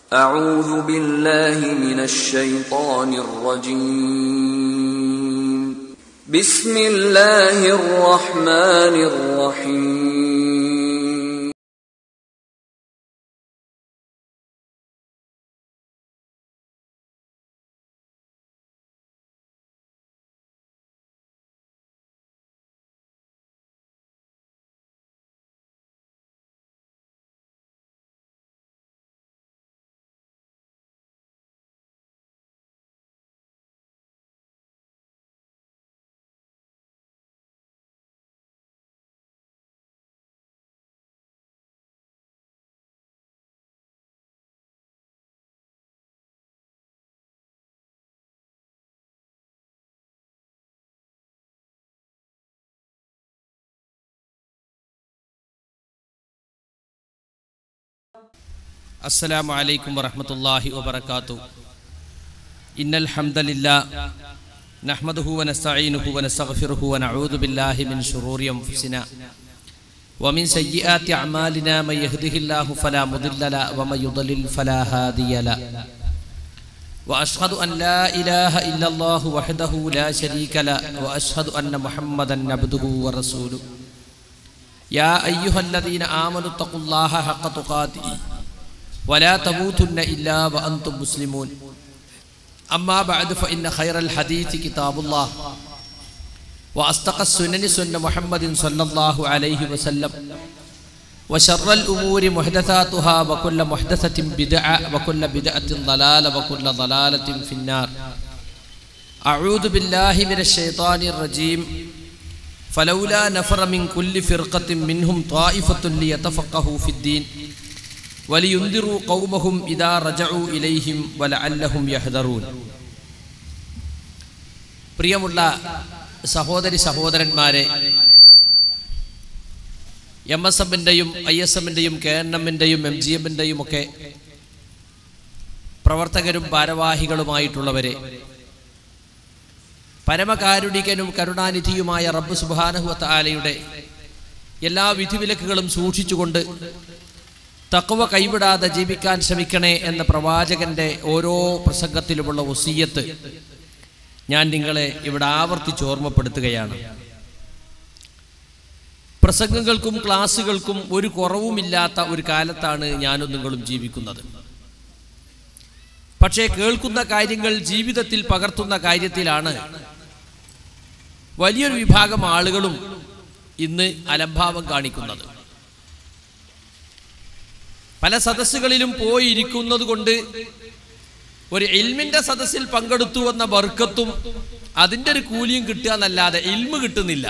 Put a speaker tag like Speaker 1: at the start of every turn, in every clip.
Speaker 1: أعوذ بالله من الشيطان الرجيم بسم الله الرحمن الرحيم
Speaker 2: السلام عليكم ورحمة الله وبركاته إن الحمد لله نحمده ونستعينه ونستغفره ونعوذ بالله من شرور أنفسنا ومن سيئات أعمالنا من يهده الله فلا مضل له ومن يضلل فلا هادي له وأشهد أن لا إله إلا الله وحده لا شريك له وأشهد أن محمدا عبده ورسوله يا أيها الذين آمنوا اتقوا الله حق تقاته ولا تموتن إلا وأنتم مسلمون أما بعد فإن خير الحديث كتاب الله وأصدق السنن سنة محمد صلى الله عليه وسلم وشر الأمور محدثاتها وكل محدثة بدعة وكل بدعة ضلالة وكل ضلالة في النار أعوذ بالله من الشيطان الرجيم فلولا نفر من كل فرقة منهم طائفة ليتفقهوا في الدين ولينذروا قومهم إذا رجعوا إليهم ولعلهم يحذرون പ്രിയമുള്ള സഹോദരി സഹോദരന്മാരെ എം എസ് എമ്മിൻ്റെയും ഐ എസ് എമ്മിൻ്റെയും കെ എൻ എമ്മിൻ്റെയും എം ജി എമ്മിൻ്റെയും ഒക്കെ പ്രവർത്തകരും ഭാരവാഹികളുമായിട്ടുള്ളവരെ പരമകാരുണികനും കരുണാനിധിയുമായ റബ്ബ് സുബാനഹുവത്ത ആലയുടെ എല്ലാ വിധിവിലക്കുകളും സൂക്ഷിച്ചുകൊണ്ട് തക്കവ കൈവിടാതെ ജീവിക്കാൻ ശ്രമിക്കണേ എന്ന പ്രവാചകന്റെ ഓരോ പ്രസംഗത്തിലുമുള്ള ഒസീയത്ത് ഞാൻ നിങ്ങളെ ഇവിടെ ആവർത്തിച്ച് ഓർമ്മപ്പെടുത്തുകയാണ് പ്രസംഗങ്ങൾക്കും ക്ലാസ്സുകൾക്കും ഒരു കുറവുമില്ലാത്ത ഒരു കാലത്താണ് ഞാനും നിങ്ങളും ജീവിക്കുന്നത് പക്ഷേ കേൾക്കുന്ന കാര്യങ്ങൾ ജീവിതത്തിൽ പകർത്തുന്ന കാര്യത്തിലാണ് വലിയൊരു വിഭാഗം ആളുകളും ഇന്ന് അലംഭാവം കാണിക്കുന്നത് പല സദസ്സുകളിലും പോയി ഇരിക്കുന്നത് കൊണ്ട് ഒരു ഇൽമിന്റെ സദസ്സിൽ പങ്കെടുത്തു എന്ന ബർക്കത്തും അതിന്റെ ഒരു കൂലിയും കിട്ടുക എന്നല്ലാതെ ഇൽമ് കിട്ടുന്നില്ല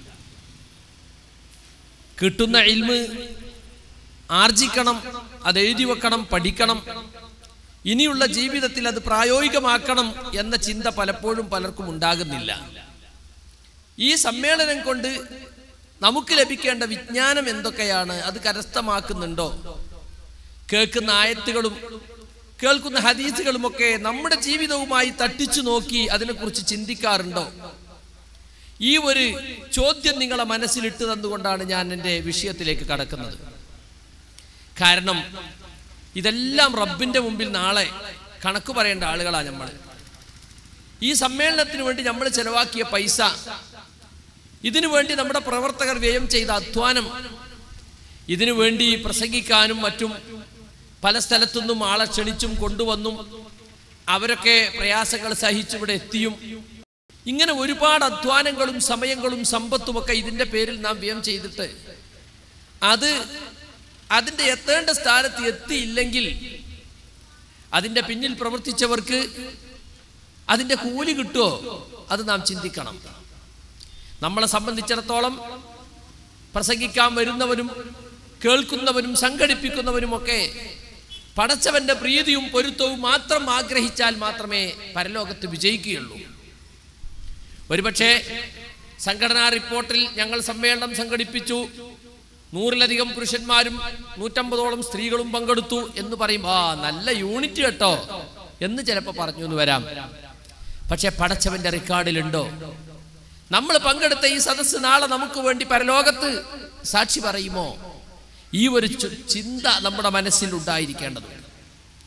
Speaker 2: കിട്ടുന്ന ഇൽമ് ആർജിക്കണം അത് എഴുതി വെക്കണം പഠിക്കണം ഇനിയുള്ള ജീവിതത്തിൽ അത് പ്രായോഗികമാക്കണം എന്ന ചിന്ത പലപ്പോഴും പലർക്കും ഉണ്ടാകുന്നില്ല ഈ സമ്മേളനം കൊണ്ട് നമുക്ക് ലഭിക്കേണ്ട വിജ്ഞാനം എന്തൊക്കെയാണ് അത് കരസ്ഥമാക്കുന്നുണ്ടോ കേൾക്കുന്ന ആയത്തുകളും കേൾക്കുന്ന ഹദീസുകളുമൊക്കെ നമ്മുടെ ജീവിതവുമായി തട്ടിച്ചു നോക്കി അതിനെക്കുറിച്ച് ചിന്തിക്കാറുണ്ടോ ഈ ഒരു ചോദ്യം നിങ്ങളെ മനസ്സിലിട്ട് തന്നുകൊണ്ടാണ് ഞാൻ എൻ്റെ വിഷയത്തിലേക്ക് കടക്കുന്നത് കാരണം ഇതെല്ലാം റബ്ബിന്റെ മുമ്പിൽ നാളെ കണക്ക് പറയേണ്ട ആളുകളാണ് നമ്മൾ ഈ സമ്മേളനത്തിന് വേണ്ടി നമ്മൾ ചെലവാക്കിയ പൈസ ഇതിനു വേണ്ടി നമ്മുടെ പ്രവർത്തകർ വ്യയം ചെയ്ത അധ്വാനം ഇതിനു വേണ്ടി പ്രസംഗിക്കാനും മറ്റും പല സ്ഥലത്തുനിന്നും ആളെ ക്ഷണിച്ചും കൊണ്ടുവന്നും അവരൊക്കെ പ്രയാസങ്ങൾ സഹിച്ചു ഇവിടെ എത്തിയും ഇങ്ങനെ ഒരുപാട് അധ്വാനങ്ങളും സമയങ്ങളും സമ്പത്തുമൊക്കെ ഇതിന്റെ പേരിൽ നാം വ്യയം ചെയ്തിട്ട് അത് അതിന്റെ എത്തേണ്ട സ്ഥാനത്ത് എത്തിയില്ലെങ്കിൽ അതിന്റെ പിന്നിൽ പ്രവർത്തിച്ചവർക്ക് അതിന്റെ കൂലി കിട്ടുമോ അത് നാം ചിന്തിക്കണം നമ്മളെ സംബന്ധിച്ചിടത്തോളം പ്രസംഗിക്കാൻ വരുന്നവരും കേൾക്കുന്നവരും സംഘടിപ്പിക്കുന്നവരുമൊക്കെ പടച്ചവന്റെ പ്രീതിയും പൊരുത്തവും മാത്രം ആഗ്രഹിച്ചാൽ മാത്രമേ പരലോകത്ത് വിജയിക്കുകയുള്ളൂ ഒരുപക്ഷെ സംഘടനാ റിപ്പോർട്ടിൽ ഞങ്ങൾ സമ്മേളനം സംഘടിപ്പിച്ചു നൂറിലധികം പുരുഷന്മാരും നൂറ്റമ്പതോളം സ്ത്രീകളും പങ്കെടുത്തു എന്ന് പറയും ആ നല്ല യൂണിറ്റ് കേട്ടോ എന്ന് ചിലപ്പോൾ പറഞ്ഞു എന്ന് വരാം പക്ഷെ പടച്ചവന്റെ റെക്കോർഡിലുണ്ടോ നമ്മൾ പങ്കെടുത്ത ഈ സദസ്സ് നാളെ നമുക്ക് വേണ്ടി പരലോകത്ത് സാക്ഷി പറയുമോ ഈ ഒരു ചു- ചിന്ത നമ്മുടെ മനസ്സിൽ ഉണ്ടായിരിക്കേണ്ടതുണ്ട്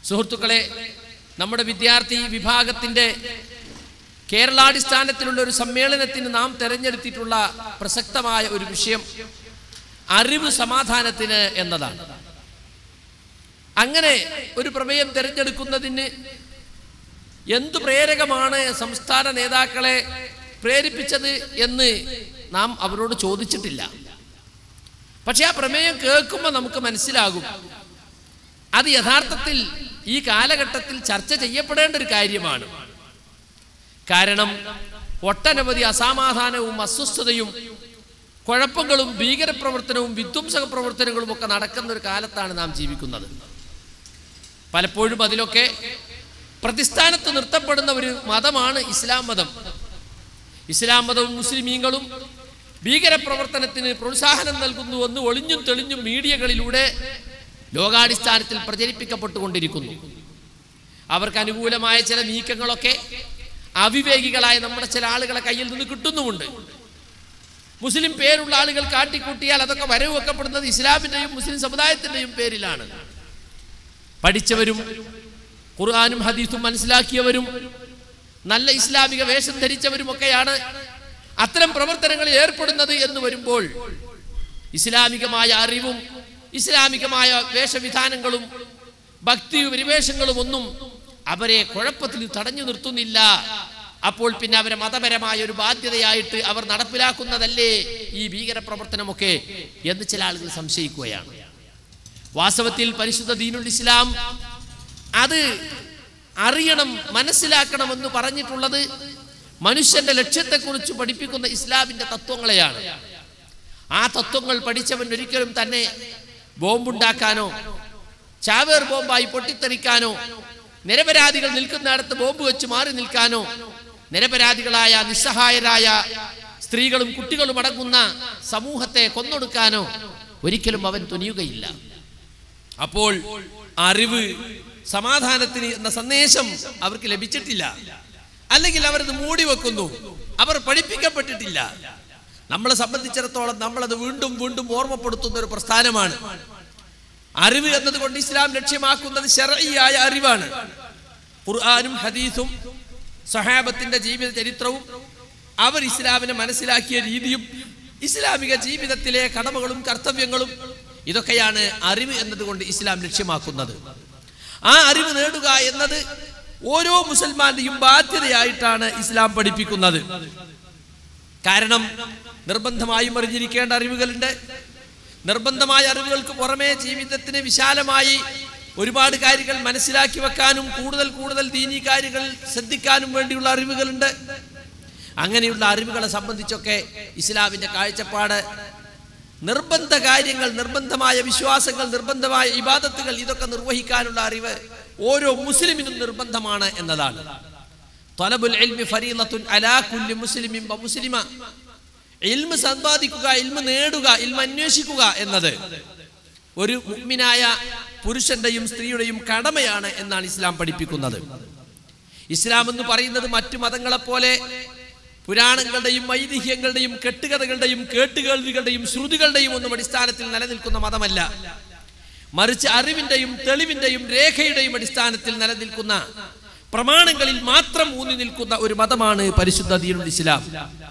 Speaker 2: സുഹൃത്തുക്കളെ നമ്മുടെ വിദ്യാർത്ഥി വിഭാഗത്തിൻ്റെ കേരളാടിസ്ഥാനത്തിലുള്ള ഒരു സമ്മേളനത്തിന് നാം തെരഞ്ഞെടുത്തിട്ടുള്ള പ്രസക്തമായ ഒരു വിഷയം അറിവ് സമാധാനത്തിന് എന്നതാണ് അങ്ങനെ ഒരു പ്രമേയം തിരഞ്ഞെടുക്കുന്നതിന് എന്തു പ്രേരകമാണ് സംസ്ഥാന നേതാക്കളെ പ്രേരിപ്പിച്ചത് എന്ന് നാം അവരോട് ചോദിച്ചിട്ടില്ല പക്ഷെ ആ പ്രമേയം കേൾക്കുമ്പോൾ നമുക്ക് മനസ്സിലാകും അത് യഥാർത്ഥത്തിൽ ഈ കാലഘട്ടത്തിൽ ചർച്ച ചെയ്യപ്പെടേണ്ട ഒരു കാര്യമാണ് കാരണം ഒട്ടനവധി അസമാധാനവും അസ്വസ്ഥതയും കുഴപ്പങ്ങളും ഭീകരപ്രവർത്തനവും വിധ്വംസക പ്രവർത്തനങ്ങളും ഒക്കെ നടക്കുന്ന ഒരു കാലത്താണ് നാം ജീവിക്കുന്നത് പലപ്പോഴും അതിലൊക്കെ പ്രതിസ്ഥാനത്ത് നിർത്തപ്പെടുന്ന ഒരു മതമാണ് ഇസ്ലാം മതം ഇസ്ലാം മതവും മുസ്ലിമീങ്ങളും ഭീകരപ്രവർത്തനത്തിന് പ്രോത്സാഹനം നൽകുന്നുവെന്ന് ഒളിഞ്ഞും തെളിഞ്ഞും മീഡിയകളിലൂടെ ലോകാടിസ്ഥാനത്തിൽ പ്രചരിപ്പിക്കപ്പെട്ടുകൊണ്ടിരിക്കുന്നു അവർക്ക് അനുകൂലമായ ചില നീക്കങ്ങളൊക്കെ അവിവേകികളായ നമ്മുടെ ചില ആളുകളെ കയ്യിൽ നിന്ന് കിട്ടുന്നുമുണ്ട് മുസ്ലിം പേരുള്ള ആളുകൾ കാട്ടിക്കൂട്ടിയാൽ അതൊക്കെ വരവ് വെക്കപ്പെടുന്നത് ഇസ്ലാമിന്റെയും മുസ്ലിം സമുദായത്തിന്റെയും പേരിലാണ് പഠിച്ചവരും ഖുർആാനും ഹദീസും മനസ്സിലാക്കിയവരും നല്ല ഇസ്ലാമിക വേഷം ധരിച്ചവരുമൊക്കെയാണ് അത്തരം പ്രവർത്തനങ്ങളിൽ ഏർപ്പെടുന്നത് എന്ന് വരുമ്പോൾ ഇസ്ലാമികമായ അറിവും ഇസ്ലാമികമായ വേഷവിധാനങ്ങളും ഭക്തി പരിവേഷങ്ങളും ഒന്നും അവരെ കുഴപ്പത്തിൽ തടഞ്ഞു നിർത്തുന്നില്ല അപ്പോൾ പിന്നെ അവരെ മതപരമായ ഒരു ബാധ്യതയായിട്ട് അവർ നടപ്പിലാക്കുന്നതല്ലേ ഈ ഭീകരപ്രവർത്തനമൊക്കെ എന്ന് ചില ആളുകൾ സംശയിക്കുകയാണ് വാസ്തവത്തിൽ പരിശുദ്ധ ദീനുൽ ഇസ്ലാം അത് അറിയണം മനസ്സിലാക്കണമെന്ന് പറഞ്ഞിട്ടുള്ളത് മനുഷ്യന്റെ ലക്ഷ്യത്തെക്കുറിച്ച് പഠിപ്പിക്കുന്ന ഇസ്ലാമിന്റെ തത്വങ്ങളെയാണ് ആ തത്വങ്ങൾ പഠിച്ചവൻ ഒരിക്കലും തന്നെ ബോംബുണ്ടാക്കാനോ ചാവേർ ബോംബായി പൊട്ടിത്തെറിക്കാനോ നിരപരാധികൾ നിൽക്കുന്നിടത്ത് ബോംബ് വെച്ച് മാറി നിൽക്കാനോ നിരപരാധികളായ നിസ്സഹായരായ സ്ത്രീകളും കുട്ടികളും അടങ്ങുന്ന സമൂഹത്തെ കൊന്നൊടുക്കാനോ ഒരിക്കലും അവൻ തുനിയുകയില്ല അപ്പോൾ അറിവ് സമാധാനത്തിന് എന്ന സന്ദേശം അവർക്ക് ലഭിച്ചിട്ടില്ല അല്ലെങ്കിൽ അവരത് മൂടി വെക്കുന്നു അവർ പഠിപ്പിക്കപ്പെട്ടിട്ടില്ല നമ്മളെ സംബന്ധിച്ചിടത്തോളം നമ്മളത് വീണ്ടും വീണ്ടും ഓർമ്മപ്പെടുത്തുന്ന ഒരു പ്രസ്ഥാനമാണ് അറിവ് എന്നതുകൊണ്ട് ഇസ്ലാം ലക്ഷ്യമാക്കുന്നത് ശരയായ അറിവാണ് ഖുർആാനും ഹദീസും സഹാബത്തിന്റെ ജീവിത ചരിത്രവും അവർ ഇസ്ലാമിനെ മനസ്സിലാക്കിയ രീതിയും ഇസ്ലാമിക ജീവിതത്തിലെ കടമകളും കർത്തവ്യങ്ങളും ഇതൊക്കെയാണ് അറിവ് എന്നതുകൊണ്ട് ഇസ്ലാം ലക്ഷ്യമാക്കുന്നത് ആ അറിവ് നേടുക എന്നത് ഓരോ മുസൽമാന്റെയും ബാധ്യതയായിട്ടാണ് ഇസ്ലാം പഠിപ്പിക്കുന്നത് കാരണം നിർബന്ധമായും അറിഞ്ഞിരിക്കേണ്ട അറിവുകളുണ്ട് നിർബന്ധമായ അറിവുകൾക്ക് പുറമെ ജീവിതത്തിന് വിശാലമായി ഒരുപാട് കാര്യങ്ങൾ മനസ്സിലാക്കി വെക്കാനും കൂടുതൽ കൂടുതൽ ദീനീ കാര്യങ്ങൾ ശ്രദ്ധിക്കാനും വേണ്ടിയുള്ള അറിവുകളുണ്ട് അങ്ങനെയുള്ള അറിവുകളെ സംബന്ധിച്ചൊക്കെ ഇസ്ലാമിന്റെ കാഴ്ചപ്പാട് നിർബന്ധ കാര്യങ്ങൾ നിർബന്ധമായ വിശ്വാസങ്ങൾ നിർബന്ധമായ ഇബാദത്തുകൾ ഇതൊക്കെ നിർവഹിക്കാനുള്ള അറിവ് ഓരോ മുസ്ലിമിനും നിർബന്ധമാണ് എന്നതാണ് ത്വലബുൽ ഇൽമി ഫരീളത്തുൻ അലാ കുല്ലി മുസ്ലിമിൻ വ മുസ്ലിമ ഇൽമ സമ്പാദിക്കുക ഇൽമ നേടുക ഇൽമ അന്വേഷിക്കുക എന്നത് ഒരു മുഗ്മിനായ പുരുഷന്റെയും സ്ത്രീയുടെയും കടമയാണ് എന്നാണ് ഇസ്ലാം പഠിപ്പിക്കുന്നത് ഇസ്ലാം എന്ന് പറയുന്നത് മറ്റു മതങ്ങളെ പോലെ പുരാണങ്ങളുടെയും ഐതിഹ്യങ്ങളുടെയും കെട്ടുകഥകളുടെയും കേട്ടുകേൾവികളുടെയും ശ്രുതികളുടെയും ഒന്നും അടിസ്ഥാനത്തിൽ നിലനിൽക്കുന്ന മതമല്ല മറിച്ച് അറിവിന്റെയും തെളിവിന്റെയും രേഖയുടെയും അടിസ്ഥാനത്തിൽ നിലനിൽക്കുന്ന പ്രമാണങ്ങളിൽ മാത്രം ഊന്നി നിൽക്കുന്ന ഒരു മതമാണ് പരിശുദ്ധ ദീനുൽ ഇസ്ലാം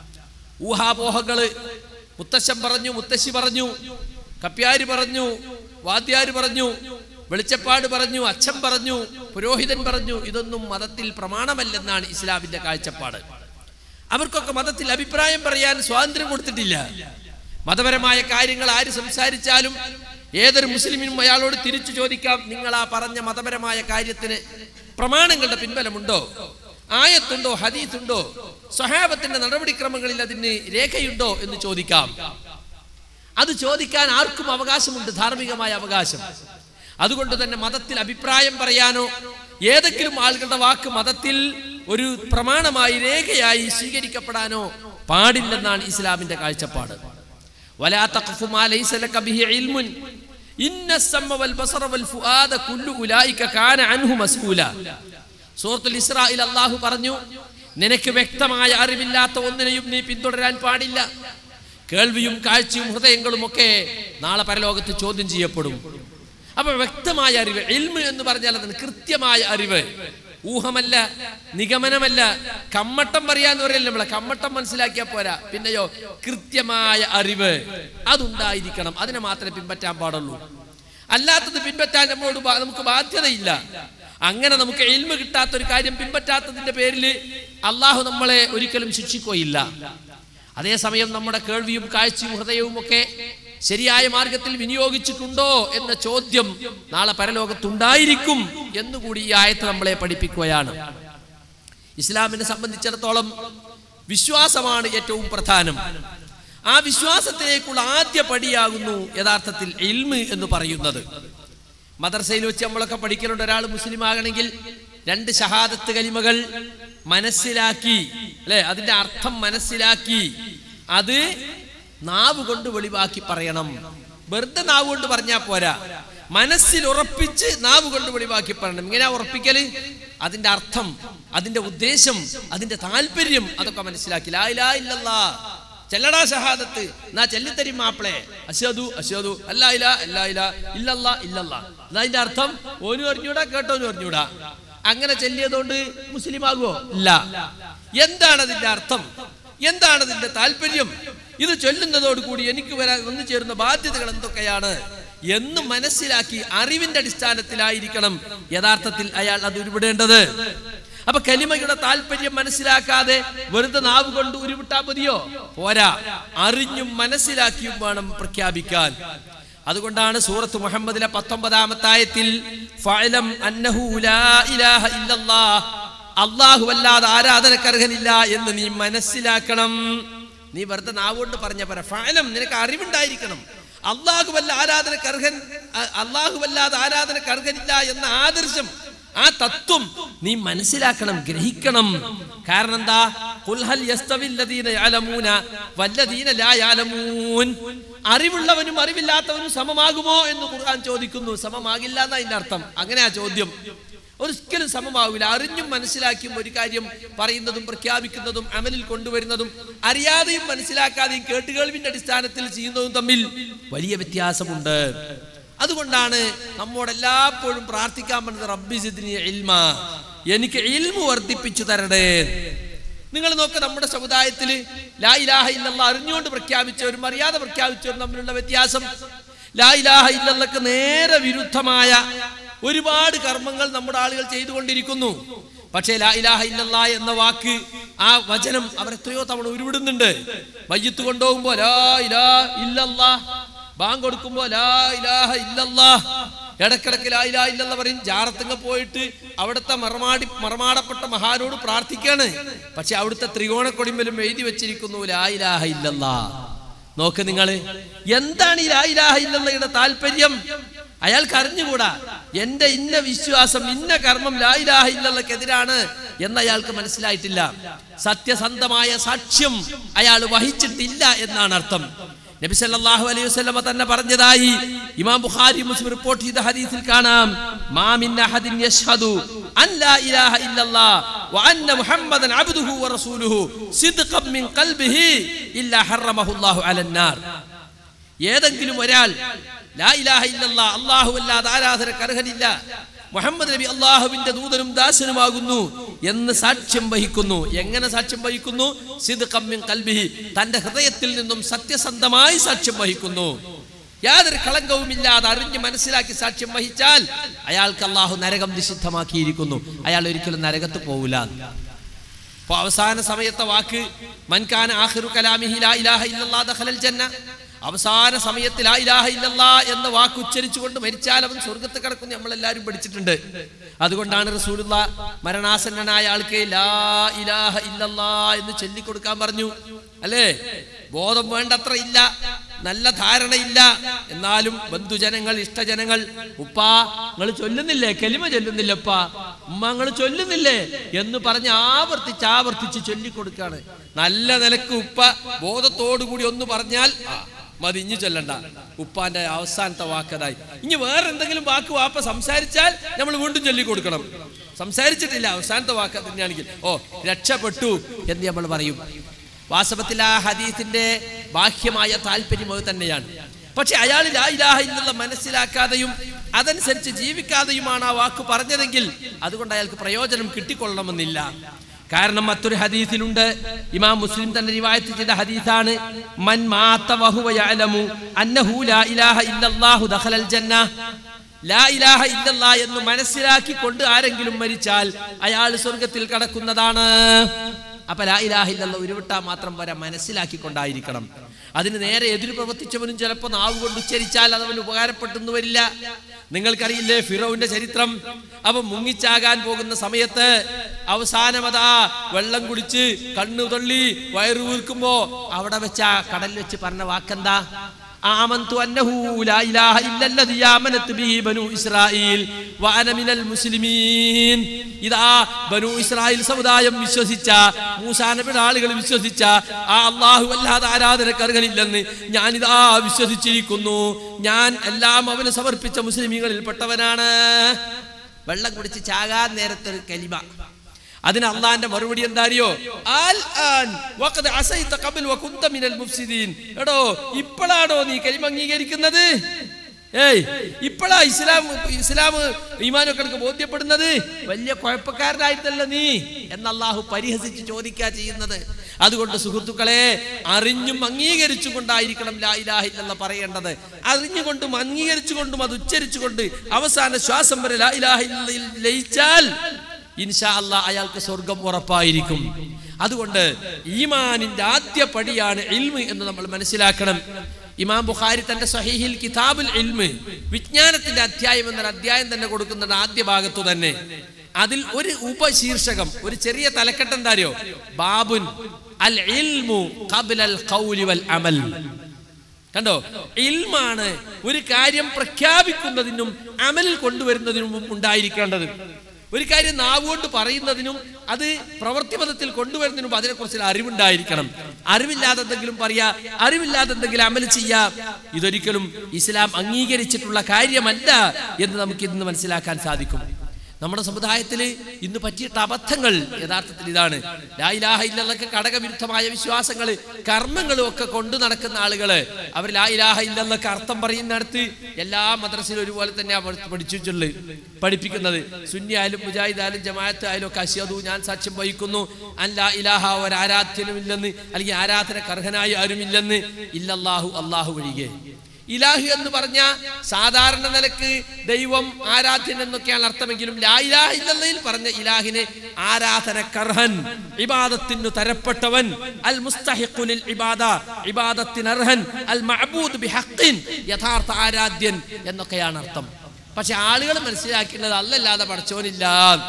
Speaker 2: ഊഹാപോഹങ്ങള് മുത്തശ്ശൻ പറഞ്ഞു മുത്തശ്ശി പറഞ്ഞു കപ്യാര് പറഞ്ഞു വാദ്യാര് പറഞ്ഞു വെളിച്ചപ്പാട് പറഞ്ഞു അച്ഛൻ പറഞ്ഞു പുരോഹിതൻ പറഞ്ഞു ഇതൊന്നും മതത്തിൽ പ്രമാണമല്ലെന്നാണ് ഇസ്ലാമിന്റെ കാഴ്ചപ്പാട് അവർക്കൊക്കെ മതത്തിൽ അഭിപ്രായം പറയാൻ സ്വാതന്ത്ര്യം കൊടുത്തിട്ടില്ല മതപരമായ കാര്യങ്ങൾ ആര് സംസാരിച്ചാലും ഏതൊരു മുസ്ലിമിനും അയാളോട് തിരിച്ചു ചോദിക്കാം നിങ്ങൾ ആ പറഞ്ഞ മതപരമായ കാര്യത്തിന് പ്രമാണങ്ങളുടെ പിൻബലമുണ്ടോ ആയത്തുണ്ടോ ഹദീത്തുണ്ടോ സ്വഹാബത്തിന്റെ നടപടിക്രമങ്ങളിൽ അതിന് രേഖയുണ്ടോ എന്ന് ചോദിക്കാം അത് ചോദിക്കാൻ ആർക്കും അവകാശമുണ്ട് ധാർമ്മികമായ അവകാശം അതുകൊണ്ട് തന്നെ മതത്തിൽ അഭിപ്രായം പറയാനോ ഏതെങ്കിലും ആളുകളുടെ വാക്ക് മതത്തിൽ ഒരു പ്രമാണമായി രേഖയായി സ്വീകരിക്കപ്പെടാനോ പാടില്ലെന്നാണ് ഇസ്ലാമിന്റെ കാഴ്ചപ്പാട് ولا تقف ما ليس لك به علم إن السم والبصر والفؤاد كل أولئك كان عنه مسؤولا സൂറത്തുൽ ഇസ്രായിൽ അള്ളാഹു പറഞ്ഞു നിനക്ക് വ്യക്തമായ അറിവില്ലാത്ത ഒന്നിനെയും നീ പിന്തുടരാൻ പാടില്ല കേൾവിയും കാഴ്ചയും ഹൃദയങ്ങളും ഒക്കെ നാളെ പരലോകത്ത് ചോദ്യം ചെയ്യപ്പെടും അപ്പൊ വ്യക്തമായ അറിവ് എൽമ് എന്ന് പറഞ്ഞാൽ അതിന് കൃത്യമായ അറിവ് ഊഹമല്ല നിഗമനമല്ല കമ്മട്ടം പറയാന്ന് പറയല്ലേ നമ്മളെ കമ്മട്ടം മനസ്സിലാക്കിയാൽ പോരാ പിന്നെയോ കൃത്യമായ അറിവ് അതുണ്ടായിരിക്കണം അതിനെ മാത്രമേ പിൻപറ്റാൻ പാടുള്ളൂ അല്ലാത്തത് പിൻപറ്റാൻ നമ്മളോട് ബാ- നമുക്ക് ബാധ്യതയില്ല അങ്ങനെ നമുക്ക് എൽമ കിട്ടാത്ത ഒരു കാര്യം പിൻപറ്റാത്തതിന്റെ പേരിൽ അള്ളാഹു നമ്മളെ ഒരിക്കലും ശിക്ഷിക്കുകയില്ല അതേസമയം നമ്മുടെ കേൾവിയും കാഴ്ചയും ഹൃദയവും ഒക്കെ ശരിയായ മാർഗത്തിൽ വിനിയോഗിച്ചിട്ടുണ്ടോ എന്ന ചോദ്യം നാളെ പരലോകത്തുണ്ടായിരിക്കും എന്നുകൂടി ഈ ആയത്ത് നമ്മളെ പഠിപ്പിക്കുകയാണ് ഇസ്ലാമിനെ സംബന്ധിച്ചിടത്തോളം വിശ്വാസമാണ് ഏറ്റവും പ്രധാനം ആ വിശ്വാസത്തിലേക്കുള്ള ആദ്യ പടിയാകുന്നു യഥാർത്ഥത്തിൽ ഇൽമ് എന്ന് പറയുന്നത് മദർസയിൽ വെച്ച് നമ്മളൊക്കെ പഠിക്കലുണ്ട് ഒരാൾ മുസ്ലിം ആകണമെങ്കിൽ രണ്ട് ഷഹാദത്ത് കലിമകൾ മനസ്സിലാക്കി അല്ലെ അതിന്റെ അർത്ഥം മനസ്സിലാക്കി അത് നാവ് കൊണ്ട് വെളിവാക്കി പറയണം വെറുതെ നാവ് കൊണ്ട് പറഞ്ഞാൽ പോരാ മനസ്സിൽ ഉറപ്പിച്ച് നാവ് കൊണ്ട് വെളിവാക്കി പറയണം ഇങ്ങനെ ഉറപ്പിക്കല് അതിന്റെ അർത്ഥം അതിന്റെ ഉദ്ദേശം അതിന്റെ താല്പര്യം അതൊക്കെ മനസ്സിലാക്കി ലാ ഇലാഹ ഇല്ലല്ലാ ചെല്ലടാ ഷഹാദത്ത് നാ ചെല്ലിത്തരി മാപ്പിളെ അശദു അശദു അല്ലാ ഇല അല്ലാ ഇല ഇല്ലല്ലാ ഇല്ലല്ലാ അതിന്റെ അർത്ഥം ഓനും അറിഞ്ഞൂടാ കേട്ടോനും അറിഞ്ഞൂടാ അങ്ങനെ ചെല്ലിയതുകൊണ്ട് മുസ്ലിം ആകുമോ ഇല്ല എന്താണ് അതിന്റെ അർത്ഥം എന്താണ് അതിന്റെ താല്പര്യം ഇത് ചൊല്ലുന്നതോടുകൂടി എനിക്ക് വരാൻ വന്നു ചേരുന്ന ബാധ്യതകൾ എന്തൊക്കെയാണ് എന്ന് മനസ്സിലാക്കി അറിവിന്റെ അടിസ്ഥാനത്തിലായിരിക്കണം യഥാർത്ഥത്തിൽ അയാൾ അത് ഉരുവിടേണ്ടത് അപ്പൊ കലിമയുടെ താല്പര്യം മനസ്സിലാക്കാതെ വെറുതെ നാവ് കൊണ്ട് ഉരുവിട്ടാ മതിയോ പോരാ അറിഞ്ഞും മനസ്സിലാക്കിയും വേണം പ്രഖ്യാപിക്കാൻ അതുകൊണ്ടാണ് സൂറത്ത് മുഹമ്മദിലെ പത്തൊമ്പതാമത്തെ ആയത്തിൽ ഫഅലം അന്നഹു ലാ ഇലാഹ ഇല്ലല്ലാഹ് അല്ലാഹു അല്ലാതെ ആരാധനക്കർഹനില്ല എന്ന് നീ മനസ്സിലാക്കണം നീ വെറുതെ നാവുകൊണ്ട് പറഞ്ഞ പറ ഫഅലം നിനക്ക് അറിവുണ്ടായിരിക്കണം അള്ളാഹുവല്ല ആരാധനക്കർഹൻ അള്ളാഹുവല്ലാതെ ആരാധനക്കർഹനില്ല എന്ന ആദർശം ആ തത്വം നീ മനസ്സിലാക്കണം ഗ്രഹിക്കണം കാരണം എന്താ ഖുൽ ഹൽ യസ്തവിൽ ലദീന യഅലമൂന വല്ലദീന ലാ യഅലമൂൻ അറിവുള്ളവനും അറിവില്ലാത്തവനും സമമാകുമോ എന്ന് ഖുർആൻ ചോദിക്കുന്നു സമമാകില്ല എന്നാ അതിന്റെ അർത്ഥം അങ്ങനെയാ ചോദ്യം ഒരിക്കലും സമമാവില്ല അറിഞ്ഞും മനസ്സിലാക്കിയും ഒരു കാര്യം പറയുന്നതും പ്രഖ്യാപിക്കുന്നതും അമലിൽ കൊണ്ടുവരുന്നതും അറിയാതെയും മനസ്സിലാക്കാതെയും കേട്ടുകേൾവിന്റെ അടിസ്ഥാനത്തിൽ ചെയ്യുന്നതും തമ്മിൽ വലിയ വ്യത്യാസമുണ്ട് അതുകൊണ്ടാണ് നമ്മോട് എല്ലായ്പ്പോഴും പ്രാർത്ഥിക്കാൻ പറഞ്ഞത് റബ്ബി സിദ്നി ഇൽമ എനിക്ക് ഇൽമു വർദ്ധിപ്പിച്ചു തരണേ നിങ്ങൾ നോക്ക് നമ്മുടെ സമുദായത്തിൽ ലാ ഇലാഹ ഇല്ലല്ല അറിഞ്ഞുകൊണ്ട് പ്രഖ്യാപിച്ചവരും അറിയാതെ പ്രഖ്യാപിച്ചവരും തമ്മിലുള്ള വ്യത്യാസം ലാ ഇലാഹ ഇല്ലല്ലക്ക് നേരെ വിരുദ്ധമായ ഒരുപാട് കർമ്മങ്ങൾ നമ്മുടെ ആളുകൾ ചെയ്തുകൊണ്ടിരിക്കുന്നു പക്ഷേ ലാ ഇലാഹ ഇല്ലല്ലാ എന്ന വാക്ക് ആ വചനം അവർ എത്രയോ തവണ ഉരുവിടുന്നുണ്ട് മയ്യത്ത് കൊണ്ടുപോകുമ്പോ ലാ ഇലാ ഇല്ലല്ലാ ബാങ്ക് കൊടുക്കുമ്പോ ലാ ഇലാഹ ഇല്ലല്ലാ ഇടക്കിടക്ക് ലാ ഇലാഹ ഇല്ലല്ല പറയും ജാറത്തുങ്ങ പോയിട്ട് അവിടുത്തെ മറമാടി മറമാടപ്പെട്ട മഹാനോട് പ്രാർത്ഥിക്കാണ് പക്ഷെ അവിടുത്തെ ത്രികോണക്കൊടിമ്പലും എഴുതി വെച്ചിരിക്കുന്നു ലാ ഇലാഹ ഇല്ലല്ലാ നോക്ക് നിങ്ങൾ എന്താണ് ഈ ലാ ഇലാഹ ഇല്ലല്ലയുടെ താല്പര്യം അയാൾക്ക് അറിഞ്ഞുകൂടാ എന്റെ ഇന്ന വിശ്വാസം ഇന്ന കർമ്മം ലായിലാഹ ഇല്ലല്ലക്കെതിരാണ് എന്ന് അയാൾക്ക് മനസ്സിലായിട്ടില്ല സത്യസന്ധമായ സാക്ഷ്യം അയാൾ വഹിച്ചിട്ടില്ല എന്നാണ് അർത്ഥം നബി സല്ലല്ലാഹു അലൈഹി വസല്ലമ തന്നെ പറഞ്ഞതായി ഇമാം ബുഖാരി മുസ്ലിം റിപ്പോർട്ട് ചെയ്ത ഹദീസിൽ കാണാം മാ മിൻ അഹദിൻ യശ്ഹദു അൻ ലാ ഇലാഹ ഇല്ലല്ലാഹ് വ അന്ന മുഹമ്മദൻ അബ്ദുഹു വ റസൂലുഹു സിദ്ഖൻ മിൻ ഖൽബിഹി ഇല്ലാ ഹറമഹു അല്ലാഹു അലന്നാർ ഏതെങ്കിലും ഒരാൾ ലാ ഇലാഹ ഇല്ലല്ലാ അല്ലാഹു അല്ലാതെ ആരാധനക്ക് അർഹനില്ല മുഹമ്മദ് നബി അള്ളാഹുവിന്റെ ദൂതനും ദാസനുമാകുന്നു എന്ന് സാക്ഷ്യം വഹിക്കുന്നു എങ്ങനെ സാക്ഷ്യം വഹിക്കുന്നു സിദ്ഖം മിൻ ഖൽബിഹി തന്റെ ഹൃദയത്തിൽ നിന്നും സത്യസന്ധമായി സാക്ഷ്യം വഹിക്കുന്നു യാതൊരു കളങ്കവുമില്ലാതെ അറിഞ്ഞ് മനസ്സിലാക്കി സാക്ഷ്യം വഹിച്ചാൽ അയാൾക്ക് അള്ളാഹു നരകം നിഷിദ്ധമാക്കിയിരിക്കുന്നു അയാൾ ഒരിക്കലും നരകത്ത് പോകില്ല അപ്പൊ അവസാന സമയത്തെ വാക്ക് മൻകാന ആഖിറു കലാമിഹി ലാ ഇലാഹ ഇല്ലല്ലാ ദഖലൽ ജന്ന അവസാന സമയത്ത് ലാ ഇലാഹ ഇല്ലല്ലാ എന്ന വാക്ക് ഉച്ചരിച്ചുകൊണ്ട് മരിച്ചാൽ അവൻ സ്വർഗത്ത് കിടക്കും നമ്മൾ എല്ലാവരും പഠിച്ചിട്ടുണ്ട് അതുകൊണ്ടാണ് റസൂലുള്ള മരണാസന്നനായ ആൾക്ക് ലാ ഇലാഹ ഇല്ലല്ലാ എന്ന് ചൊല്ലിക്കൊടുക്കാൻ പറഞ്ഞു അല്ലേ ബോധം വേണ്ടത്ര ഇല്ല നല്ല ധാരണയില്ല എന്നാലും ബന്ധുജനങ്ങൾ ഇഷ്ടജനങ്ങൾ ഉപ്പാ നിങ്ങൾ ചൊല്ലുന്നില്ലേ കെലിമ ചൊല്ലുന്നില്ലേ ഉപ്പാ ഉമ്മ നിങ്ങൾ ചൊല്ലുന്നില്ലേ എന്ന് പറഞ്ഞ് ആവർത്തിച്ച് ആവർത്തിച്ച് ചൊല്ലിക്കൊടുക്കാണ് നല്ല നിലക്ക് ഉപ്പ ബോധത്തോടുകൂടി ഒന്ന് പറഞ്ഞാൽ ആ, മതി ഇഞ്ഞു ചൊല്ലണ്ട ഉപ്പാന്റെ അവസാനത്തെ വാക്കതായി ഇനി വേറെ എന്തെങ്കിലും വാക്ക് വാപ്പ സംസാരിച്ചാൽ നമ്മൾ വീണ്ടും ചൊല്ലിക്കൊടുക്കണം സംസാരിച്ചിട്ടില്ല അവസാനത്തെ വാക്ക് തന്നെയാണെങ്കിൽ ഓ രക്ഷപ്പെട്ടു എന്ന് നമ്മൾ പറയും വാസ്തവത്തിൽ ആ ഹദീസിന്റെ ബാഹ്യമായ താല്പര്യം അത് തന്നെയാണ് പക്ഷെ അയാൾ ലാ ഇലാഹ ഇല്ലല്ലാഹ് മനസ്സിലാക്കാതെയും അതനുസരിച്ച് ജീവിക്കാതെയുമാണ് ആ വാക്ക് പറഞ്ഞതെങ്കിൽ അതുകൊണ്ട് അയാൾക്ക് പ്രയോജനം കിട്ടിക്കൊള്ളണമെന്നില്ല കാരണം മറ്റൊരു ഹദീസിലുണ്ട് ഇമാം മുസ്ലിം തന്നെ റിവായത്ത് ചെയ്ത ഹദീസാണ് മൻ മാത വഹുവ യഅലമു അന്നഹു ലാ ഇലാഹ ഇല്ലല്ലാഹു ദഖലൽ ജന്ന ലാ ഇലാഹ ഇല്ലല്ലാ എന്ന് മനസ്സിലാക്കിക്കൊണ്ട് ആരെങ്കിലും മരിച്ചാൽ അയാൾ സ്വർഗത്തിൽ കടക്കുന്നതാണ് അപ്പൊ ലാ ഇലാഹ ഇല്ലല്ലാ ഉരുവിട്ടാൽ മാത്രം പോരാ മനസ്സിലാക്കിക്കൊണ്ടായിരിക്കണം അതിന് നേരെ എതിര് പ്രവർത്തിച്ചവനും ചിലപ്പോൾ നാവ് കൊണ്ട് ഉച്ചരിച്ചാൽ അത് അവന് ഉപകാരപ്പെട്ടെന്ന് വരില്ല നിങ്ങൾക്കറിയില്ലേ ഫിറോവിന്റെ ചരിത്രം അവൻ മുങ്ങിച്ചാകാൻ പോകുന്ന സമയത്ത് അവസാനമതാ വെള്ളം കുടിച്ച് കണ്ണു തള്ളി വയറു വീർക്കുമ്പോ അവിടെ വെച്ച കടൽ വെച്ച് പറഞ്ഞ വാക്കെന്താ ആമന്തു അന്നഹു ലാ ഇലാഹ ഇല്ലല്ലദി ആമനത് ബിഹി ബനു ഇസ്രായീൽ വഅന മിനൽ മുസ്ലിമീൻ ഇതാ ബനു ഇസ്രായേൽ സമുദായം വിശ്വസിച്ച മൂസാ നബിയുടെ ആളുകൾ വിശ്വസിച്ച ആ അല്ലാഹു അല്ലാതെ ആരാധനക്ക് അർഹനില്ലെന്ന് ഞാനിതാ വിശ്വസിച്ചിരിക്കുന്നു ഞാൻ എല്ലാം അവന് സമർപ്പിച്ച മുസ്ലിമീങ്ങളിൽ പെട്ടവനാണ് വെള്ളം കുടിച്ച് ചാകാൻ നേരത്തെ ഒരു കലിമ അതിന് അള്ളാന്റെ മറുപടി എന്താ അറിയോ ആൽ ആൻ വഖദ് അസൈത ഖബൽ വകുന്ത മിനൽ മുഫ്സിദീൻ എടോ ഇപ്പോഴാണോ നീ കലിമ അംഗീകരിക്കുന്നത് ഏയ് ഇപ്പോഴാ ഇസ്ലാം ഇസ്ലാം ഈമാനൊക്കെ എനിക്ക് ബോധ്യപ്പെടുന്നത് വലിയ കുഴപ്പക്കാരനായിട്ടല്ല നീ എന്ന് അള്ളാഹു പരിഹസിച്ച് ചോദിക്കാ ചെയ്യുന്നത് അതുകൊണ്ട് സുഹൃത്തുക്കളെ അറിഞ്ഞും അംഗീകരിച്ചും കൊണ്ടായിരിക്കണം ലാ ഇലാഹ ഇല്ലല്ലാഹ് പറയേണ്ടത് അറിഞ്ഞുകൊണ്ടും അംഗീകരിച്ചുകൊണ്ടും അത് ഉച്ചരിച്ചുകൊണ്ട് അവസാന ശ്വാസം വരെ ലാ ഇലാഹ ഇല്ലല്ലയിൽ ലയിച്ചാൽ ഇൻഷാ അല്ലാ അയാൾക്ക് സ്വർഗം ഉറപ്പായിരിക്കും അതുകൊണ്ട് ഈമാനിന്റെ ആദ്യ പടിയാണ് ഇൽമ് എന്ന് നമ്മൾ മനസ്സിലാക്കണം ഇമാം ബുഖാരി തന്റെ സഹീഹിൽ കിതാബുൽ ഇൽമ് വിജ്ഞാനത്തിന്റെ അധ്യായം എന്നൊരു അധ്യായം തന്നെ കൊടുക്കുന്നുണ്ട് ആദ്യ ഭാഗത്തു തന്നെ അതിൽ ഒരു ഉപശീർഷകം ഒരു ചെറിയ തലക്കെട്ട് എന്താറിയോ ബാബുൻ അൽ ഇൽമു ഖബ്ലൽ ഖൗലി വൽ അമൽ കണ്ടോ ഇൽമാണ് ഒരു കാര്യം പ്രഖ്യാപിക്കുന്നതിനും അമലിൽ കൊണ്ടുവരുന്നതിനും ഉണ്ടായിരിക്കേണ്ടത് ഒരു കാര്യം നാവുകൊണ്ട് പറയുന്നതിനും അത് പ്രവൃത്തിപഥത്തിൽ കൊണ്ടുവരുന്നതിനും അതിനെക്കുറിച്ച് അറിവുണ്ടായിരിക്കണം അറിവില്ലാതെ എന്തെങ്കിലും പറയാ അറിവില്ലാതെ എന്തെങ്കിലും അമൽ ചെയ്യാ ഇതൊരിക്കലും ഇസ്ലാം അംഗീകരിച്ചിട്ടുള്ള കാര്യമല്ല എന്ന് നമുക്ക് ഇന്ന് മനസ്സിലാക്കാൻ സാധിക്കും നമ്മുടെ സമുദായത്തിൽ ഇന്ന് പറ്റിയിട്ട അബദ്ധങ്ങൾ യഥാർത്ഥത്തിൽ ഇതാണ് ലായിലാഹ ഇല്ലല്ലൊക്കെ ഘടകവിരുദ്ധമായ വിശ്വാസങ്ങൾ കർമ്മങ്ങളും ഒക്കെ കൊണ്ടു നടക്കുന്ന ആളുകള് അവർ ലായിലാഹ ഇല്ലല്ലൊക്കെ അർത്ഥം പറയുന്നിടത്ത് എല്ലാ മദ്രസയിലും ഒരുപോലെ തന്നെ പഠിച്ചിട്ടുള്ളത് പഠിപ്പിക്കുന്നത് സുന്നിയായാലും മുജാഹിദായാലും ജമാഅത്ത് ആയാലും ഒക്കെ അശ്യതു ഞാൻ സാക്ഷ്യം വഹിക്കുന്നു അല്ല ഇലാഹ ഒരു ആരാധ്യനുമില്ലെന്ന് അല്ലെങ്കിൽ ആരാധനക്ക് അർഹനായി ആരുമില്ലെന്ന് ഇല്ലല്ലാഹു അള്ളാഹു ഒഴികെ ഇലാഹു എന്ന് പറഞ്ഞ സാധാരണ നിലക്ക് ദൈവം ആരാധ്യൻ എന്നൊക്കെയാണ് അർത്ഥമെങ്കിലും ലായിലാഹ ഇല്ലല്ലയിൽ പറഞ്ഞ ഇലാഹിനെ ആരാധനക്കർഹൻ ഇബാദത്തിനു തരപ്പെട്ടവൻ അൽ മുസ്തഹിഖുലിൽ ഇബാദ ഇബാദത്തിന് അർഹൻ അൽ മഅബൂദ് ബിഹഖിൻ യഥാർത്ഥ ആരാധ്യൻ എന്നൊക്കെയാണ് അർത്ഥം പക്ഷെ ആളുകൾ മനസ്സിലാക്കേണ്ടത് അല്ലല്ലാതെ പഠിച്ചോനില്ല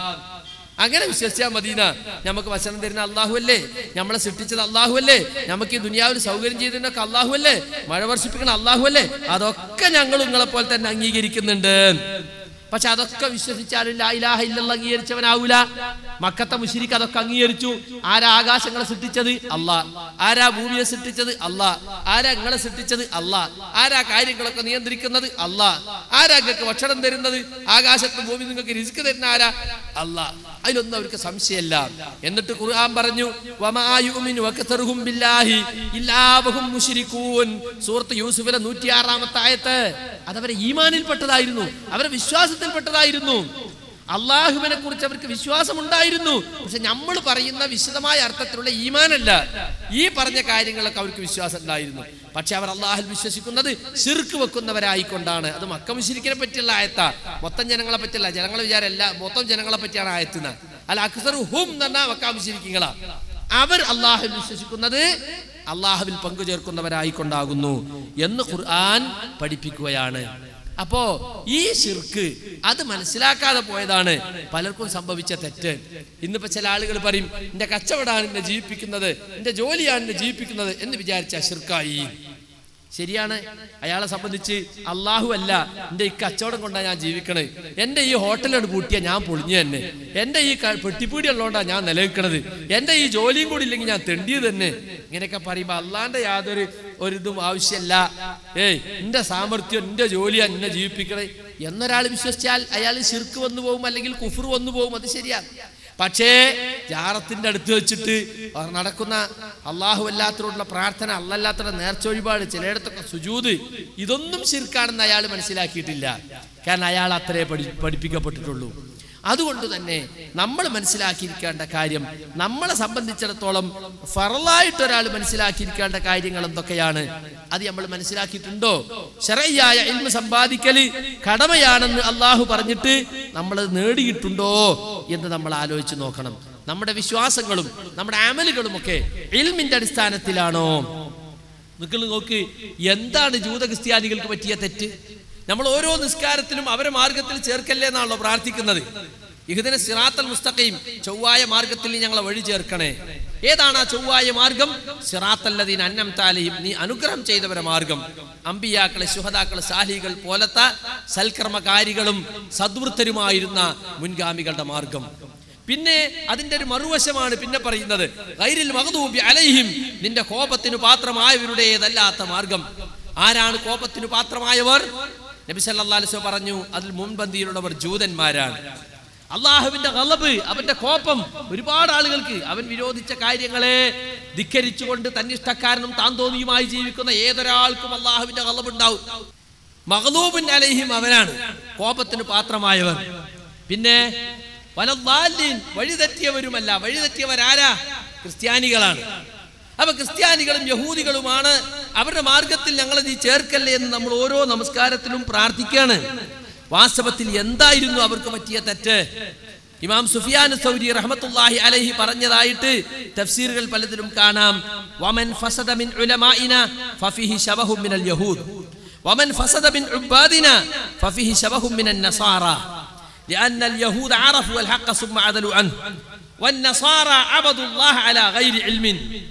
Speaker 2: അങ്ങനെ വിശ്വസിച്ചാൽ മദീന നമുക്ക് ഭക്ഷണം തരുന്ന അള്ളാഹു അല്ലേ നമ്മളെ സൃഷ്ടിച്ചത് അള്ളാഹു അല്ലേ നമുക്ക് ഈ ദുനിയാവിൽ സൗകര്യം ചെയ്തതിനൊക്കെ അള്ളാഹു അല്ലേ മഴ വർഷിപ്പിക്കുന്ന അള്ളാഹു അല്ലേ അതൊക്കെ ഞങ്ങൾ നിങ്ങളെ പോലെ തന്നെ അംഗീകരിക്കുന്നുണ്ട് പക്ഷെ അതൊക്കെ വിശ്വസിച്ചാലും ലാ ഇലാഹ ഇല്ലല്ലാഹ് അംഗീകരിച്ചവനാവൂല മക്കത്തെ മുഷിരിക്ക് അതൊക്കെ അംഗീകരിച്ചു ആരാ ആകാശങ്ങളെ സൃഷ്ടിച്ചത് അല്ലാ ആരാ ഭൂമിയെ സൃഷ്ടിച്ചത് അല്ലാ ആരാ നിങ്ങളെ സൃഷ്ടിച്ചത് അല്ലാ ആരാ കാര്യങ്ങളൊക്കെ നിയന്ത്രിക്കുന്നത് അല്ലാ ആരാ നിങ്ങൾക്ക് ഭക്ഷണം തരുന്നത് ആകാശത്ത് ഭൂമി നിങ്ങൾക്ക് രിസ്ക് തരുന്ന ആരാ അല്ലാ അതിലൊന്നും അവർക്ക് സംശയമല്ല എന്നിട്ട് ഖുർആൻ പറഞ്ഞു വമാ യുമിനു അക്തറുഹും ബില്ലാഹി ഇല്ലാ വഹും മുശ്രികൂൻ സൂറത്ത് യൂസുഫിലെ 106ാമത്തെ ആയത്ത് അതവരെ ഈമാനിൽപ്പെട്ടതായിരുന്നു അവരെ വിശ്വാസത്തിൽപ്പെട്ടതായിരുന്നു അള്ളാഹുവിനെ കുറിച്ച് അവർക്ക് വിശ്വാസമുണ്ടായിരുന്നു പക്ഷെ നമ്മൾ പറയുന്ന വിശദമായ അർത്ഥത്തിലുള്ള ഈമാനല്ല ഈ പറഞ്ഞ കാര്യങ്ങളൊക്കെ അവർക്ക് വിശ്വാസം ഉണ്ടായിരുന്നു പക്ഷെ അവർ അള്ളാഹിൽ വിശ്വസിക്കുന്നത് ശിർക്ക് വെക്കുന്നവരായിക്കൊണ്ടാണ് അത് മക്ക മുശിരിക്കിനെ പറ്റിയുള്ള ആയത്ത മൊത്തം ജനങ്ങളെ പറ്റിയല്ല ജനങ്ങളെ വിചാരമല്ല മൊത്തം ജനങ്ങളെ പറ്റിയാണ് ആയത്തുന്ന അല്ല അക്സർ ഹും എന്ന് പറഞ്ഞാൽ മക്ക മുശിരിക്കുകളാ അവർ അള്ളാഹുവിൽ വിശ്വസിക്കുന്നത് അള്ളാഹുവിൽ പങ്കുചേർക്കുന്നവരായിക്കൊണ്ടാകുന്നു എന്ന് ഖുർആൻ പഠിപ്പിക്കുകയാണ് അപ്പോ ഈ ശിർക്ക് അത് മനസ്സിലാക്കാതെ പോയതാണ് പലർക്കും സംഭവിച്ച തെറ്റ് ഇന്നിപ്പോ ചില ആളുകൾ പറയും എന്റെ കച്ചവടമാണ് എന്നെ ജീവിപ്പിക്കുന്നത് എന്റെ ജോലിയാണ് എന്നെ ജീവിപ്പിക്കുന്നത് എന്ന് വിചാരിച്ച ശിർക്കായി ശരിയാണ് അയാളെ സംബന്ധിച്ച് അള്ളാഹു അല്ല എന്റെ ഈ കച്ചവടം കൊണ്ടാണ് ഞാൻ ജീവിക്കണത് എന്റെ ഈ ഹോട്ടലാണ് പൂട്ടിയ ഞാൻ പൊളിഞ്ഞു തന്നെ എന്റെ ഈ ക- പെട്ടിപ്പീടി ഉള്ളതുകൊണ്ടാണ് ഞാൻ നിലനിൽക്കണത് എന്റെ ഈ ജോലിയും കൂടി ഇല്ലെങ്കിൽ ഞാൻ തെണ്ടിയത് തന്നെ ഇങ്ങനെയൊക്കെ പറയുമ്പോ അള്ളാന്റെ യാതൊരു ഒരിതും ആവശ്യമല്ല ഏയ് എന്റെ സാമർഥ്യം എന്റെ ജോലിയാണ് എന്നെ ജീവിപ്പിക്കണേ എന്നൊരാൾ വിശ്വസിച്ചാൽ അയാൾ ശിർക്ക് വന്നു പോകും അല്ലെങ്കിൽ കുഫർ വന്നു പോകും അത് ശരിയാണ് പക്ഷേ ജാറത്തിന്റെ അടുത്ത് വെച്ചിട്ട് അവർ നടക്കുന്ന അള്ളാഹു അല്ലാത്തവരോടുള്ള പ്രാർത്ഥന അല്ലല്ലാത്തവരുടെ നേർച്ചൊഴിപാട് ചിലയിടത്തൊക്കെ സുജൂത് ഇതൊന്നും ശിർക്കാണെന്ന് അയാൾ മനസ്സിലാക്കിയിട്ടില്ല കാരണം അയാൾ അത്രേ പഠി പഠിപ്പിക്കപ്പെട്ടിട്ടുള്ളൂ അതുകൊണ്ട് തന്നെ നമ്മൾ മനസ്സിലാക്കിയിരിക്കേണ്ട കാര്യം നമ്മളെ സംബന്ധിച്ചിടത്തോളം ഫറലായിട്ട് ഒരാൾ മനസ്സിലാക്കിയിരിക്കേണ്ട കാര്യങ്ങൾ എന്തൊക്കെയാണ് അത് നമ്മൾ മനസ്സിലാക്കിയിട്ടുണ്ടോ ശരയ്യായ ഇൽമ സമ്പാദിക്കല് കടമയാണെന്ന് അള്ളാഹു പറഞ്ഞിട്ട് നമ്മൾ നേടിയിട്ടുണ്ടോ എന്ന് നമ്മൾ ആലോചിച്ച് നോക്കണം നമ്മുടെ വിശ്വാസങ്ങളും നമ്മുടെ അമലുകളും ഒക്കെ ഇൽമിന്റെ അടിസ്ഥാനത്തിലാണോ നിങ്ങൾ നോക്ക് എന്താണ് ജൂത ക്രിസ്ത്യാനികൾക്ക് പറ്റിയ തെറ്റ് നമ്മൾ ഓരോ നിസ്കാരത്തിലും അവരെ മാർഗത്തിൽ ചേർക്കല്ലേ എന്നാണല്ലോ പ്രാർത്ഥിക്കുന്നത് ഇഹദിന സിറാത്തൽ മുസ്തഖീം ചൊവ്വായ മാർഗത്തിൽ നീ ഞങ്ങളെ വഴി ചേർക്കണേ ഏതാണ് ആ ചൊവ്വായ മാർഗം സിറാത്തല്ലദീൻ അന്നം താലയും നീ അനുഗ്രഹം ചെയ്തവരെ മാർഗം അമ്പിയാക്കളെ ശുഹദാക്കളെ സാഹികൾ പോലത്തെ സൽക്കർമ്മകാരികളും സദ്വൃത്തരുമായിരുന്ന മുൻഗാമികളുടെ മാർഗം പിന്നെ അതിന്റെ ഒരു മറുവശമാണ് പിന്നെ പറയുന്നത് ഗൈരിൽ മഹദൂബി അലൈഹിം നിന്റെ കോപത്തിന് പാത്രമായവരുടേതല്ലാത്ത മാർഗം ആരാണ് കോപത്തിന് പാത്രമായവർ നബി സല്ലല്ലാഹു അലൈഹി വസല്ലം പറഞ്ഞു അതിൽ മുൻപന്തിയിലുള്ളവർ ജൂതന്മാരാണ് അള്ളാഹുവിന്റെ ഗളബ് അവന്റെ കോപം ഒരുപാട് ആളുകൾക്ക് അവൻ വിരോധിച്ച കാര്യങ്ങളെ ധിക്കരിച്ചുകൊണ്ട് തന്നിഷ്ടക്കാരനും താന്തോന്നിയുമായി ജീവിക്കുന്ന ഏതൊരാൾക്കും അള്ളാഹുവിന്റെ ഗളബ് ഉണ്ടാവും മഹലൂബിൻ അലൈഹിം അവനാണ് കോപത്തിന് പാത്രമായവർ പിന്നെ വലദ്ദാലിൻ വഴിതെറ്റിയവരുമല്ല വഴിതെറ്റിയവരാരാ ക്രിസ്ത്യാനികളാണ് അപ്പൊ ക്രിസ്ത്യാനികളും യഹൂദികളുമാണ് അവരുടെ മാർഗത്തിൽ ഞങ്ങളെ നീ ചേർക്കല്ലേ എന്ന് നമ്മൾ ഓരോ നമസ്കാരത്തിലും പ്രാർത്ഥിക്കുകയാണ് വാസ്തവത്തിൽ എന്തായിരുന്നു അവർക്ക് പറ്റിയ തെറ്റ് ഇമാം സുഫിയാൻ സൗരി റഹ്മത്തുള്ളാഹി അലൈഹി പറഞ്ഞതായിട്ട് തഫ്സീറുകൾ പലതിലും കാണാം വമൻ ഫസദ മിൻ ഉലമാഇന ഫഫിഹി ശബഹു മിനൽ യഹൂദ് വമൻ ഫസദ മിൻ ഉബാദിന ഫഫിഹി ശബഹു മിനൻ നസാറ لأن اليهود عرفوا الحق ثم عدلوا عنه والنصارى عبدوا الله على غير علم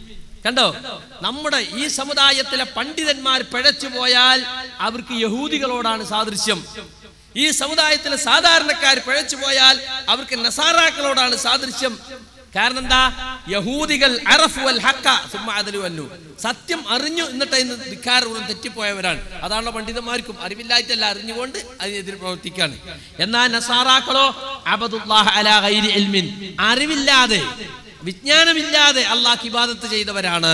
Speaker 2: കണ്ടോ നമ്മുടെ ഈ സമുദായത്തിലെ പണ്ഡിതന്മാർ പിഴച്ചു പോയാൽ അവർക്ക് യഹൂദികളോടാണ് സാദൃശ്യം ഈ സമുദായത്തിലെ സാധാരണക്കാർ പിഴച്ചു പോയാൽ അവർക്ക് നസാറാക്കളോടാണ് സാദൃശ്യം കാരണം എന്താ യഹൂദികൾ അറഫു അൽ ഹക്ക സുമ്മ അദലു അല്ലു സത്യം അറിഞ്ഞു എന്നിട്ട് ഇന്ന് ധിക്കാരപൂർവ്വം തെറ്റിപ്പോയവരാണ് അതാണല്ലോ പണ്ഡിതന്മാർക്കും അറിവില്ലായിട്ടല്ല അറിഞ്ഞുകൊണ്ട് അതിനെതിരെ പ്രവർത്തിക്കാണ് എന്നാൽ നസാറാക്കളോ അബദുല്ലാഹ് അലാ ഗൈരി ഇൽമിൻ അറിവില്ലാതെ വിജ്ഞാനമില്ലാതെ അള്ളാഹ് ഇബാദത്ത് ചെയ്തവരാണ്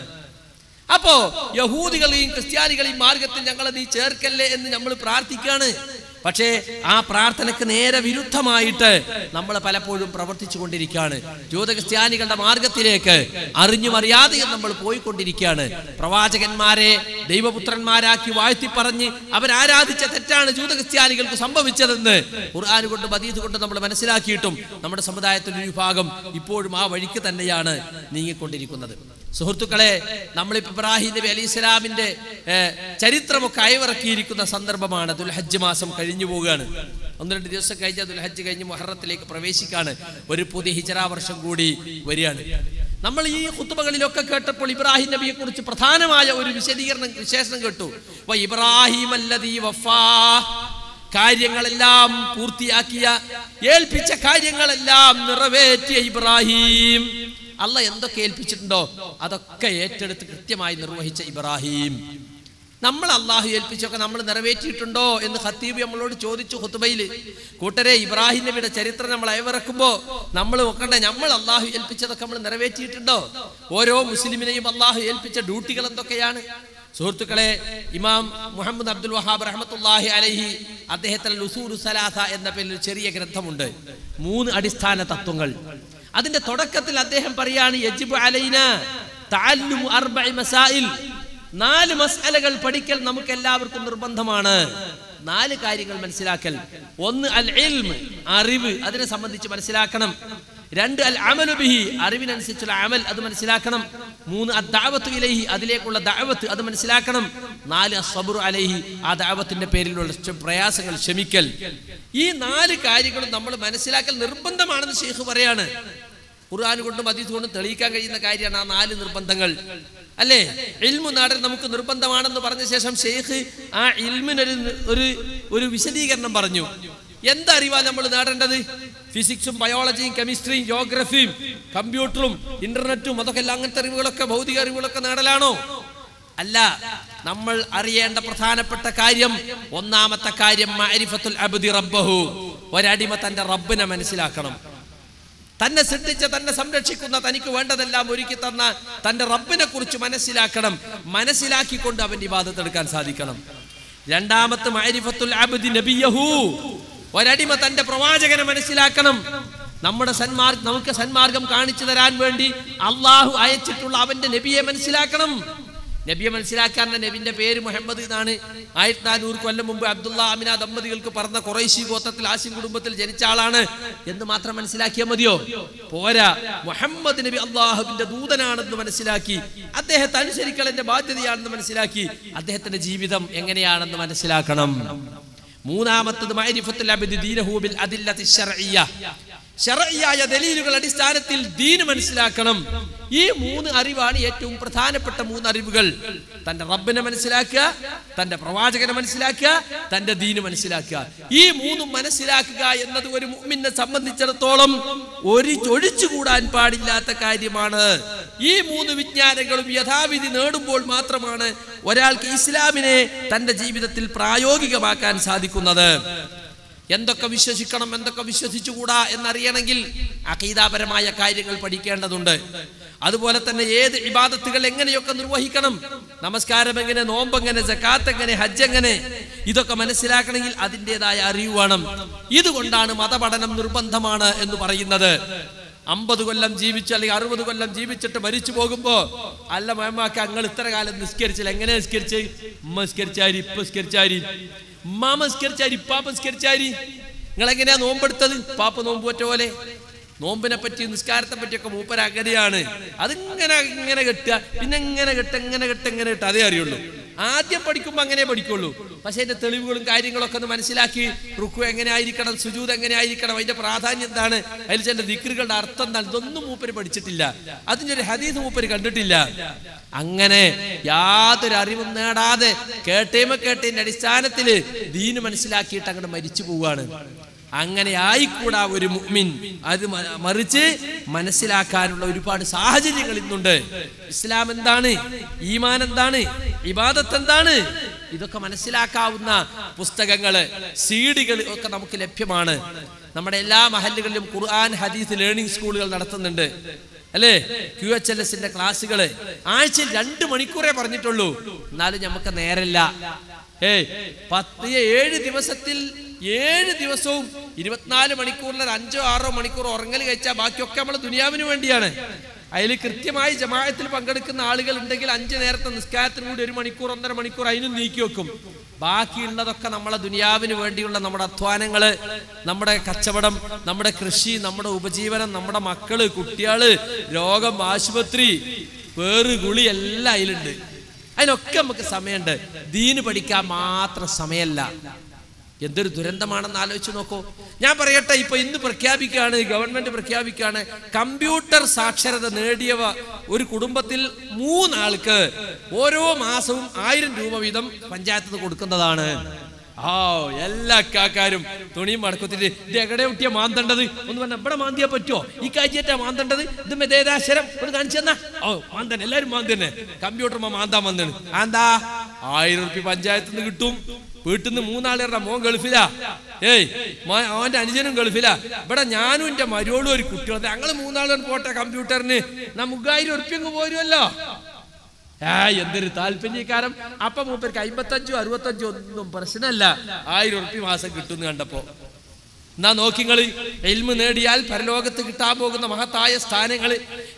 Speaker 2: അപ്പോ യഹൂദികളെയും ക്രിസ്ത്യാനികളെയും മാർഗത്തിൽ ഞങ്ങളെ നീ ചേർക്കല്ലേ എന്ന് നമ്മൾ പ്രാർത്ഥിക്കാണ് പക്ഷേ ആ പ്രാർത്ഥനയ്ക്ക് നേരെ വിരുദ്ധമായിട്ട് നമ്മൾ പലപ്പോഴും പ്രവർത്തിച്ചു കൊണ്ടിരിക്കുകയാണ് ജൂത ക്രിസ്ത്യാനികളുടെ മാർഗത്തിലേക്ക് അറിഞ്ഞും അറിയാതെയും നമ്മൾ പോയിക്കൊണ്ടിരിക്കുകയാണ് പ്രവാചകന്മാരെ ദൈവപുത്രന്മാരാക്കി വാഴ്ത്തി പറഞ്ഞ് അവരാരാധിച്ച തെറ്റാണ് ജൂത ക്രിസ്ത്യാനികൾക്ക് സംഭവിച്ചതെന്ന് ഖുർആൻ കൊണ്ട് ബദീത് കൊണ്ട് നമ്മൾ മനസ്സിലാക്കിയിട്ടും നമ്മുടെ സമുദായത്തിൻ്റെ ഒരു വിഭാഗം ഇപ്പോഴും ആ വഴിക്ക് തന്നെയാണ് നീങ്ങിക്കൊണ്ടിരിക്കുന്നത് സുഹൃത്തുക്കളെ നമ്മളിപ്പോൾ ഇബ്രാഹിം നബി അലി ഇസ്ലാമിന്റെ ഏഹ്, ചരിത്രമൊക്കെ അയവിറക്കിയിരിക്കുന്ന സന്ദർഭമാണ് ദുൽഹജ്ജ് മാസം കഴിഞ്ഞു പോവുകയാണ് ഒന്ന് രണ്ട് ദിവസം കഴിഞ്ഞ ദുൽഹജ്ജ് കഴിഞ്ഞ് മുഹറത്തിലേക്ക് പ്രവേശിക്കാണ് ഒരു പുതിയ ഹിജറ വർഷം കൂടി വരികയാണ് നമ്മൾ ഈ കുത്തുബകളിലൊക്കെ കേട്ടപ്പോൾ ഇബ്രാഹിം നബിയെ കുറിച്ച് പ്രധാനമായ ഒരു വിശദീകരണം വിശേഷണം കേട്ടു വ ഇബ്രാഹിം അല്ലദീ വഫാ കാര്യങ്ങളെല്ലാം പൂർത്തിയാക്കിയ ഏൽപ്പിച്ച കാര്യങ്ങളെല്ലാം നിറവേറ്റിയ ഇബ്രാഹിം അല്ല എന്തൊക്കെ ഏൽപ്പിച്ചിട്ടുണ്ടോ അതൊക്കെ ഏറ്റെടുത്ത് കൃത്യമായി നിർവഹിച്ച ഇബ്രാഹിം നമ്മൾ അള്ളാഹു ഏൽപ്പിച്ചൊക്കെ നമ്മൾ നിറവേറ്റിയിട്ടുണ്ടോ എന്ന് ഖത്തീബ് നമ്മളോട് ചോദിച്ചു ഹുത്തുബയിൽ കൂട്ടരെ ഇബ്രാഹിം നബിയുടെ ചരിത്രം നമ്മൾ അയവിറക്കുമ്പോ നമ്മൾ നോക്കണ്ടേ നമ്മൾ അള്ളാഹു ഏൽപ്പിച്ചതൊക്കെ നമ്മൾ നിറവേറ്റിയിട്ടുണ്ടോ ഓരോ മുസ്ലിമിനെയും അള്ളാഹു ഏൽപ്പിച്ച ഡ്യൂട്ടികൾ എന്തൊക്കെയാണ് സുഹൃത്തുക്കളെ ഇമാം മുഹമ്മദ് അബ്ദുൽ വഹാബ് റഹ്മത്തുല്ലാഹി അലൈഹി അദ്ദേഹത്തിന് ലുസൂറു സലാസ എന്ന പേരിൽ ഒരു ചെറിയ ഗ്രന്ഥമുണ്ട് മൂന്ന് അടിസ്ഥാന തത്വങ്ങൾ അതിന്റെ തുടക്കത്തിൽ അദ്ദേഹം പറയാണ് യജിബു അലൈന തഅല്ലുമു അർബഇ മസായിൽ നാല് മസ്അലകൾ പഠിക്കൽ നമുക്ക് എല്ലാവർക്കും നിർബന്ധമാണ് നാല് കാര്യങ്ങൾ മനസ്സിലാക്കൽ ഒന്ന് അൽ ഇൽം അറിവ് അതിനെ സംബന്ധിച്ച് മനസ്സിലാക്കണം രണ്ട് അൽ അമലു ബിഹി അറിവിനനുസരിച്ചുള്ള അമൽ അത് മനസ്സിലാക്കണം മൂന്ന് അദ്ദാവത്ത് ഇലൈഹി അതിലേക്കുള്ള ദഅവത്ത് അത് മനസ്സിലാക്കണം നാല് അസ്സബ്റു അലൈഹി ആ ദഅവത്തിന്റെ പേരിലുള്ള ക്ഷ- പ്രയാസങ്ങൾ ക്ഷമിക്കൽ ഈ നാല് കാര്യങ്ങളും നമ്മൾ മനസ്സിലാക്കൽ നിർബന്ധമാണെന്ന് ഷെയ്ഖ് പറയാണ് ഖുർആൻ കൊണ്ടും അതീത് കൊണ്ടും തെളിയിക്കാൻ കഴിയുന്ന കാര്യമാണ് ആ നാല് നിർബന്ധങ്ങൾ അല്ലേ ഇൽമു നാടൻ നമുക്ക് നിർബന്ധമാണെന്ന് പറഞ്ഞ ശേഷം ഷെയ്ഖ് ആ ഇൽമിനൊരു ഒരു ഒരു വിശദീകരണം പറഞ്ഞു എന്തറിവാ നമ്മൾ നേടേണ്ടത് ഫിസിക്സും ബയോളജിയും കെമിസ്ട്രിയും ജോഗ്രഫിയും കമ്പ്യൂട്ടറും ഇന്റർനെറ്റും അതൊക്കെ എല്ലാം അങ്ങനത്തെ അറിവുകളൊക്കെ ഭൗതിക അറിവുകളൊക്കെ നേടലാണോ അല്ല നമ്മൾ അറിയേണ്ട പ്രധാനപ്പെട്ട കാര്യം ഒന്നാമത്തെ കാര്യം മഅരിഫത്തുൽ അബ്ദി റബ്ബഹു ഒരടിമ തന്റെ റബ്ബിനെ മനസ്സിലാക്കണം തന്നെ സൃഷ്ടിച്ച തന്നെ സംരക്ഷിക്കുന്ന തനിക്ക് വേണ്ടതെല്ലാം ഒരുക്കി തന്ന തന്റെ റബ്ബിനെ കുറിച്ച് മനസ്സിലാക്കണം മനസ്സിലാക്കിക്കൊണ്ട് അവന്റെ ഇബാദത്ത് എടുക്കാൻ സാധിക്കണം രണ്ടാമത്തെ മഅരിഫത്തുൽ അബ്ദി നബിയഹു ഒരടിമ തന്റെ പ്രവാചകനെ മനസ്സിലാക്കണം നമ്മുടെ സന്മാർഗം നമുക്ക് സന്മാർഗം കാണിച്ചു തരാൻ വേണ്ടി അള്ളാഹു അയച്ചിട്ടുള്ള അവന്റെ നബിയെ മനസ്സിലാക്കണം നബിയെ മനസ്സിലാക്കാൻ നബിന്റെ പേര് മുഹമ്മദ് എന്നാണ് ആയിരത്തി നാനൂറ് കൊല്ലം മുമ്പ് അബ്ദുള്ള അമിന ദമ്പതികൾക്ക് പറഞ്ഞ കുറേശി ഗോത്രത്തിൽ ആസിം കുടുംബത്തിൽ ജനിച്ച ആളാണ് എന്ന് മാത്രം മനസ്സിലാക്കിയാൽ മതിയോ പോരാ മുഹമ്മദ് നബി അള്ളാഹുവിന്റെ ദൂതനാണെന്ന് മനസ്സിലാക്കി അദ്ദേഹത്തെ അനുസരിക്കൽ എന്റെ ബാധ്യതയാണെന്ന് മനസ്സിലാക്കി അദ്ദേഹത്തിന്റെ ജീവിതം എങ്ങനെയാണെന്ന് മനസ്സിലാക്കണം മൂന്നാമത്തത് മഅരിഫത്തുൽ അബ്ദി ദീനഹു ബിൽ അദില്ലത്തി ശർഇയ്യ ശർഇയ്യായ ദലീലുകൾ അടിസ്ഥാനത്തിൽ ദീന് മനസ്സിലാക്കണം ഈ മൂന്ന് അറിവാണ് ഏറ്റവും പ്രധാനപ്പെട്ട മൂന്ന് അറിവുകൾ തന്റെ റബ്ബിനെ മനസ്സിലാക്കുക തന്റെ പ്രവാചകനെ മനസ്സിലാക്കുക തന്റെ ദീന് മനസ്സിലാക്കുക ഈ മൂന്നും മനസ്സിലാക്കുക എന്നത് ഒരു മുഅ്മിനെ സംബന്ധിച്ചിടത്തോളം ഒരു ഒഴിച്ചുകൂടാൻ പാടില്ലാത്ത കാര്യമാണ് ഈ മൂന്ന് വിജ്ഞാനങ്ങളും യഥാവിധി നേടുമ്പോൾ മാത്രമാണ് ഒരാൾക്ക് ഇസ്ലാമിനെ തന്റെ ജീവിതത്തിൽ പ്രായോഗികമാക്കാൻ സാധിക്കുന്നത് എന്തൊക്കെ വിശ്വസിക്കണം എന്തൊക്കെ വിശ്വസിച്ചുകൂടാ എന്നറിയണമെങ്കിൽ അഖീദാപരമായ കാര്യങ്ങൾ പഠിക്കേണ്ടതുണ്ട് അതുപോലെ തന്നെ ഏത് ഇബാദത്തുകൾ എങ്ങനെയൊക്കെ നിർവഹിക്കണം നമസ്കാരം എങ്ങനെ നോമ്പ് എങ്ങനെ ജക്കാത്ത് എങ്ങനെ ഹജ്ജ് എങ്ങനെ ഇതൊക്കെ മനസ്സിലാക്കണമെങ്കിൽ അതിൻ്റെതായ അറിവ് വേണം ഇതുകൊണ്ടാണ് മതപഠനം നിർബന്ധമാണ് എന്ന് പറയുന്നത് അമ്പത് കൊല്ലം ജീവിച്ചു അല്ലെങ്കിൽ അറുപത് കൊല്ലം ജീവിച്ചിട്ട് മരിച്ചു പോകുമ്പോ അല്ല മേമാക്ക അങ്ങൾ ഇത്ര കാലം നിസ്കരിച്ചില്ല എങ്ങനെ നിസ്കരിച്ച് ഉമ്മ നിസ്കരിച്ചാരി ഇപ്പൊ നിസ്കരിച്ചാരി ഉമ്മാമ നിസ്കരിച്ചാരി ഇപ്പാപ്പ നിസ്കരിച്ചാരി നിങ്ങൾ എങ്ങനെയാ നോമ്പെടുത്തത് പാപ്പ നോമ്പ് പറ്റ പോലെ നോമ്പിനെ പറ്റി നിസ്കാരത്തെ പറ്റിയൊക്കെ മൂപ്പര അങ്ങനെയാണ് അതിങ്ങനെ ഇങ്ങനെ കെട്ടുക പിന്നെ എങ്ങനെ കെട്ട എങ്ങനെ കെട്ട എങ്ങനെ കെട്ട അതേ അറിയുള്ളൂ ആദ്യം പഠിക്കുമ്പോൾ അങ്ങനെ പഠിക്കുള്ളൂ പക്ഷെ അതിന്റെ തെളിവുകളും കാര്യങ്ങളൊക്കെ ഒന്ന് മനസ്സിലാക്കി റുക്കു എങ്ങനെ ആയിരിക്കണം സുജൂത് എങ്ങനെ ആയിരിക്കണം അതിന്റെ പ്രാധാന്യം എന്താണ് അതിൽ ചില ദിക്റുകളുടെ അർത്ഥം എന്താണ് ഇതൊന്നും മൂപ്പര് പഠിച്ചിട്ടില്ല അതിന്റെ ഒരു ഹദീസ് മൂപ്പര് കണ്ടിട്ടില്ല അങ്ങനെ യാതൊരു അറിവും നേടാതെ കേട്ടേമ കേട്ടതിന്റെ അടിസ്ഥാനത്തിൽ ദീന് മനസ്സിലാക്കിയിട്ട് അങ്ങോട്ട് മരിച്ചു പോവുകയാണ് അങ്ങനെ ആയിക്കൂടാ ഒരു മുഅ്മിൻ അത് മ- മറിച്ച് മനസ്സിലാക്കാനുള്ള ഒരുപാട് സാഹചര്യങ്ങൾ ഇന്നുണ്ട് ഇസ്ലാം എന്താണ് ഈമാൻ എന്താണ് ഇബാദത്ത് എന്താണ് ഇതൊക്കെ മനസ്സിലാക്കാവുന്ന പുസ്തകങ്ങള് സീഡികൾ ഒക്കെ നമുക്ക് ലഭ്യമാണ് നമ്മുടെ എല്ലാ മഹല്ലുകളിലും ഖുർആൻ ഹദീസ് ലേണിംഗ് സ്കൂളുകൾ നടത്തുന്നുണ്ട് അല്ലേ ക്യു എച്ച് എൽ എസിന്റെ ക്ലാസ്സുകള് ആഴ്ചയിൽ രണ്ട് മണിക്കൂറേ പറഞ്ഞിട്ടുള്ളൂ എന്നാലും നമുക്ക് നേരല്ല ഏയ് പത്ത് ഏഴ് ദിവസത്തിൽ ഏഴ് ദിവസവും ഇരുപത്തിനാല് മണിക്കൂറിൽ ഒരു അഞ്ചോ ആറോ മണിക്കൂർ ഉറങ്ങൽ കഴിച്ചാൽ ബാക്കിയൊക്കെ നമ്മൾ ദുനിയാവിന് വേണ്ടിയാണ് അതിൽ കൃത്യമായി ജമാഅത്തിൽ പങ്കെടുക്കുന്ന ആളുകൾ ഉണ്ടെങ്കിൽ അഞ്ച് നേരത്തെ നിസ്കാരത്തിന് കൂടി ഒരു മണിക്കൂർ ഒന്നര മണിക്കൂർ അതിനും നീക്കി വെക്കും ബാക്കിയുള്ളതൊക്കെ നമ്മളെ ദുനിയാവിന് വേണ്ടിയുള്ള നമ്മുടെ അധ്വാനങ്ങള് നമ്മുടെ കച്ചവടം നമ്മുടെ കൃഷി നമ്മുടെ ഉപജീവനം നമ്മുടെ മക്കള് കുട്ടികള് രോഗം ആശുപത്രി വേറ് കുളി എല്ലാം അതിലുണ്ട് അതിനൊക്കെ നമുക്ക് സമയമുണ്ട് ദീന് പഠിക്കാൻ മാത്രം സമയമല്ല എന്തൊരു ദുരന്തമാണെന്ന് ആലോചിച്ച് നോക്കൂ ഞാൻ പറയട്ടെ ഇപ്പൊ ഇന്ന് പ്രഖ്യാപിക്കുകയാണ് ഗവൺമെന്റ് പ്രഖ്യാപിക്കുകയാണ് കമ്പ്യൂട്ടർ സാക്ഷരത നേടിയവ ഒരു കുടുംബത്തിൽ മൂന്നാൾക്ക് ഓരോ മാസവും ആയിരം രൂപ വീതം പഞ്ചായത്ത് നിന്ന് കൊടുക്കുന്നതാണ് ആ എല്ലാ കാക്കാരും തുണിയും മടക്കത്തിട്ട് ഇത് എവിടെ കുട്ടിയെ മാന്തണ്ടത് ഒന്ന് പറഞ്ഞ ഇവിടെ മാന്തിയാ പറ്റുമോ ഈ കാഴ്ചയായിട്ടാ മാന്തണ്ടത് ഇത് മെതേതാശരം ഒന്ന് കാണിച്ചു തന്നാ ഓ മാന്തൻ എല്ലാരും മാന്തന്നെ കമ്പ്യൂട്ടർ മാന്താൻ വന്നാണ് ആന്താ ആയിരം റുപ്യ പഞ്ചായത്തിൽ നിന്ന് കിട്ടും വീട്ടിൽ നിന്ന് മൂന്നാളുടെ മോൻ ഗൾഫിലാ ഏയ് മോ- അവന്റെ അനുജനും ഗൾഫിലാ ഇവിടെ ഞാനും എന്റെ മരോളും ഒരു കുട്ടികളും ഞങ്ങൾ മൂന്നാളും പോട്ടെ കമ്പ്യൂട്ടറിന് നാ മുഖായിരം ഉറുപ്പ്യങ്ങ് പോരുമല്ലോ ആ എന്തൊരു താല്പര്യക്കാരം അപ്പൊ മൂപ്പർക്ക് അമ്പത്തഞ്ചോ അറുപത്തഞ്ചോ ഒന്നും പ്രശ്നമല്ല ആയിരം ഉറുപ്പ്യ മാസം കിട്ടുമെന്ന് കണ്ടപ്പോ എന്നാ നോക്കിങ്ങള് എൽമ് നേടിയാൽ പരലോകത്ത് കിട്ടാൻ പോകുന്ന മഹത്തായ സ്ഥാനങ്ങൾ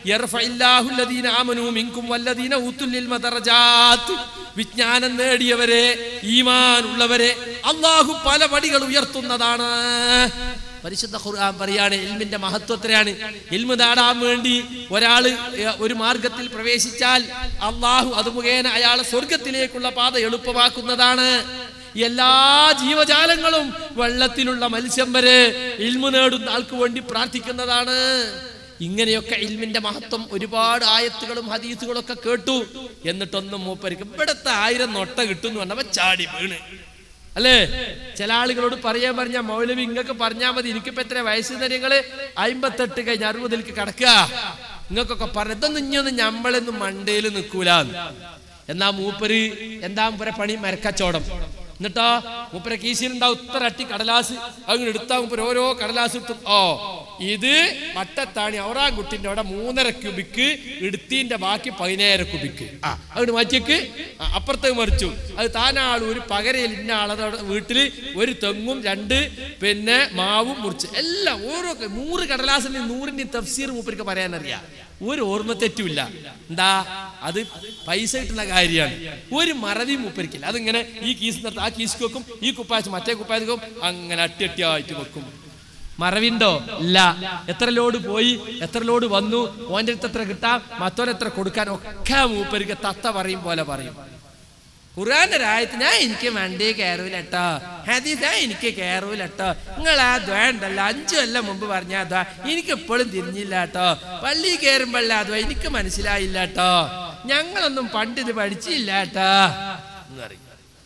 Speaker 2: വിജ്ഞാനം നേടിയവരെ ഈമാൻ ഉള്ളവരെ അള്ളാഹു പല പടികൾ ഉയർത്തുന്നതാണ് പരിശുദ്ധ ഖുർആൻ പറയാണ് ഇൽമിന്റെ മഹത്വത്തിലാണ് ഇൽമ് നേടാൻ വേണ്ടി ഒരാള് ഏ, ഒരു മാർഗത്തിൽ പ്രവേശിച്ചാൽ അള്ളാഹു അത് മുഖേന അയാളെ സ്വർഗത്തിലേക്കുള്ള പാത എളുപ്പമാക്കുന്നതാണ് എല്ലാ ജീവജാലങ്ങളും വെള്ളത്തിലുള്ള മത്സ്യം വരെ ഇൽമു നേടുന്ന ആൾക്ക് വേണ്ടി പ്രാർത്ഥിക്കുന്നതാണ് ഇങ്ങനെയൊക്കെ ഇൽമിന്റെ മഹത്വം ഒരുപാട് ആയത്തുകളും ഹദീസുകളും ഒക്കെ കേട്ടു എന്നിട്ടൊന്നും മൂപ്പരിക്ക് ഇവിടത്തെ ആയിരം നൊട്ട കിട്ടുന്നു പറഞ്ഞപ്പോ ചാടി വീണ് അല്ലേ ചില ആളുകളോട് പറയാൻ പറഞ്ഞ മൗലവി ഇങ്ങക്ക് പറഞ്ഞാൽ മതി എനിക്കിപ്പോ എത്ര വയസ്സ് നിങ്ങള് അമ്പത്തെട്ട് കഴിഞ്ഞ് അറുപതിലേക്ക് കടക്കുക നിങ്ങൾക്കൊക്കെ പറഞ്ഞ ഇതൊന്നും ഇനിയൊന്നും ഞമ്മളൊന്നും മണ്ടയിൽ നിൽക്കൂല എന്നാ മൂപ്പര് എന്താ മൂപ്പരെ പണി മരക്കച്ചോടം എന്നിട്ടോ മൂപ്പരെ കീശിലുണ്ടാവും ഉത്തര അട്ടി കടലാസ് അങ്ങനെ എടുത്താ മൂപ്പര് ഓരോ കടലാസ് ഇട്ടും ഓ
Speaker 3: ഇത് വട്ടത്താണി ഔറാൻകുട്ടിന്റെ അവിടെ മൂന്നര ക്യൂബിക്ക് ഇടുത്തിന്റെ ബാക്കി പതിനേഴര ക്യൂബിക്ക് ആ അങ്ങോട്ട് മാറ്റിയേക്ക് ആ, അപ്പുറത്തേക്ക് മറിച്ചു അത് താനാൾ ഒരു പകരയിൽ ഇന്ന ആളത് അവിടെ വീട്ടില് ഒരു തെങ്ങും രണ്ട് പിന്നെ മാവും മുറിച്ച് എല്ലാം ഓരോ നൂറ് കടലാസിന്റെ നൂറിന്റെ തഫ്സീർ മൂപ്പർക്ക് പറയാനറിയാം ഒരു ഓർമ്മ തെറ്റുമില്ല എന്താ അത് പൈസ കിട്ടുന്ന കാര്യമാണ് ഒരു മറവി മൂപ്പരിക്കില്ല അതിങ്ങനെ ഈ കീസ് നിർത്തി ആ കീസ് വെക്കും ഈ കുപ്പായച്ച് മറ്റേ കുപ്പായത്ത് വെക്കും അങ്ങനെ അട്ടി അട്ടിയായിട്ട് വെക്കും മറവിണ്ടോ ഇല്ല എത്ര ലോഡ് പോയി എത്ര ലോഡ് വന്നു ഓൻ്റെ അടുത്ത് എത്ര കിട്ടാം മറ്റോനെത്ര കൊടുക്കാൻ ഒക്കെ മൂപ്പരിക്ക് തത്ത പറയും പോലെ പറയും ഖുർആന്റെ രായത്ത് ഞാൻ എനിക്ക് വണ്ടി കയറൂലട്ടോ ഹദീസ് ഞാൻ എനിക്ക് കയറൂലട്ടോ നിങ്ങൾ ആ ദ്വ ഉണ്ടല്ലോ അഞ്ചു കൊല്ലം മുമ്പ് പറഞ്ഞ ദ്വ എനിക്ക് എപ്പോഴും തിരിഞ്ഞില്ല കേട്ടോ പള്ളി കയറുമ്പോഴല്ല ദ്വ എനിക്ക് മനസ്സിലായില്ല കേട്ടോ ഞങ്ങളൊന്നും പണ്ട് ഇത് പഠിച്ചില്ല കേട്ടോ എന്ന് പറയും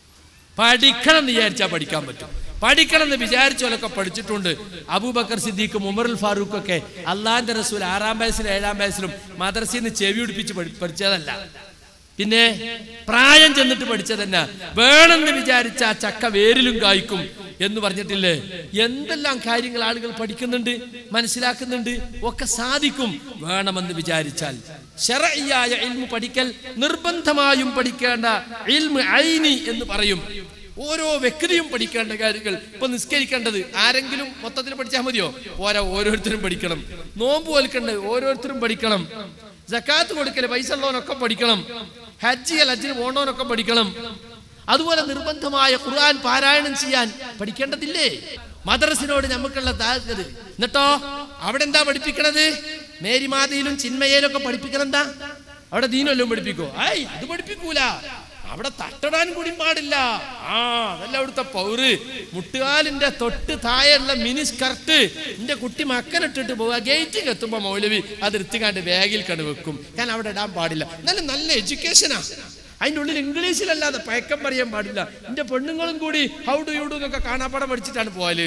Speaker 3: പഠിക്കണം എന്ന് വിചാരിച്ചാൽ പഠിക്കാൻ പറ്റും പഠിക്കണം എന്ന് വിചാരിച്ചോലൊക്കെ പഠിച്ചിട്ടുണ്ട് അബൂബക്കർ സിദ്ദീഖും ഉമറുൽ ഫാറൂഖ് ഒക്കെ അള്ളാന്റെ റസൂൽ ആറാം വയസ്സിലും ഏഴാം വയസ്സിലും മദർസിൽ നിന്ന് ചെവി പിടിപ്പിച്ച് പഠി- പഠിച്ചതല്ല പിന്നെ പ്രായം ചെന്നിട്ട് പഠിച്ചതന്നെ വേണമെന്ന് വിചാരിച്ച ആ ചക്ക വേരിലും കായ്ക്കും എന്ന് പറഞ്ഞിട്ടില്ലേ എന്തെല്ലാം കാര്യങ്ങൾ ആളുകൾ പഠിക്കുന്നുണ്ട് മനസ്സിലാക്കുന്നുണ്ട് ഒക്കെ സാധിക്കും വേണമെന്ന് വിചാരിച്ചാൽ ശരയ്യായ ഇൽമു പഠിക്കൽ നിർബന്ധമായും പഠിക്കേണ്ട ഇൽമു ഐനി എന്ന് പറയും ഓരോ വ്യക്തിയും പഠിക്കേണ്ട കാര്യങ്ങൾ ഇപ്പൊ നിസ്കരിക്കേണ്ടത് ആരെങ്കിലും മൊത്തത്തിൽ പഠിച്ചാൽ മതിയോ പോരാ ഓരോരുത്തരും പഠിക്കണം നോമ്പ് വലിക്കേണ്ടത് ഓരോരുത്തരും പഠിക്കണം ജക്കാത്ത് കൊടുക്കല് പൈസ ഉള്ളവനൊക്കെ പഠിക്കണം ഹജ്ജ് ചെയ്യൽ ഹജ്ജിന് പോകണവനൊക്കെ പഠിക്കണം അതുപോലെ നിർബന്ധമായ ഖുർആൻ പാരായണം ചെയ്യാൻ പഠിക്കേണ്ടതില്ലേ മദ്രസിനോട് നമുക്കുള്ള താക്കത് എന്നിട്ടോ അവിടെ എന്താ പഠിപ്പിക്കണത് മേരിമാതയിലും ചിന്മയിലും ഒക്കെ പഠിപ്പിക്കണം എന്താ അവിടെ ദീനെല്ലാം പഠിപ്പിക്കോ ആയ് അത് പഠിപ്പിക്കൂല അവിടെ തട്ടടാൻ കൂടി പാടില്ല ആ അതല്ല അവിടുത്തെ പൗറ് മുട്ടുകാലിന്റെ തൊട്ട് താഴെയുള്ള മിനി സ്കർട്ട് എന്റെ കുട്ടി മക്കനിട്ടിട്ട് പോവുക ഗേറ്റിൽ എത്തുമ്പോ മൗലവി അത് എടുത്തുകാണ്ട് ബാഗിൽ കണ്ട് വെക്കും കാരണം അവിടെ ഇടാൻ പാടില്ല എന്നാലും നല്ല എഡ്യൂക്കേഷനാ അതിൻ്റെ ഉള്ളിൽ ഇംഗ്ലീഷിലല്ലാതെ പയക്കം പറയാൻ പാടില്ല എന്റെ പെണ്ണുങ്ങളും കൂടി ഹൗ ഡു യു ഡു എന്നൊക്കെ കാണാപ്പാടം പഠിച്ചിട്ടാണ് പോയാല്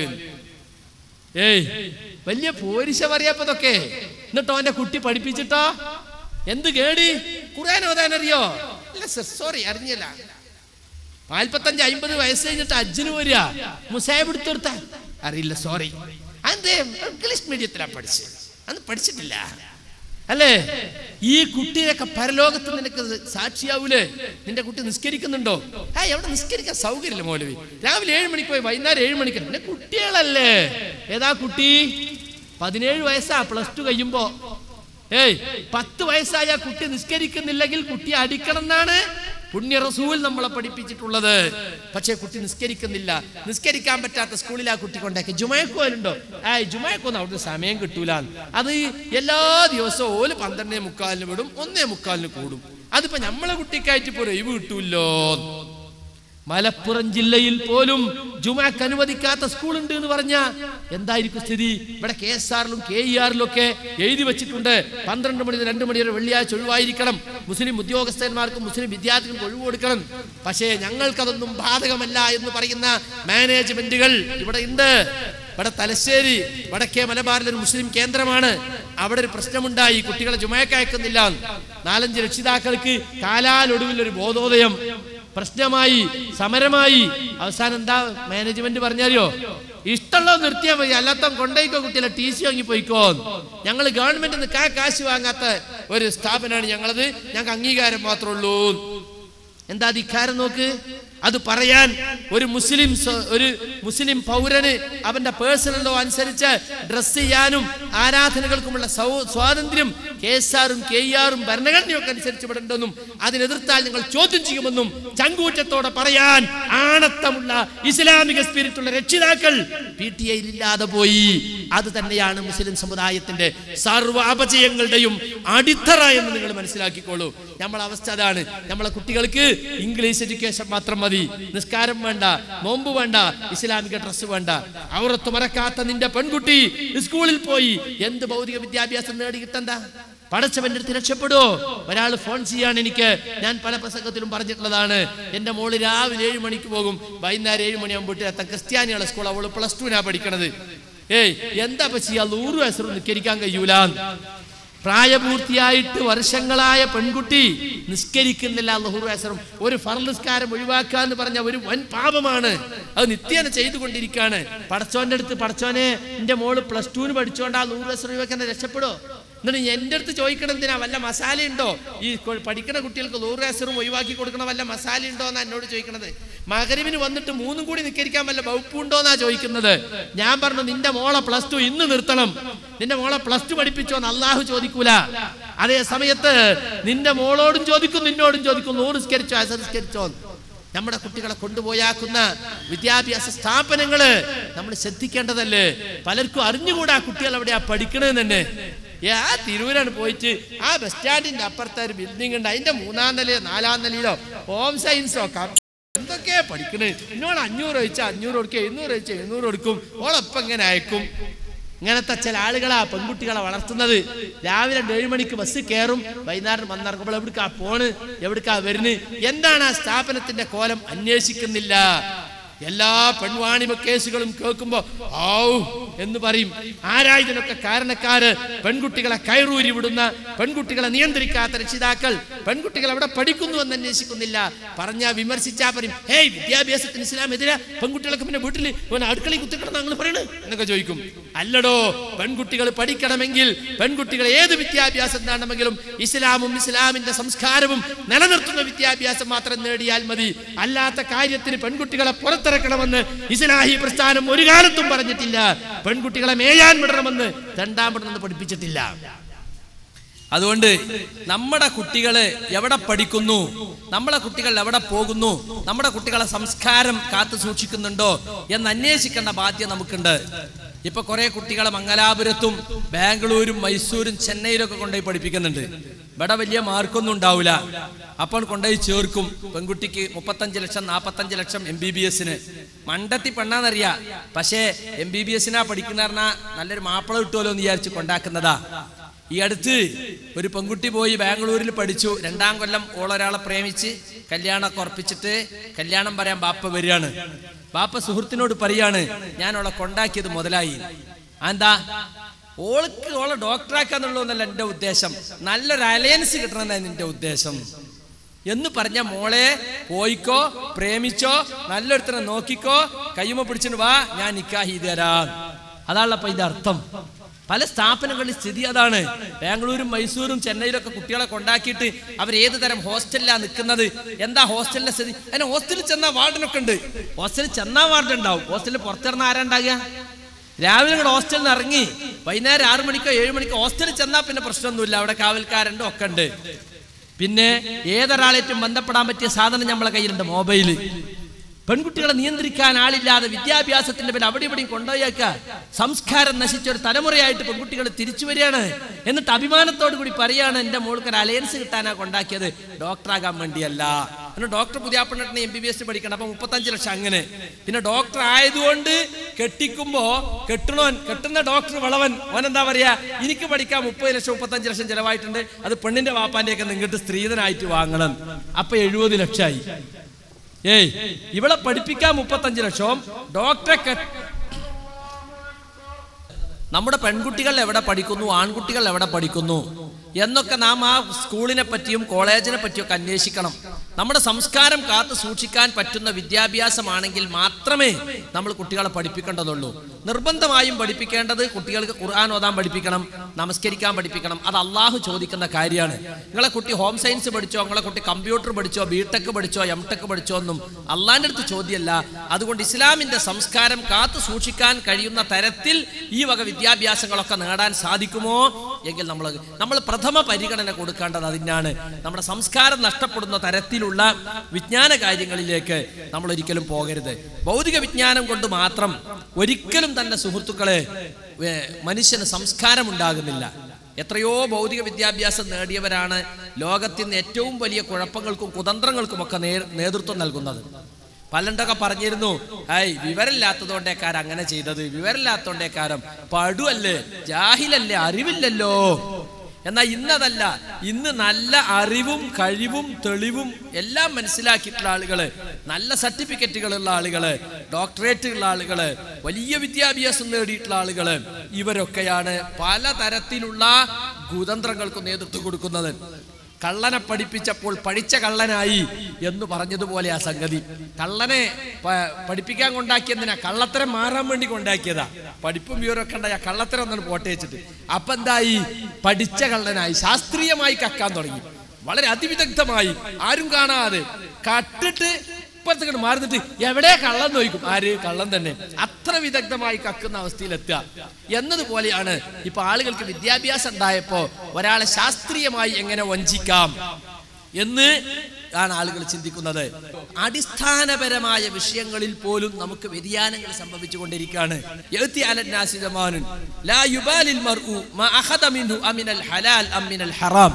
Speaker 3: ഏയ് വലിയ പോരിശ പറയാപ്പതൊക്കെ എന്നിട്ടോ അവന്റെ കുട്ടി പഠിപ്പിച്ചിട്ടോ എന്ത് കേടി ഖുർആൻ ഓതാനറിയോ അല്ല സർ സോറി അറിഞ്ഞില്ല നാൽപ്പത്തഞ്ച് അമ്പത് വയസ്സ് കഴിഞ്ഞിട്ട് അജ്ജിന് വരിക മുസാബ് എടുത്തെടുത്ത അറിയില്ല സോറി അതെന്തേ ഇംഗ്ലീഷ് മീഡിയത്തിലാ പഠിച്ച് അന്ന് പഠിച്ചിട്ടില്ല അല്ലേ ഈ കുട്ടിയൊക്കെ പരലോകത്ത് നിനക്ക് സാക്ഷിയാവൂലേ നിന്റെ കുട്ടി നിസ്കരിക്കുന്നുണ്ടോ ആ എവിടെ നിസ്കരിക്കാൻ സൗകര്യമില്ല മൗലവി രാവിലെ ഏഴ് മണിക്ക് പോയി വൈകുന്നേരം ഏഴ് മണിക്ക് നിന്റെ കുട്ടികളല്ലേ ഏതാ കുട്ടി പതിനേഴ് വയസ്സാ പ്ലസ് ടു കഴിയുമ്പോ ഏയ് പത്ത് വയസ്സായ കുട്ടി നിസ്കരിക്കുന്നില്ലെങ്കിൽ കുട്ടി അടിക്കണം എന്നാണ് പുണ്യ റസൂൽ നമ്മളെ പഠിപ്പിച്ചിട്ടുള്ളത് പക്ഷേ കുട്ടി നിസ്കരിക്കുന്നില്ല നിസ്കരിക്കാൻ പറ്റാത്ത സ്കൂളിൽ ആ കുട്ടി കൊണ്ടാക്കി ജുമയക്ക് പോലുണ്ടോ ആ ജുമയക്കൊന്നും അവിടുന്ന് സമയം കിട്ടൂല അത് എല്ലാ ദിവസവും ഓല് പന്ത്രണ്ടേ മുക്കാലിന് വിടും ഒന്നേ മുക്കാലിന് കൂടും അതിപ്പോ നമ്മളെ കുട്ടിക്കായിട്ട് ഇപ്പൊ ഒരു ഒഴിവ് കിട്ടൂല്ലോ മലപ്പുറം ജില്ലയിൽ പോലും ജുമാക്ക് അനുവദിക്കാത്ത സ്കൂൾ ഉണ്ട് എന്ന് പറഞ്ഞ എന്തായിരിക്കും സ്ഥിതി ഇവിടെ കെ എസ് ആറിലും കെ ഇ ആറിലും ഒക്കെ എഴുതി വെച്ചിട്ടുണ്ട് പന്ത്രണ്ട് മണി രണ്ട് മണി വരെ വെള്ളിയാഴ്ച ഒഴിവായിരിക്കണം മുസ്ലിം ഉദ്യോഗസ്ഥന്മാർക്കും മുസ്ലിം വിദ്യാർത്ഥികൾക്ക് ഒഴിവ് കൊടുക്കണം പക്ഷേ ഞങ്ങൾക്കതൊന്നും ബാധകമല്ല എന്ന് പറയുന്ന മാനേജ്മെന്റുകൾ ഇവിടെ ഉണ്ട് ഇവിടെ തലശ്ശേരി വടക്കേ മലബാറിൽ ഒരു മുസ്ലിം കേന്ദ്രമാണ് അവിടെ ഒരു പ്രശ്നമുണ്ടായി കുട്ടികളെ ജുമയക്ക് അയക്കുന്നില്ല നാലഞ്ച് രക്ഷിതാക്കൾക്ക് കാലാലൊടുവിൽ ഒരു ബോധോദയം പ്രശ്നമായി സമരമായി അവസാനം എന്താ മാനേജ്മെന്റ് പറഞ്ഞാലോ ഇഷ്ടമുള്ളത് നിർത്തിയാൽ മതി അല്ലാത്ത കൊണ്ടേക്കോ കുട്ടികളെ ടി സി വാങ്ങി പോയിക്കോ ഞങ്ങൾ ഗവൺമെന്റിൽ നിന്ന് കാ കാശ് വാങ്ങാത്ത ഒരു സ്ഥാപനമാണ് ഞങ്ങളത് ഞങ്ങൾക്ക് അംഗീകാരം മാത്രമേ ഉള്ളൂ എന്താ ധിക്കാരം നോക്ക് അത് പറയാൻ ഒരു മുസ്ലിം സ്വ- ഒരു മുസ്ലിം പൗരന് അവന്റെ പേഴ്സണൽ ലോ അനുസരിച്ച് ഡ്രസ് ചെയ്യാനും ആരാധനകൾക്കുമുള്ള സൗ- സ്വാതന്ത്ര്യം കെ എസ് ആറും കെ ഇ ആറും ഭരണഘടനയൊക്കെ അനുസരിച്ച് ഇവിടെ ഉണ്ടെന്നും അതിനെതിർത്താൽ നിങ്ങൾ ചോദ്യം ചെയ്യുമെന്നും ചങ്കൂറ്റത്തോടെ പറയാൻ ആണത്തമുള്ള ഇസ്ലാമിക സ്പിരിറ്റുള്ള രക്ഷിതാക്കൾ പി ടി ഐയിൽ ഇല്ലാതെ പോയി അത് തന്നെയാണ് മുസ്ലിം സമുദായത്തിന്റെ സർവ്വ അപജയങ്ങളുടെയും അടിത്തറ എന്ന് നിങ്ങൾ മനസ്സിലാക്കിക്കോളൂ നമ്മളെ അവസ്ഥ അതാണ് നമ്മളെ കുട്ടികൾക്ക് ഇംഗ്ലീഷ് എഡ്യൂക്കേഷൻ മാത്രം മതി നിസ്കാരം വേണ്ട നോമ്പ് വേണ്ട ഇസ്ലാമിക ഡ്രസ്സ് വേണ്ട അവറത്ത് മറക്കാത്ത നിന്റെ പെൺകുട്ടി സ്കൂളിൽ പോയി എന്ത് ഭൗതിക വിദ്യാഭ്യാസം നേടിയിട്ടെന്താ പടച്ചവന്റെ അടുത്ത് രക്ഷപ്പെടുവോ ഒരാൾ ഫോൺ ചെയ്യാൻ എനിക്ക് ഞാൻ പല പ്രസംഗത്തിലും പറഞ്ഞിട്ടുള്ളതാണ് എന്റെ മോള് രാവിലെ ഏഴ് മണിക്ക് പോകും വൈകുന്നേരം ഏഴ് മണിയാകുമ്പോൾ എത്താൻ ക്രിസ്ത്യാനികളെ സ്കൂൾ അവള് പ്ലസ് ടുവിനാ പഠിക്കണത് ഏയ് എന്താ ഇപ്പൊ ചെയ്യാ നൂറ് വയസ്സും നിൽക്കരിക്കാൻ കഴിയൂല പ്രായപൂർത്തിയായിട്ട് വർഷങ്ങളായ പെൺകുട്ടി നിസ്കരിക്കുന്നില്ല ലഹുറുവാസറും ഒരു ഫർ നിസ്കാരം ഒഴിവാക്കുക എന്ന് പറഞ്ഞ ഒരു വൻ പാപമാണ് അത് നിത്യേന ചെയ്തുകൊണ്ടിരിക്കുകയാണ് പടച്ചോന്റെ അടുത്ത് പടച്ചോനെ എന്റെ മോള് പ്ലസ് ടുവിന് പഠിച്ചോണ്ട് ആ നൂറ് ഒഴിവാക്കാൻ രക്ഷപ്പെടോ എന്നിട്ട് എൻ്റെ അടുത്ത് ചോദിക്കണം എന്തിനാ വല്ല മസാല ഉണ്ടോ ഈ കൊ- പഠിക്കുന്ന കുട്ടികൾക്ക് ലൂറാസറും ഒഴിവാക്കി കൊടുക്കണ വല്ല മസാല ഉണ്ടോ എന്നാ എന്നോട് ചോദിക്കണത് മകരിവിന് വന്നിട്ട് മൂന്നും കൂടി നിക്കരിക്കാൻ വല്ല വകുപ്പുണ്ടോ എന്നാ ചോദിക്കുന്നത് ഞാൻ പറഞ്ഞു നിന്റെ മോളെ പ്ലസ് ടു ഇന്ന് നിർത്തണം നിന്റെ മോളെ പ്ലസ് ടു പഠിപ്പിച്ചോ എന്ന് അള്ളാഹു ചോദിക്കൂല അതേ സമയത്ത് നിന്റെ മോളോടും ചോദിക്കും നിന്നോടും ചോദിക്കും നൂറ് നിസ്കരിച്ചോ അസംസ്കരിച്ചോ നമ്മുടെ കുട്ടികളെ കൊണ്ടുപോയാക്കുന്ന വിദ്യാഭ്യാസ സ്ഥാപനങ്ങള് നമ്മൾ ശ്രദ്ധിക്കേണ്ടതല്ലേ പലർക്കും അറിഞ്ഞുകൂടാ കുട്ടികൾ എവിടെയാ പഠിക്കണത് തന്നെ ഏ, ആ തിരൂരാണ് പോയിട്ട് ആ ബസ് സ്റ്റാൻഡിന്റെ അപ്പുറത്തെ ഒരു ബിൽഡിംഗ് ഉണ്ട് അതിന്റെ മൂന്നാം നിലയോ നാലാം നിലയിലോ ഹോം സയൻസോ കം- എന്തൊക്കെയാ പഠിക്കണേ എന്നോട് അഞ്ഞൂറ് വെച്ചാൽ അഞ്ഞൂറ് കൊടുക്കും എഴുന്നൂറ് വെച്ചാൽ എഴുന്നൂറ് കൊടുക്കും ഓളൊപ്പം ഇങ്ങനെ അയക്കും ഇങ്ങനത്തെ ചില ആളുകളാ പെൺകുട്ടികളെ വളർത്തുന്നത് രാവിലെ ഏഴ് മണിക്ക് ബസ് കയറും വൈകുന്നേരം വന്നിറങ്ങുമ്പോൾ എവിടേക്കാ പോണ് എവിടേക്കാ വരുന്നത് എന്താണ് ആ സ്ഥാപനത്തിന്റെ കോലം അന്വേഷിക്കുന്നില്ല എല്ലാ പെൺവാണിമ കേസുകളും കേൾക്കുമ്പോ ഔ എന്ന് പറയും ആരാ ഇതിനൊക്കെ കാരണക്കാര് പെൺകുട്ടികളെ കയറൂരി വിടുന്ന പെൺകുട്ടികളെ നിയന്ത്രിക്കാത്ത രക്ഷിതാക്കൾ പെൺകുട്ടികൾ എവിടെ പഠിക്കുന്നു എന്ന് അന്വേഷിക്കുന്നില്ല പറഞ്ഞാ വിമർശിച്ചാ പറയും ഹേയ് വിദ്യാഭ്യാസത്തിന് ഇസ്ലാം എതിരാ പെൺകുട്ടികൾക്ക് പിന്നെ വീട്ടിൽ ഓനെ അടുക്കളയിൽ കുത്തിക്കണം നിങ്ങൾ പറയണ എന്നൊക്കെ ചോദിക്കും അല്ലടോ പെൺകുട്ടികൾ പഠിക്കണമെങ്കിൽ പെൺകുട്ടികൾ ഏത് വിദ്യാഭ്യാസം നേടണമെങ്കിലും ഇസ്ലാമും ഇസ്ലാമിന്റെ സംസ്കാരവും നിലനിർത്തുന്ന വിദ്യാഭ്യാസം മാത്രം നേടിയാൽ മതി അല്ലാത്ത കാര്യത്തിന് പെൺകുട്ടികളെ പുറത്തിറക്കണമെന്ന് ഇസ്ലാഹി പ്രസ്ഥാനം ഒരു കാലത്തും പറഞ്ഞിട്ടില്ല പെൺകുട്ടികളെ മേയാൻ വിടണമെന്ന് രണ്ടാം വിടണമെന്ന് പഠിപ്പിച്ചിട്ടില്ല
Speaker 2: അതുകൊണ്ട് നമ്മുടെ കുട്ടികള് എവിടെ പഠിക്കുന്നു നമ്മളെ കുട്ടികൾ എവിടെ പോകുന്നു നമ്മുടെ കുട്ടികളെ സംസ്കാരം കാത്തു സൂക്ഷിക്കുന്നുണ്ടോ എന്ന് അന്വേഷിക്കേണ്ട ബാധ്യത നമുക്കുണ്ട് ഇപ്പൊ കുറെ കുട്ടികളെ മംഗലാപുരത്തും ബാംഗ്ലൂരും മൈസൂരും ചെന്നൈയിലും ഒക്കെ കൊണ്ടുപോയി പഠിപ്പിക്കുന്നുണ്ട് ഇവിടെ വലിയ മാർക്കൊന്നും ഉണ്ടാവില്ല അപ്പോൾ കൊണ്ടുപോയി ചേർക്കും പെൺകുട്ടിക്ക് മുപ്പത്തഞ്ച് ലക്ഷം നാൽപ്പത്തഞ്ച് ലക്ഷം എം ബി ബി എസിന് മണ്ടത്തി പെണ്ണാന്നറിയാ പക്ഷേ എം ബി ബി എസിനാ പഠിക്കുന്ന പറഞ്ഞാൽ നല്ലൊരു മാപ്പിള കിട്ടുമല്ലോ എന്ന് വിചാരിച്ച് കൊണ്ടാക്കുന്നതാ ഈ അടുത്ത് ഒരു പെൺകുട്ടി പോയി ബാംഗ്ലൂരിൽ പഠിച്ചു രണ്ടാം കൊല്ലം ഓളൊരാളെ പ്രേമിച്ച് കല്യാണമൊക്കെ ഉറപ്പിച്ചിട്ട് കല്യാണം പറയാൻ ബാപ്പ വരികയാണ് ബാപ്പ സുഹൃത്തിനോട് പറയാണ് ഞാൻ അവളെ കൊണ്ടാക്കിയത് മുതലായി എന്താ ഓൾക്ക് ഓളെ ഡോക്ടറാക്കാന്നുള്ളതെന്നല്ല എൻ്റെ ഉദ്ദേശം നല്ലൊരു അലയൻസ് കിട്ടണമെന്നാണ് നിന്റെ ഉദ്ദേശം എന്ന് പറഞ്ഞ മോളെ പോയിക്കോ പ്രേമിച്ചോ നല്ലൊരുത്തനെ നോക്കിക്കോ കയ്യുമ പിടിച്ചിട്ട് വാ ഞാൻ നിക്കാഹ് ചെയ്ത് തരാം അതാണല്ലോ ഇതിന്റെ അർത്ഥം പല സ്ഥാപനങ്ങളിൽ സ്ഥിതി അതാണ് ബാംഗ്ലൂരും മൈസൂരും ചെന്നൈയിലൊക്കെ കുട്ടികളെ കൊണ്ടാക്കിയിട്ട് അവർ ഏത് തരം ഹോസ്റ്റലിലാണ് നിൽക്കുന്നത് എന്താ ഹോസ്റ്റലിലെ സ്ഥിതി അതിന് ഹോസ്റ്റലിൽ ചെന്നാൽ വാർഡനൊക്കെ ഉണ്ട് ഹോസ്റ്റലിൽ ചെന്നാൽ വാർഡൻ ഉണ്ടാവും ഹോസ്റ്റലിൽ പുറത്തിറങ്ങുന്ന ആരാ ഉണ്ടാകുക രാവിലെ ഇങ്ങോട്ട് ഹോസ്റ്റലിൽ നിന്ന് ഇറങ്ങി വൈകുന്നേരം ആറു മണിക്കോ ഏഴ് മണിക്കോ ഹോസ്റ്റലിൽ ചെന്നാൽ പിന്നെ പ്രശ്നമൊന്നുമില്ല അവിടെ കാവൽക്കാരുണ്ട് ഒക്കെ ഉണ്ട് പിന്നെ ഏതൊരാളേറ്റും ബന്ധപ്പെടാൻ പറ്റിയ സാധനം നമ്മളെ കയ്യിലുണ്ട് മൊബൈല് പെൺകുട്ടികളെ നിയന്ത്രിക്കാൻ ആളില്ലാതെ വിദ്യാഭ്യാസത്തിന്റെ പേര് അവിടെ ഇവിടെയും കൊണ്ടുപോയേക്ക സംസ്കാരം നശിച്ച ഒരു തലമുറയായിട്ട് പെൺകുട്ടികൾ തിരിച്ചു വരികയാണ് എന്നിട്ട് അഭിമാനത്തോടു കൂടി പറയാണ് എന്റെ മോൾക്ക് ഒരു അലയൻസ് കിട്ടാനാ കൊണ്ടാക്കിയത് ഡോക്ടറാകാൻ വേണ്ടിയല്ല പിന്നെ ഡോക്ടർ പുതിയ പെണ്ണിനെ എം ബി ബി എസ് പഠിക്കണം അപ്പൊ മുപ്പത്തഞ്ച് ലക്ഷം അങ്ങനെ പിന്നെ ഡോക്ടർ ആയതുകൊണ്ട് കെട്ടിക്കുമ്പോ കെട്ടണോൻ കെട്ടുന്ന ഡോക്ടർ വളവൻ ഓൻ എന്താ പറയാ എനിക്ക് പഠിക്കാൻ മുപ്പത് ലക്ഷം മുപ്പത്തഞ്ച് ലക്ഷം ചെലവായിട്ടുണ്ട് അത് പെണ്ണിന്റെ വാപ്പാന്റെ ഒക്കെ നിങ്ങട്ട് സ്ത്രീധനായിട്ട് വാങ്ങണം അപ്പൊ എഴുപത് ലക്ഷമായി ഏയ് ഇവളെ പഠിപ്പിക്കാൻ മുപ്പത്തഞ്ച് ലക്ഷം ഡോക്ടറെ കെ- നമ്മുടെ പെൺകുട്ടികൾ എവിടെ പഠിക്കുന്നു ആൺകുട്ടികൾ എവിടെ പഠിക്കുന്നു എന്നൊക്കെ നാം ആ സ്കൂളിനെ പറ്റിയും കോളേജിനെ പറ്റിയൊക്കെ അന്വേഷിക്കണം നമ്മുടെ സംസ്കാരം കാത്തു സൂക്ഷിക്കാൻ പറ്റുന്ന വിദ്യാഭ്യാസമാണെങ്കിൽ മാത്രമേ നമ്മൾ കുട്ടികളെ പഠിപ്പിക്കേണ്ടതുള്ളൂ നിർബന്ധമായും പഠിപ്പിക്കേണ്ടത് കുട്ടികൾക്ക് ഖുർആൻ ഓതാൻ പഠിപ്പിക്കണം നമസ്കരിക്കാൻ പഠിപ്പിക്കണം അത് അള്ളാഹു ചോദിക്കുന്ന കാര്യമാണ് നിങ്ങളെ കുട്ടി ഹോം സയൻസ് പഠിച്ചോ നിങ്ങളെ കുട്ടി കമ്പ്യൂട്ടർ പഠിച്ചോ ബി ടെക് പഠിച്ചോ എം ടെക് പഠിച്ചോ ഒന്നും അള്ളാന്റെ അടുത്ത് ചോദ്യമല്ല അതുകൊണ്ട് ഇസ്ലാമിന്റെ സംസ്കാരം കാത്തു സൂക്ഷിക്കാൻ കഴിയുന്ന തരത്തിൽ ഈ വക വിദ്യാഭ്യാസങ്ങളൊക്കെ നേടാൻ സാധിക്കുമോ എങ്കിൽ നമ്മൾ നമ്മൾ പ്രഥമ പരിഗണന കൊടുക്കേണ്ടത് അതിനാണ് നമ്മുടെ സംസ്കാരം നഷ്ടപ്പെടുന്ന തരത്തിലുള്ള വിജ്ഞാന കാര്യങ്ങളിലേക്ക് നമ്മൾ ഒരിക്കലും പോകരുത് ഭൗതിക വിജ്ഞാനം കൊണ്ട് മാത്രം ഒരിക്കലും തന്റെ സുഹൃത്തുക്കളെ ഏ, മനുഷ്യന് സംസ്കാരം ഉണ്ടാകുന്നില്ല എത്രയോ ഭൗതിക വിദ്യാഭ്യാസം നേടിയവരാണ് ലോകത്തിന് ഏറ്റവും വലിയ കുഴപ്പങ്ങൾക്കും കുതന്ത്രങ്ങൾക്കുമൊക്കെ നേ- നേതൃത്വം നൽകുന്നത് പലണ്ടൊക്കെ പറഞ്ഞിരുന്നു ഐ വിവരമില്ലാത്തതുകൊണ്ടേക്കാരം അങ്ങനെ ചെയ്തത് വിവരമില്ലാത്തതുകൊണ്ടേക്കാരം പടുവല്ലേ ജാഹിലല്ലേ അറിവില്ലല്ലോ എന്നാൽ ഇന്നതല്ല ഇന്ന് നല്ല അറിവും കഴിവും തെളിവും എല്ലാം മനസ്സിലാക്കിയിട്ടുള്ള ആളുകള് നല്ല സർട്ടിഫിക്കറ്റുകളുള്ള ആളുകള് ഡോക്ടറേറ്റ് ഉള്ള ആളുകള് വലിയ വിദ്യാഭ്യാസം നേടിയിട്ടുള്ള ആളുകള് ഇവരൊക്കെയാണ് പലതരത്തിലുള്ള
Speaker 3: കുതന്ത്രങ്ങൾക്കും നേതൃത്വം കൊടുക്കുന്നത് കള്ളനെ പഠിപ്പിച്ചപ്പോൾ പഠിച്ച കള്ളനായി എന്ന് പറഞ്ഞതുപോലെ ആ സംഗതി കള്ളനെ പ- പഠിപ്പിക്കാൻ കൊണ്ടാക്കിയതിനാ കള്ളത്തരം മാറാൻ വേണ്ടി കൊണ്ടാക്കിയതാ പഠിപ്പും വിവരമൊക്കെ ഉണ്ടായ കള്ളത്തരം ഒന്നും പോട്ടെ വെച്ചിട്ട് അപ്പൊ എന്തായി പഠിച്ച കള്ളനായി ശാസ്ത്രീയമായി കക്കാൻ തുടങ്ങി വളരെ അതിവിദഗ്ധമായി ആരും കാണാതെ കട്ടിട്ട് ഇപ്പുറത്തേക്ക് മാറുന്നിട്ട് എവിടെ കള്ളം നോക്കും ആര് കള്ളം തന്നെ അത്ര വിദഗ്ധമായി കക്കുന്ന അവസ്ഥയിലെത്തുക എന്നതുപോലെയാണ് ഇപ്പൊ ആളുകൾക്ക് വിദ്യാഭ്യാസം ഉണ്ടായപ്പോ ഒരാളെ ശാസ്ത്രീയമായി എങ്ങനെ വഞ്ചിക്കാം എന്ന് ആണ് ആളുകൾ ചിന്തിക്കുന്നത് അടിസ്ഥാനപരമായ വിഷയങ്ങളിൽ പോലും നമുക്ക് വ്യതിയാനങ്ങൾ സംഭവിച്ചുകൊണ്ടിരിക്കുകയാണ് യഅ്തി അലൻ നാസി സമാനുൻ ലാ യുബാലിൽ മർഉ മാ അഖദ മിൻഹു അമിനൽ ഹലാൽ അം മിനൽ ഹറാം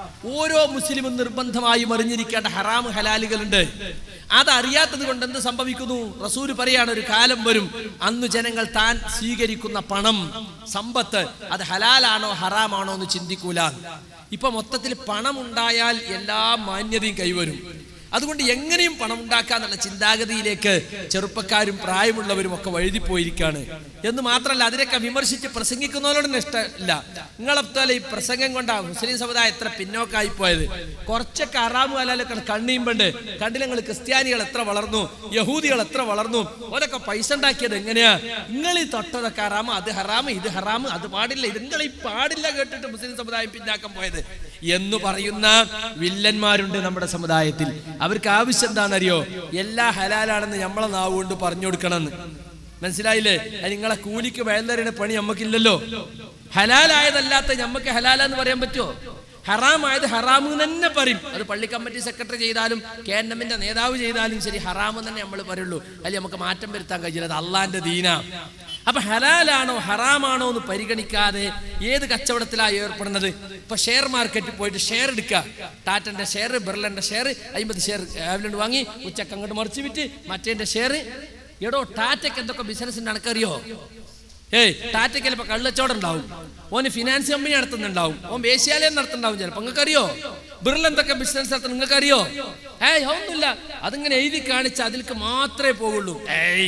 Speaker 3: ഓരോ മുസ്ലിമും നിർബന്ധമായും അറിഞ്ഞിരിക്കേണ്ട ഹറാം ഹലാലുകളുണ്ട് അതറിയാത്തത് കൊണ്ട് എന്ത് സംഭവിക്കുന്നു റസൂല് പറയാണ് ഒരു കാലം വരും അന്ന് ജനങ്ങൾ താൻ സ്വീകരിക്കുന്ന പണം സമ്പത്ത് അത് ഹലാലാണോ ഹറാമാണോ എന്ന് ചിന്തിക്കൂല ഇപ്പൊ മൊത്തത്തിൽ പണം ഉണ്ടായാൽ എല്ലാ മാന്യതയും കൈവരും അതുകൊണ്ട് എങ്ങനെയും പണം ഉണ്ടാക്കാന്നുള്ള ചിന്താഗതിയിലേക്ക് ചെറുപ്പക്കാരും പ്രായമുള്ളവരും ഒക്കെ വഴുതിപ്പോയിരിക്കാണ് എന്ന് മാത്രമല്ല അതിനൊക്കെ വിമർശിച്ച് പ്രസംഗിക്കുന്നവരോടൊന്നും ഇഷ്ടമില്ല നിങ്ങളെപ്പോലെ ഈ പ്രസംഗം കൊണ്ടാ മുസ്ലിം സമുദായം എത്ര പിന്നോക്കായി പോയത് കുറച്ചൊക്കെ അറാമു അലാലൊക്കെ കണ്ണീമ്പണ്ട് കണ്ടില്ല നിങ്ങൾ ക്രിസ്ത്യാനികൾ എത്ര വളർന്നു യഹൂദികൾ എത്ര വളർന്നു ഓരൊക്കെ പൈസ ഉണ്ടാക്കിയത് എങ്ങനെയാ നിങ്ങൾ ഈ തൊട്ടതൊക്കെ ഹറാമ് അത് ഹറാമ് ഇത് ഹറാമ് അത് പാടില്ല ഇത് നിങ്ങൾ ഈ പാടില്ല കേട്ടിട്ട് മുസ്ലിം സമുദായം പിന്നാക്കം പോയത് എന്ന് പറയുന്ന വില്ലന്മാരുണ്ട് നമ്മുടെ സമുദായത്തിൽ അവർക്ക് ആവശ്യം എന്താണെന്നറിയോ എല്ലാ ഹലാലാണെന്ന് നമ്മളെ നാവ് കൊണ്ട് പറഞ്ഞു കൊടുക്കണമെന്ന് മനസ്സിലായില്ലേ അത് നിങ്ങളെ കൂലിക്ക് വയലുതറിയുടെ പണി നമുക്കില്ലല്ലോ ഹലാലായതല്ലാത്ത നമുക്ക് ഹലാലെന്ന് പറയാൻ പറ്റുമോ ഹറാമായത് ഹറാമ് തന്നെ പറയും അത് പള്ളി കമ്മിറ്റി സെക്രട്ടറി ചെയ്താലും കെ എൻ എമ്മിന്റെ നേതാവ് ചെയ്താലും ശരി ഹറാമ് തന്നെ നമ്മൾ പറയുള്ളൂ അതിൽ നമുക്ക് മാറ്റം വരുത്താൻ കഴിയില്ല അത് അള്ളാന്റെ ദീന അപ്പൊ ഹലാലാണോ ഹറാമാണോ എന്ന് പരിഗണിക്കാതെ ഏത് കച്ചവടത്തിലാണ് ഏർപ്പെടുന്നത് ഇപ്പൊ ഷെയർ മാർക്കറ്റിൽ പോയിട്ട് ഷെയർ എടുക്കുക ടാറ്റന്റെ ഷെയർ ബിർലന്റെ ഷെയർ അമ്പത് ഷെയർ രാവിലെ വാങ്ങി ഉച്ചക്ക് അങ്ങോട്ട് മറിച്ച് വിറ്റ് മറ്റേന്റെ ഷെയർ എടോ ടാറ്റയ്ക്ക് എന്തൊക്കെ ബിസിനസ് ഉണ്ട് എനക്കറിയോ ഏയ് ടാറ്റയ്ക്ക് ചിലപ്പോൾ കള്ളച്ചോടം ഉണ്ടാവും ഓന് ഫിനാൻസ് കമ്പനി നടത്തുന്നുണ്ടാവും ഓൻ വേശ്യാലയം നടത്തുന്നുണ്ടാവും ചിലപ്പോൾ നിങ്ങൾക്ക് അറിയോ ബിർള എന്തൊക്കെ ബിസിനസ് നടത്തുന്ന നിങ്ങൾക്ക് അറിയോ ഏയ് ഒന്നുമില്ല അതിങ്ങനെ എഴുതി കാണിച്ച് അതിലേക്ക് മാത്രമേ പോകുള്ളൂ ഏയ്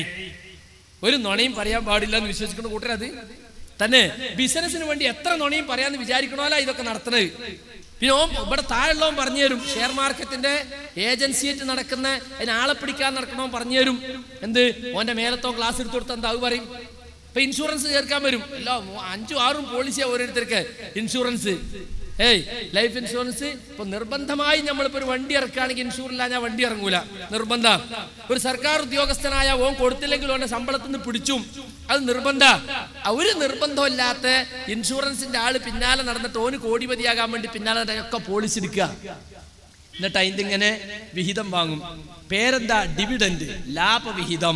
Speaker 3: ഒരു നുണയും പറയാൻ പാടില്ല എന്ന് വിശ്വസിക്കുന്ന കൂട്ടരത് തന്നെ ബിസിനസിന് വേണ്ടി എത്ര നുണയും പറയാന്ന് വിചാരിക്കണമല്ല ഇതൊക്കെ നടത്തുന്നത് പിന്നെ ഓൻ ഇവിടെ താഴെയുള്ളവൻ പറഞ്ഞു തരും ഷെയർ മാർക്കറ്റിന്റെ ഏജൻസിയായിട്ട് നടക്കുന്ന അതിന് ആളെ പിടിക്കാൻ നടക്കണോ പറഞ്ഞു തരും എന്ത് ഓന്റെ മേലത്തോ ക്ലാസ് എടുത്തു കൊടുത്താൽ എന്താ അത് പറയും ഇപ്പൊ ഇൻഷുറൻസ് ചേർക്കാൻ വരും എല്ലാ അഞ്ചും ആറും പോളിസിയാ ഓരോരുത്തർക്ക് ഇൻഷുറൻസ് ഏയ് ലൈഫ് ഇൻഷുറൻസ് ഇപ്പൊ നിർബന്ധമായി നമ്മളിപ്പോ ഒരു വണ്ടി ഇറക്കുകയാണെങ്കിൽ ഇൻഷൂർ ഇല്ല ഞാൻ വണ്ടി ഇറങ്ങൂല നിർബന്ധം ഒരു സർക്കാർ ഉദ്യോഗസ്ഥനായ ഓൻ കൊടുത്തില്ലെങ്കിൽ ഓനെ ശമ്പളത്തിൽ നിന്ന് പിടിച്ചും അത് നിർബന്ധ ഒരു നിർബന്ധമില്ലാത്ത ഇൻഷുറൻസിന്റെ ആള് പിന്നാലെ നടന്നിട്ട് ഓന് കോടിപതിയാകാൻ വേണ്ടി പിന്നാലെ നടന്നിട്ട് ഒക്കെ പോളിസി എടുക്കുക എന്നിട്ട് അതിന്റെ ഇങ്ങനെ വിഹിതം വാങ്ങും പേരെന്താ ഡിവിഡന്റ് ലാഭവിഹിതം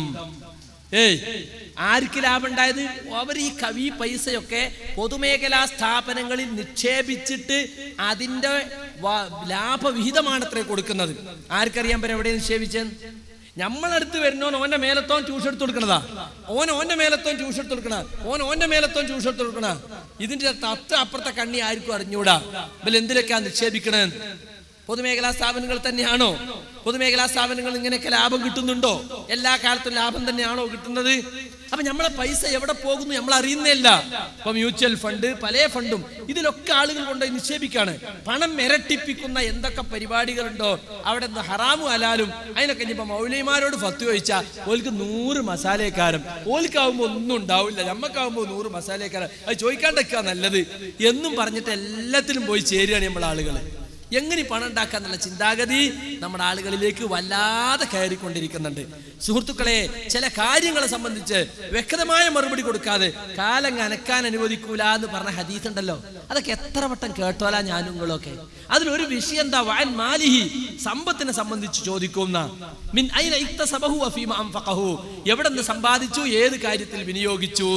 Speaker 3: ഏയ് ആർക്ക് ലാഭം ഉണ്ടായത് അവർ ഈ കവി പൈസയൊക്കെ പൊതുമേഖലാ സ്ഥാപനങ്ങളിൽ നിക്ഷേപിച്ചിട്ട് അതിന്റെ വ- ലാഭവിഹിതമാണ് അത്ര കൊടുക്കുന്നത് ആർക്കറിയാൻ പറ്റും എവിടെ നിക്ഷേപിച്ചത് നമ്മളടുത്ത് വരുന്നോൻ ഓന്റെ മേലത്തോൻ ട്യൂഷൻ എടുത്ത് കൊടുക്കണതാ ഓൻ ഓന്റെ മേലത്തോൻ ട്യൂഷൻ എടുത്ത് കൊടുക്കണ ഓൻ ഓന്റെ മേലത്തോൻ ട്യൂഷൻ എടുത്ത് കൊടുക്കണ ഇതിന്റെ തത്ത അപ്പുറത്തെ കണ്ണി ആർക്കും അറിഞ്ഞൂടാ ഇവൽ എന്തിലൊക്കെയാ നിക്ഷേപിക്കണേ പൊതുമേഖലാ സ്ഥാപനങ്ങൾ തന്നെയാണോ പൊതുമേഖലാ സ്ഥാപനങ്ങൾ ഇങ്ങനെയൊക്കെ ലാഭം കിട്ടുന്നുണ്ടോ എല്ലാ കാലത്തും ലാഭം തന്നെയാണോ കിട്ടുന്നത് അപ്പൊ നമ്മളെ പൈസ എവിടെ പോകുന്നു നമ്മൾ അറിയുന്നില്ല ഇപ്പൊ മ്യൂച്വൽ ഫണ്ട് പല ഫണ്ടും ഇതിലൊക്കെ ആളുകൾ കൊണ്ടുപോയി നിക്ഷേപിക്കാണ് പണം ഇരട്ടിപ്പിക്കുന്ന എന്തൊക്കെ പരിപാടികളുണ്ടോ അവിടെ നിന്ന് ഹറാമും ഹലാലും അതിനൊക്കെ ഇനിയിപ്പോ മൗലിമാരോട് ഫത്ത് ചോദിച്ചാൽ ഓൽക്ക് നൂറ് മസാലക്കാരം ഓൽക്കാവുമ്പോ ഒന്നും ഉണ്ടാവില്ല നമ്മക്കാവുമ്പോ നൂറ് മസാലക്കാരൻ അത് ചോദിക്കാണ്ടൊക്കെ നല്ലത് എന്നും പറഞ്ഞിട്ട് എല്ലാത്തിലും പോയി ചേരുകയാണ് നമ്മൾ ആളുകൾ എങ്ങനെ പണം ഉണ്ടാക്കാന്നുള്ള ചിന്താഗതി നമ്മുടെ ആളുകളിലേക്ക് വല്ലാതെ കയറിക്കൊണ്ടിരിക്കുന്നുണ്ട് സുഹൃത്തുക്കളെ ചില കാര്യങ്ങളെ സംബന്ധിച്ച് വ്യക്തമായ മറുപടി കൊടുക്കാതെ കാലം അനക്കാൻ അനുവദിക്കൂല എന്ന് പറഞ്ഞ ഹദീസ് ഉണ്ടല്ലോ അതൊക്കെ എത്ര വട്ടം കേട്ടോലാ ഞാനും നിങ്ങളൊക്കെ അതിലൊരു വിഷയം എന്താ വാൻ മാലിഹി സമ്പത്തിനെ സംബന്ധിച്ച് ചോദിക്കുന്ന മിൻ ഐന ഇക്തസബഹു വഫീമ അൻഫഖഹു എവിടെ നിന്ന് സമ്പാദിച്ചു ഏത് കാര്യത്തിൽ വിനിയോഗിച്ചു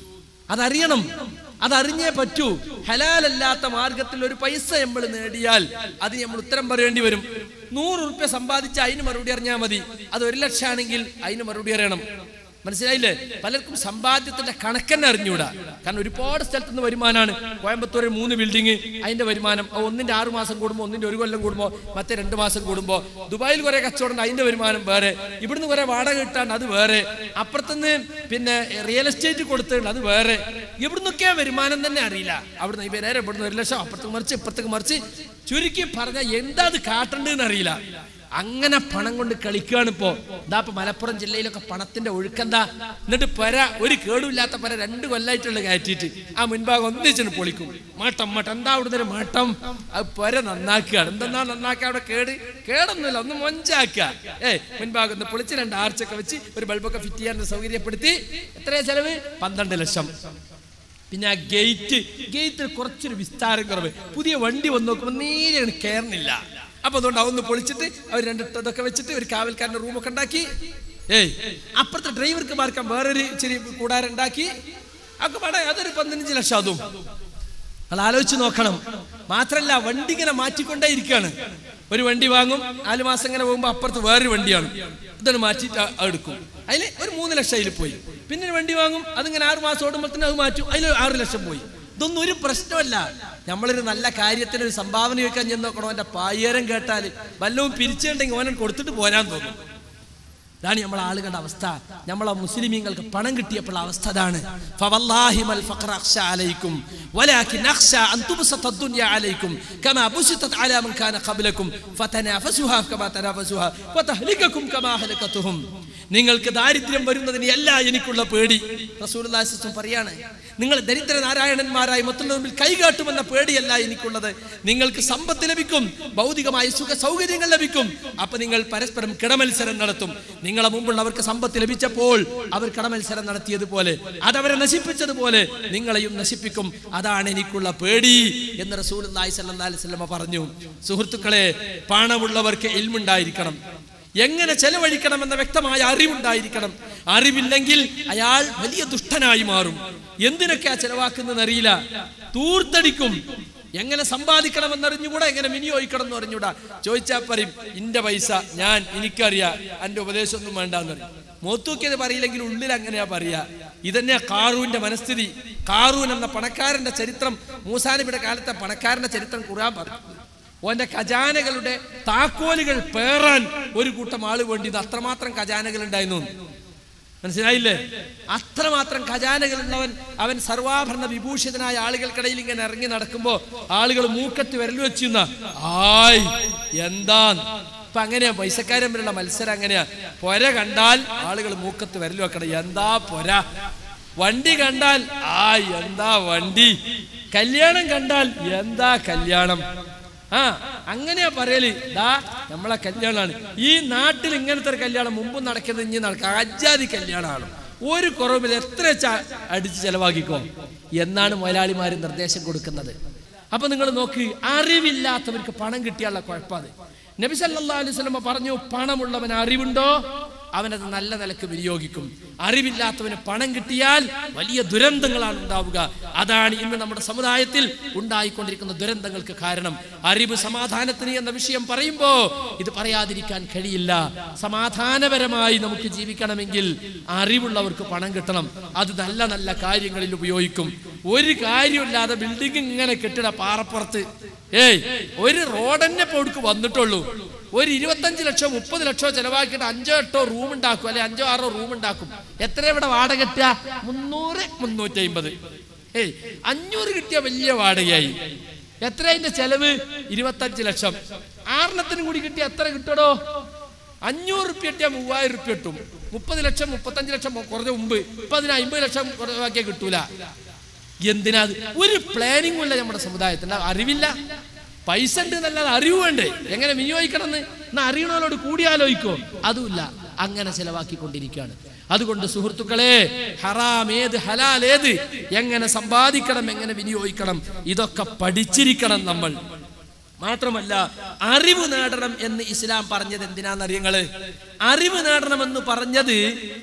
Speaker 3: അതറിയണം അതറിഞ്ഞേ പറ്റൂ ഹലാലല്ലാത്ത മാർഗത്തിൽ ഒരു പൈസ നമ്മൾ നേടിയാൽ അത് നമ്മൾ ഉത്തരം പറയേണ്ടി വരും നൂറ് റുപ്യ സമ്പാദിച്ച അതിന് മറുപടി അറിഞ്ഞാൽ മതി അത് ഒരു ലക്ഷമാണെങ്കിൽ അതിന് മറുപടി അറിയണം മനസ്സിലായില്ലേ പലർക്കും സമ്പാദ്യത്തിന്റെ കണക്കെന്നെ അറിഞ്ഞൂടാ കാരണം ഒരുപാട് സ്ഥലത്ത് നിന്ന് വരുമാനമാണ് കോയമ്പത്തൂർ മൂന്ന് ബിൽഡിംഗ് അതിന്റെ വരുമാനം അത് ഒന്നിന്റെ ആറ് മാസം കൂടുമ്പോൾ ഒന്നിന്റെ ഒരു കൊല്ലം കൂടുമ്പോൾ മറ്റേ രണ്ട് മാസം കൂടുമ്പോൾ ദുബായിൽ കുറെ കച്ചവടം ഉണ്ട് അതിന്റെ വരുമാനം വേറെ ഇവിടുന്ന് കുറെ വാടക കിട്ടാണ്ട് അത് വേറെ അപ്പുറത്തുനിന്ന് പിന്നെ റിയൽ എസ്റ്റേറ്റ് കൊടുത്തിട്ടുണ്ട് അത് വേറെ ഇവിടുന്നൊക്കെ വരുമാനം തന്നെ അറിയില്ല അവിടുന്ന് ഇവ നേരെ ഇവിടുന്ന് ഒരു ലക്ഷം അപ്പുറത്തേക്ക് മറിച്ച് ഇപ്പുറത്തേക്ക് മറിച്ച് ചുരുക്കി പറഞ്ഞാൽ എന്താ അത് കാട്ടണ്ടെന്ന് അറിയില്ല അങ്ങനെ പണം കൊണ്ട് കളിക്കുകയാണ് ഇപ്പോ ഇതാ ഇപ്പൊ മലപ്പുറം ജില്ലയിലൊക്കെ പണത്തിന്റെ ഒഴുക്കെന്താ എന്നിട്ട് പര ഒരു കേടുമില്ലാത്ത പര രണ്ട് കൊല്ലായിട്ടുള്ള കയറ്റിയിട്ട് ആ മുൻഭാഗം ഒന്നിച്ചിട്ട് പൊളിക്കും മാട്ടം മാട്ടം എന്താ അവിടുന്ന് ഒരു മാട്ടം അത് പര നന്നാക്കുകയാണ് എന്തെന്നാ നന്നാക്കുക അവിടെ കേട് കേടൊന്നുമില്ല ഒന്ന് മൊഞ്ചാക്കുക ഏ മുൻഭാഗം ഒന്ന് പൊളിച്ച് രണ്ട് ആർച്ചൊക്കെ വെച്ച് ഒരു ബൾബൊക്കെ ഫിറ്റ് ചെയ്യാൻ സൗകര്യപ്പെടുത്തി എത്രയാ ചെലവ് പന്ത്രണ്ട് ലക്ഷം പിന്നെ ആ ഗേറ്റ് ഗേറ്റിൽ കുറച്ചൊരു വിസ്താരം കുറവ് പുതിയ വണ്ടി വന്ന് നോക്കുമ്പോൾ നേരെ കയറുന്നില്ല അപ്പൊ അതുകൊണ്ട് അതൊന്ന് പൊളിച്ചിട്ട് അവർ രണ്ട് ഇതൊക്കെ വെച്ചിട്ട് ഒരു കാവൽക്കാരന്റെ റൂമൊക്കെ ഉണ്ടാക്കി ഏയ് അപ്പുറത്തെ ഡ്രൈവർക്ക് പാർക്കാൻ വേറൊരു ഇച്ചിരി കൂടാരം ഉണ്ടാക്കി ഒക്കെ പാടെ അതൊരു പതിനഞ്ച് ലക്ഷം അതും അത് ആലോചിച്ച് നോക്കണം മാത്രല്ല വണ്ടി ഇങ്ങനെ മാറ്റിക്കൊണ്ടേ ഇരിക്കുകയാണ് ഒരു വണ്ടി വാങ്ങും നാല് മാസം ഇങ്ങനെ പോകുമ്പോൾ അപ്പുറത്ത് വേറൊരു വണ്ടിയാണ് ഇതാണ് മാറ്റിയിട്ട് ആ- ആ എടുക്കും അതിൽ ഒരു മൂന്ന് ലക്ഷം അതിൽ പോയി പിന്നെ ഒരു വണ്ടി വാങ്ങും അതിങ്ങനെ ആറ് മാസം ഓടുമ്പോഴത്തേനും അത് മാറ്റും അതിൽ ആറ് ലക്ഷം പോയി ഇതൊന്നും ഒരു പ്രശ്നമല്ല നമ്മളൊരു നല്ല കാര്യത്തിന് ഒരു സംഭാവന വെക്കാൻ ചെന്ന് നോക്കണം അവന്റെ പായേരം കേട്ടാൽ വല്ലവും പിരിച്ചുണ്ടെങ്കിൽ ഓനൻ കൊടുത്തിട്ട് പോരാൻ തോന്നും ഇതാണ് നമ്മളെ ആളുകളുടെ അവസ്ഥ നമ്മളെ മുസ്ലിമീങ്ങൾക്ക് പണം കിട്ടിയപ്പോൾ അവസ്ഥ അതാണ് فوالله ما الفقر أخشى عليكم ولكن أخشى أن تبسط الدنيا عليكم كما بسطت على من كان قبلكم فتنافسها كما تنافسها وتهلككم كما أهلكتهم നിങ്ങൾക്ക് ദാരിദ്ര്യം വരുന്നതിന് അല്ല എനിക്കുള്ള പേടി റസൂലുള്ളാഹി സ്വല്ലല്ലാഹു അലൈഹി വസല്ലം പറയാണ് നിങ്ങൾ ദരിദ്ര നാരായണന്മാരായി മറ്റുള്ള മുമ്പിൽ കൈകാട്ടുമെന്ന പേടിയല്ല എനിക്കുള്ളത് നിങ്ങൾക്ക് സമ്പത്ത് ലഭിക്കും ഭൗതികമായ സുഖ സൗകര്യങ്ങൾ ലഭിക്കും അപ്പൊ നിങ്ങൾ പരസ്പരം കിടമത്സരം നടത്തും നിങ്ങളെ മുമ്പുള്ളവർക്ക് സമ്പത്ത് ലഭിച്ചപ്പോൾ അവർ കിടമത്സരം നടത്തിയതുപോലെ അതവരെ നശിപ്പിച്ചതുപോലെ നിങ്ങളെയും നശിപ്പിക്കും അതാണ് എനിക്കുള്ള പേടി എന്ന് റസൂലുള്ളാഹി സ്വല്ലല്ലാഹി അലൈഹി വസല്ലം പറഞ്ഞു സുഹൃത്തുക്കളെ പണമുള്ളവർക്ക് ഇൽമുണ്ടായിരിക്കണം എങ്ങനെ ചെലവഴിക്കണമെന്ന വ്യക്തമായ അറിവുണ്ടായിരിക്കണം അറിവില്ലെങ്കിൽ അയാൾ വലിയ ദുഷ്ടനായി മാറും എന്തിനൊക്കെ ആ ചെലവാക്കുന്നത് അറിയില്ല തൂർത്തടിക്കും എങ്ങനെ സമ്പാദിക്കണമെന്ന് അറിഞ്ഞുകൂടാ എങ്ങനെ വിനിയോഗിക്കണം എന്ന് അറിഞ്ഞൂടാ ചോദിച്ചാൽ പറയും ഇന്റെ പൈസ ഞാൻ എനിക്കറിയാം എന്റെ ഉപദേശമൊന്നും വേണ്ടാന്ന് പറയും മൂത്തൂക്കിയത് പറയില്ലെങ്കിൽ ഉള്ളിൽ അങ്ങനെയാ പറയാ ഇതന്നെയാ കാറൂന്റെ മനസ്ഥിതി കാറൂൻ എന്ന പണക്കാരന്റെ ചരിത്രം മൂസാനബിയുടെ കാലത്തെ പണക്കാരന്റെ ചരിത്രം ഖുറാൻ പറഞ്ഞു ഓന്റെ ഖജാനകളുടെ താക്കോലുകൾ പേറാൻ ഒരു കൂട്ടം ആള് വേണ്ടി ഇത് അത്രമാത്രം ഖജാനകൾ ഉണ്ടായിരുന്നു മനസ്സിലായില്ലേ അത്രമാത്രം ഖജാനകളുള്ളവൻ അവൻ സർവാഭരണ വിഭൂഷിതനായ ആളുകൾക്കിടയിൽ ഇങ്ങനെ ഇറങ്ങി നടക്കുമ്പോ ആളുകൾ മൂക്കത്ത് വിരൽ വെച്ചിരുന്ന ആയ് എന്താ ഇപ്പൊ അങ്ങനെയാ പൈസക്കാരൻ തമ്മിലുള്ള മത്സരം അങ്ങനെയാ പൊര കണ്ടാൽ ആളുകൾ മൂക്കത്ത് വിരൽ വെക്കണം എന്താ പൊര വണ്ടി കണ്ടാൽ ആ എന്താ വണ്ടി കല്യാണം കണ്ടാൽ എന്താ കല്യാണം ആ അങ്ങനെയാ പറയല് ദാ നമ്മളെ കല്യാണമാണ് ഈ നാട്ടിൽ ഇങ്ങനത്തെ ഒരു കല്യാണം മുമ്പ് നടക്കുന്നത് ഇനി നടക്കുക അജാതി കല്യാണമാണ് ഒരു കുറവില്ല എത്ര വെച്ചാ അടിച്ച് ചെലവാക്കിക്കോ എന്നാണ് മുതലാളിമാർ നിർദ്ദേശം കൊടുക്കുന്നത് അപ്പൊ നിങ്ങൾ നോക്ക് അറിവില്ലാത്തവർക്ക് പണം കിട്ടിയാലുള്ള കുഴപ്പമാണ് നബി സല്ലല്ലാഹു അലൈഹി വസല്ലമ പറഞ്ഞു പണമുള്ളവൻ അറിവുണ്ടോ അവനത് നല്ല നിലക്ക് വിനിയോഗിക്കും അറിവില്ലാത്തവന് പണം കിട്ടിയാൽ വലിയ ദുരന്തങ്ങളാണ് ഉണ്ടാവുക അതാണ് ഇന്ന് നമ്മുടെ സമുദായത്തിൽ ഉണ്ടായിക്കൊണ്ടിരിക്കുന്ന ദുരന്തങ്ങൾക്ക് കാരണം അറിവ് സമാധാനത്തിന് എന്ന വിഷയം പറയുമ്പോ ഇത് പറയാതിരിക്കാൻ കഴിയില്ല സമാധാനപരമായി നമുക്ക് ജീവിക്കണമെങ്കിൽ അറിവുള്ളവർക്ക് പണം കിട്ടണം അത് നല്ല നല്ല കാര്യങ്ങളിൽ ഉപയോഗിക്കും ഒരു കാര്യമില്ലാതെ ബിൽഡിംഗ് ഇങ്ങനെ കെട്ടിട പാറപ്പുറത്ത് ഏയ് ഒരു റോഡന്നെ ഇപ്പൊ ഇവിടേക്ക് വന്നിട്ടുള്ളൂ ഒരു ഇരുപത്തഞ്ച് ലക്ഷം മുപ്പത് ലക്ഷമോ ചെലവാക്കിയിട്ട് അഞ്ചോ എട്ടോ റൂം ഉണ്ടാക്കും അല്ലെ അഞ്ചോ ആറോ റൂം ഉണ്ടാക്കും എത്ര ഇവിടെ വാടക കിട്ടുക മുന്നൂറ് മുന്നൂറ്റി അമ്പത് ഏയ് അഞ്ഞൂറ് കിട്ടിയ വലിയ വാടകയായി എത്ര അതിന്റെ ചെലവ് ഇരുപത്തഞ്ച് ലക്ഷം ആറെണ്ണത്തിനും കൂടി കിട്ടിയ എത്ര കിട്ടടോ അഞ്ഞൂറ് റുപ്യ കിട്ടിയാൽ മൂവായിരം റുപ്യ കിട്ടും മുപ്പത് ലക്ഷം മുപ്പത്തഞ്ച് ലക്ഷം കുറഞ്ഞ മുമ്പ് ഇപ്പൊ അതിന് അമ്പത് ലക്ഷം കുറവാക്കിയാൽ കിട്ടൂല എന്തിനാ അത്? ഒരു പ്ലാനിങ്ങും ഇല്ല നമ്മുടെ സമുദായത്തിന് അറിവില്ല പൈസ ഉണ്ട് എന്നല്ലാതെ അറിവ് വേണ്ടേ എങ്ങനെ വിനിയോഗിക്കണം എന്ന് എന്നാ അറിയണവരോട് കൂടി ആലോചിക്കോ അതുമില്ല അങ്ങനെ ചെലവാക്കിക്കൊണ്ടിരിക്കുകയാണ് അതുകൊണ്ട് സുഹൃത്തുക്കളെ ഹറാം ഏത് ഹലാൽ ഏത് എങ്ങനെ സമ്പാദിക്കണം എങ്ങനെ വിനിയോഗിക്കണം ഇതൊക്കെ പഠിച്ചിരിക്കണം നമ്മൾ മാത്രമല്ല അറിവ് നേടണം എന്ന് ഇസ്ലാം പറഞ്ഞത് എന്തിനാണെന്നറിയങ്ങള് അറിവ് നേടണം എന്ന് പറഞ്ഞത്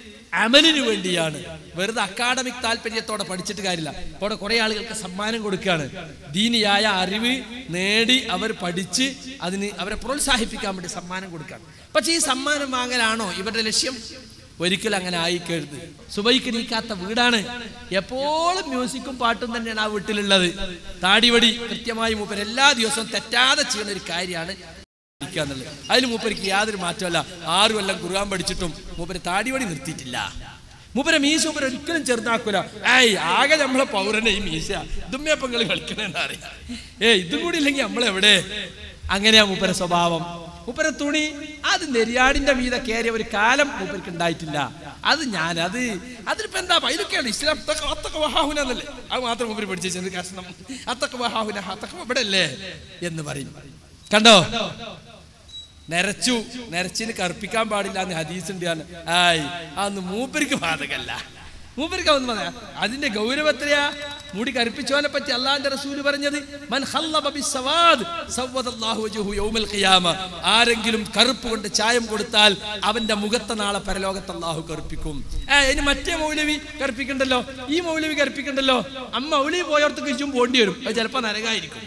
Speaker 3: അമലിന് വേണ്ടിയാണ് വെറുതെ അക്കാഡമിക് താല്പര്യത്തോടെ പഠിച്ചിട്ട് കാര്യമില്ല അവിടെ കുറെ ആളുകൾക്ക് സമ്മാനം കൊടുക്കുകയാണ് ദീനിയായ അറിവ് നേടി അവർ പഠിച്ച് അതിന് അവരെ പ്രോത്സാഹിപ്പിക്കാൻ വേണ്ടി സമ്മാനം കൊടുക്കുകയാണ് പക്ഷെ ഈ സമ്മാനം വാങ്ങലാണോ ഇവരുടെ ലക്ഷ്യം
Speaker 2: ഒരിക്കലും അങ്ങനെ ആയിക്കരുത് സുബൈക്ക് നീക്കാത്ത വീടാണ് എപ്പോഴും മ്യൂസിക്കും പാട്ടും തന്നെയാണ് ആ വീട്ടിലുള്ളത് താടിവടി കൃത്യമായി മൂപ്പർ എല്ലാ ദിവസവും തെറ്റാതെ ചെയ്യുന്ന ഒരു കാര്യമാണ് ഇരിക്കുക എന്നുള്ളത് അതിന് മൂപ്പർക്ക് യാതൊരു മാറ്റമല്ല ആറു കൊല്ലം ഖുർആൻ പഠിച്ചിട്ടും മൂപ്പര് താടിവടി നിർത്തിയിട്ടില്ല മൂപ്പരെ മീശ മൂപ്പര് ഒരിക്കലും ചെറുതാക്കൂല ഏയ് ആകെ നമ്മളെ പൗരനെ ഈ മീശ ഇതുമ്മയപ്പങ്ങൾ കളിക്കണെന്ന് അറിയാം ഏ ഇതും കൂടി ഇല്ലെങ്കിൽ നമ്മളെവിടെ അങ്ങനെയാ മൂപ്പര സ്വഭാവം മൂപ്പര തുണി അത് നെരിയാടിന്റെ മീത കയറിയ ഒരു കാലം മൂപ്പർക്ക് ഉണ്ടായിട്ടില്ല അത് ഞാൻ അത് അതിനിപ്പോ എന്താ ഇതൊക്കെയാണ് ഇസ്ലാം അത്തക്ക അത്തക്ക വഹാഹുന എന്നല്ലേ അത് മാത്രം മൂപ്പര് പഠിച്ചു കഷ്ണം അത്തക്ക വഹാഹുന അത്തക്ക ഇവിടെ അല്ലേ എന്ന് പറയും കണ്ടോ നരച്ചു നരച്ചിന് കറുപ്പിക്കാൻ പാടില്ല എന്ന് ഹദീസ് ഉണ്ട് ഞാൻ ആയ് അന്ന് മൂപ്പർക്ക് ബാധകല്ല മൂപ്പർക്ക് അതൊന്നും പറയാ അതിന്റെ ഗൗരവത്രയാ മുടി കറുപ്പിച്ചോനെ പറ്റി അള്ളാന്റെ റസൂല് പറഞ്ഞത് മൻ ഖല്ലബ ബിസ്സവാദ് സവ്വദല്ലാഹു വജ്ഹു യൗമൽ ഖിയാമ ആരെങ്കിലും കറുപ്പ് കൊണ്ട് ചായം കൊടുത്താൽ അവന്റെ മുഖത്തെ നാളെ പരലോകത്ത് അള്ളാഹു കറുപ്പിക്കും ഏ ഇനി മറ്റേ മൗലവി കറുപ്പിക്കണ്ടല്ലോ ഈ മൗലവി കറുപ്പിക്കണ്ടല്ലോ അമ്മ മൗലവി പോയോർത്ത് കഴിച്ചും പോണ്ടി വരും അത് ചിലപ്പോ നരകായിരിക്കും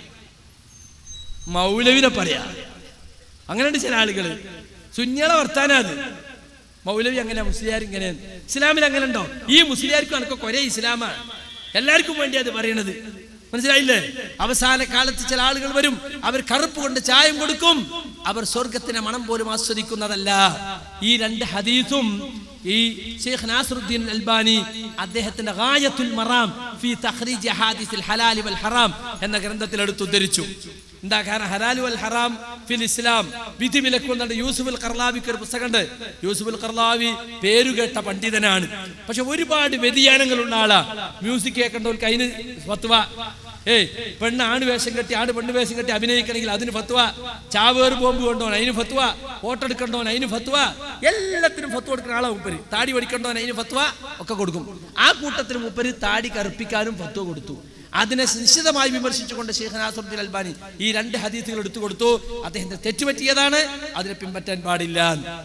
Speaker 2: മൗലവിനെ പറയാ അങ്ങനെയുണ്ട് ചില ആളുകള് സുന്യളെ വർത്താനാ അത് മൗലവി അങ്ങനെ മുസ്ലിയാർ ഇങ്ങനെ ഇസ്ലാമിൽ അങ്ങനെ ഉണ്ടോ ഈ മുസ്ലിയാർക്കും കണക്കൊക്കെ ഒരേ ഇസ്ലാമാണ് എല്ലാവർക്കും വേണ്ടി അത് പറയണത് മനസ്സിലായില്ലേ അവസാന കാലത്ത് ചില ആളുകൾ വരും അവർ കറുപ്പ് കൊണ്ട് ചായം കൊടുക്കും അവർ സ്വർഗത്തിന്റെ മണം പോലും ആസ്വദിക്കുന്നതല്ല ഈ രണ്ട് ഹദീസും ഈ ഷെയ്ഖ് നാസറുദ്ദീൻ അൽബാനി അദ്ദേഹത്തിന്റെ ഗായത്തുൽ മറാം ഫി തഖ്രീജ് അഹാദിസിൽ ഹലാലി വൽ ഹറാം എന്ന ഗ്രന്ഥത്തിൽ എടുത്ത് ഉദ്ധരിച്ചു എന്താ കാരണം ഹലാലു വൽ ഹറാം ഫിൽ ഇസ്ലാം വിധി വിലക്കുന്നുണ്ട് യൂസുഫ് അൽ കർലാവിക്ക് ഒരു പുസ്തകമുണ്ട് യൂസുഫ് അൽ കർലാവി പേരുകേട്ട പണ്ഡിതനാണ് പക്ഷെ ഒരുപാട് വ്യതിയാനങ്ങളുള്ള ആളാ മ്യൂസിക് കേൾക്കേണ്ടവർക്ക് അതിന് ഫത്വ ഏയ് പെണ്ണ് ആണ് വേഷം കെട്ടി ആണ് പെണ്ണ് വേഷം കെട്ടി അഭിനയിക്കണമെങ്കിൽ അതിന് ഫത്വ ചാവേറ് ബോംബ് കൊണ്ടോൻ അതിന് ഫത്വ ഫോട്ടോ എടുക്കണ്ടോൻ അതിന് ഫത്വ എല്ലാത്തിനും ഫത്വ കൊടുക്കുന്ന ആളാ മുപ്പര് താടി പഠിക്കണ്ടോൻ അതിന് ഫത്വ ഒക്കെ കൊടുക്കും ആ കൂട്ടത്തിന് മുപ്പര് താടി കറുപ്പിക്കാനും ഫത്വ കൊടുത്തു അതിനെ നിശ്ചിതമായി വിമർശിച്ചുകൊണ്ട് ഷെയ്ഖ് നാസറുദ്ദീൻ അൽബാനി ഈ രണ്ട് ഹദീസുകൾ എടുത്തു കൊടുത്തു അദ്ദേഹത്തെ തെറ്റുപറ്റിയതാണ് അതിനെ പിൻപറ്റാൻ പാടില്ല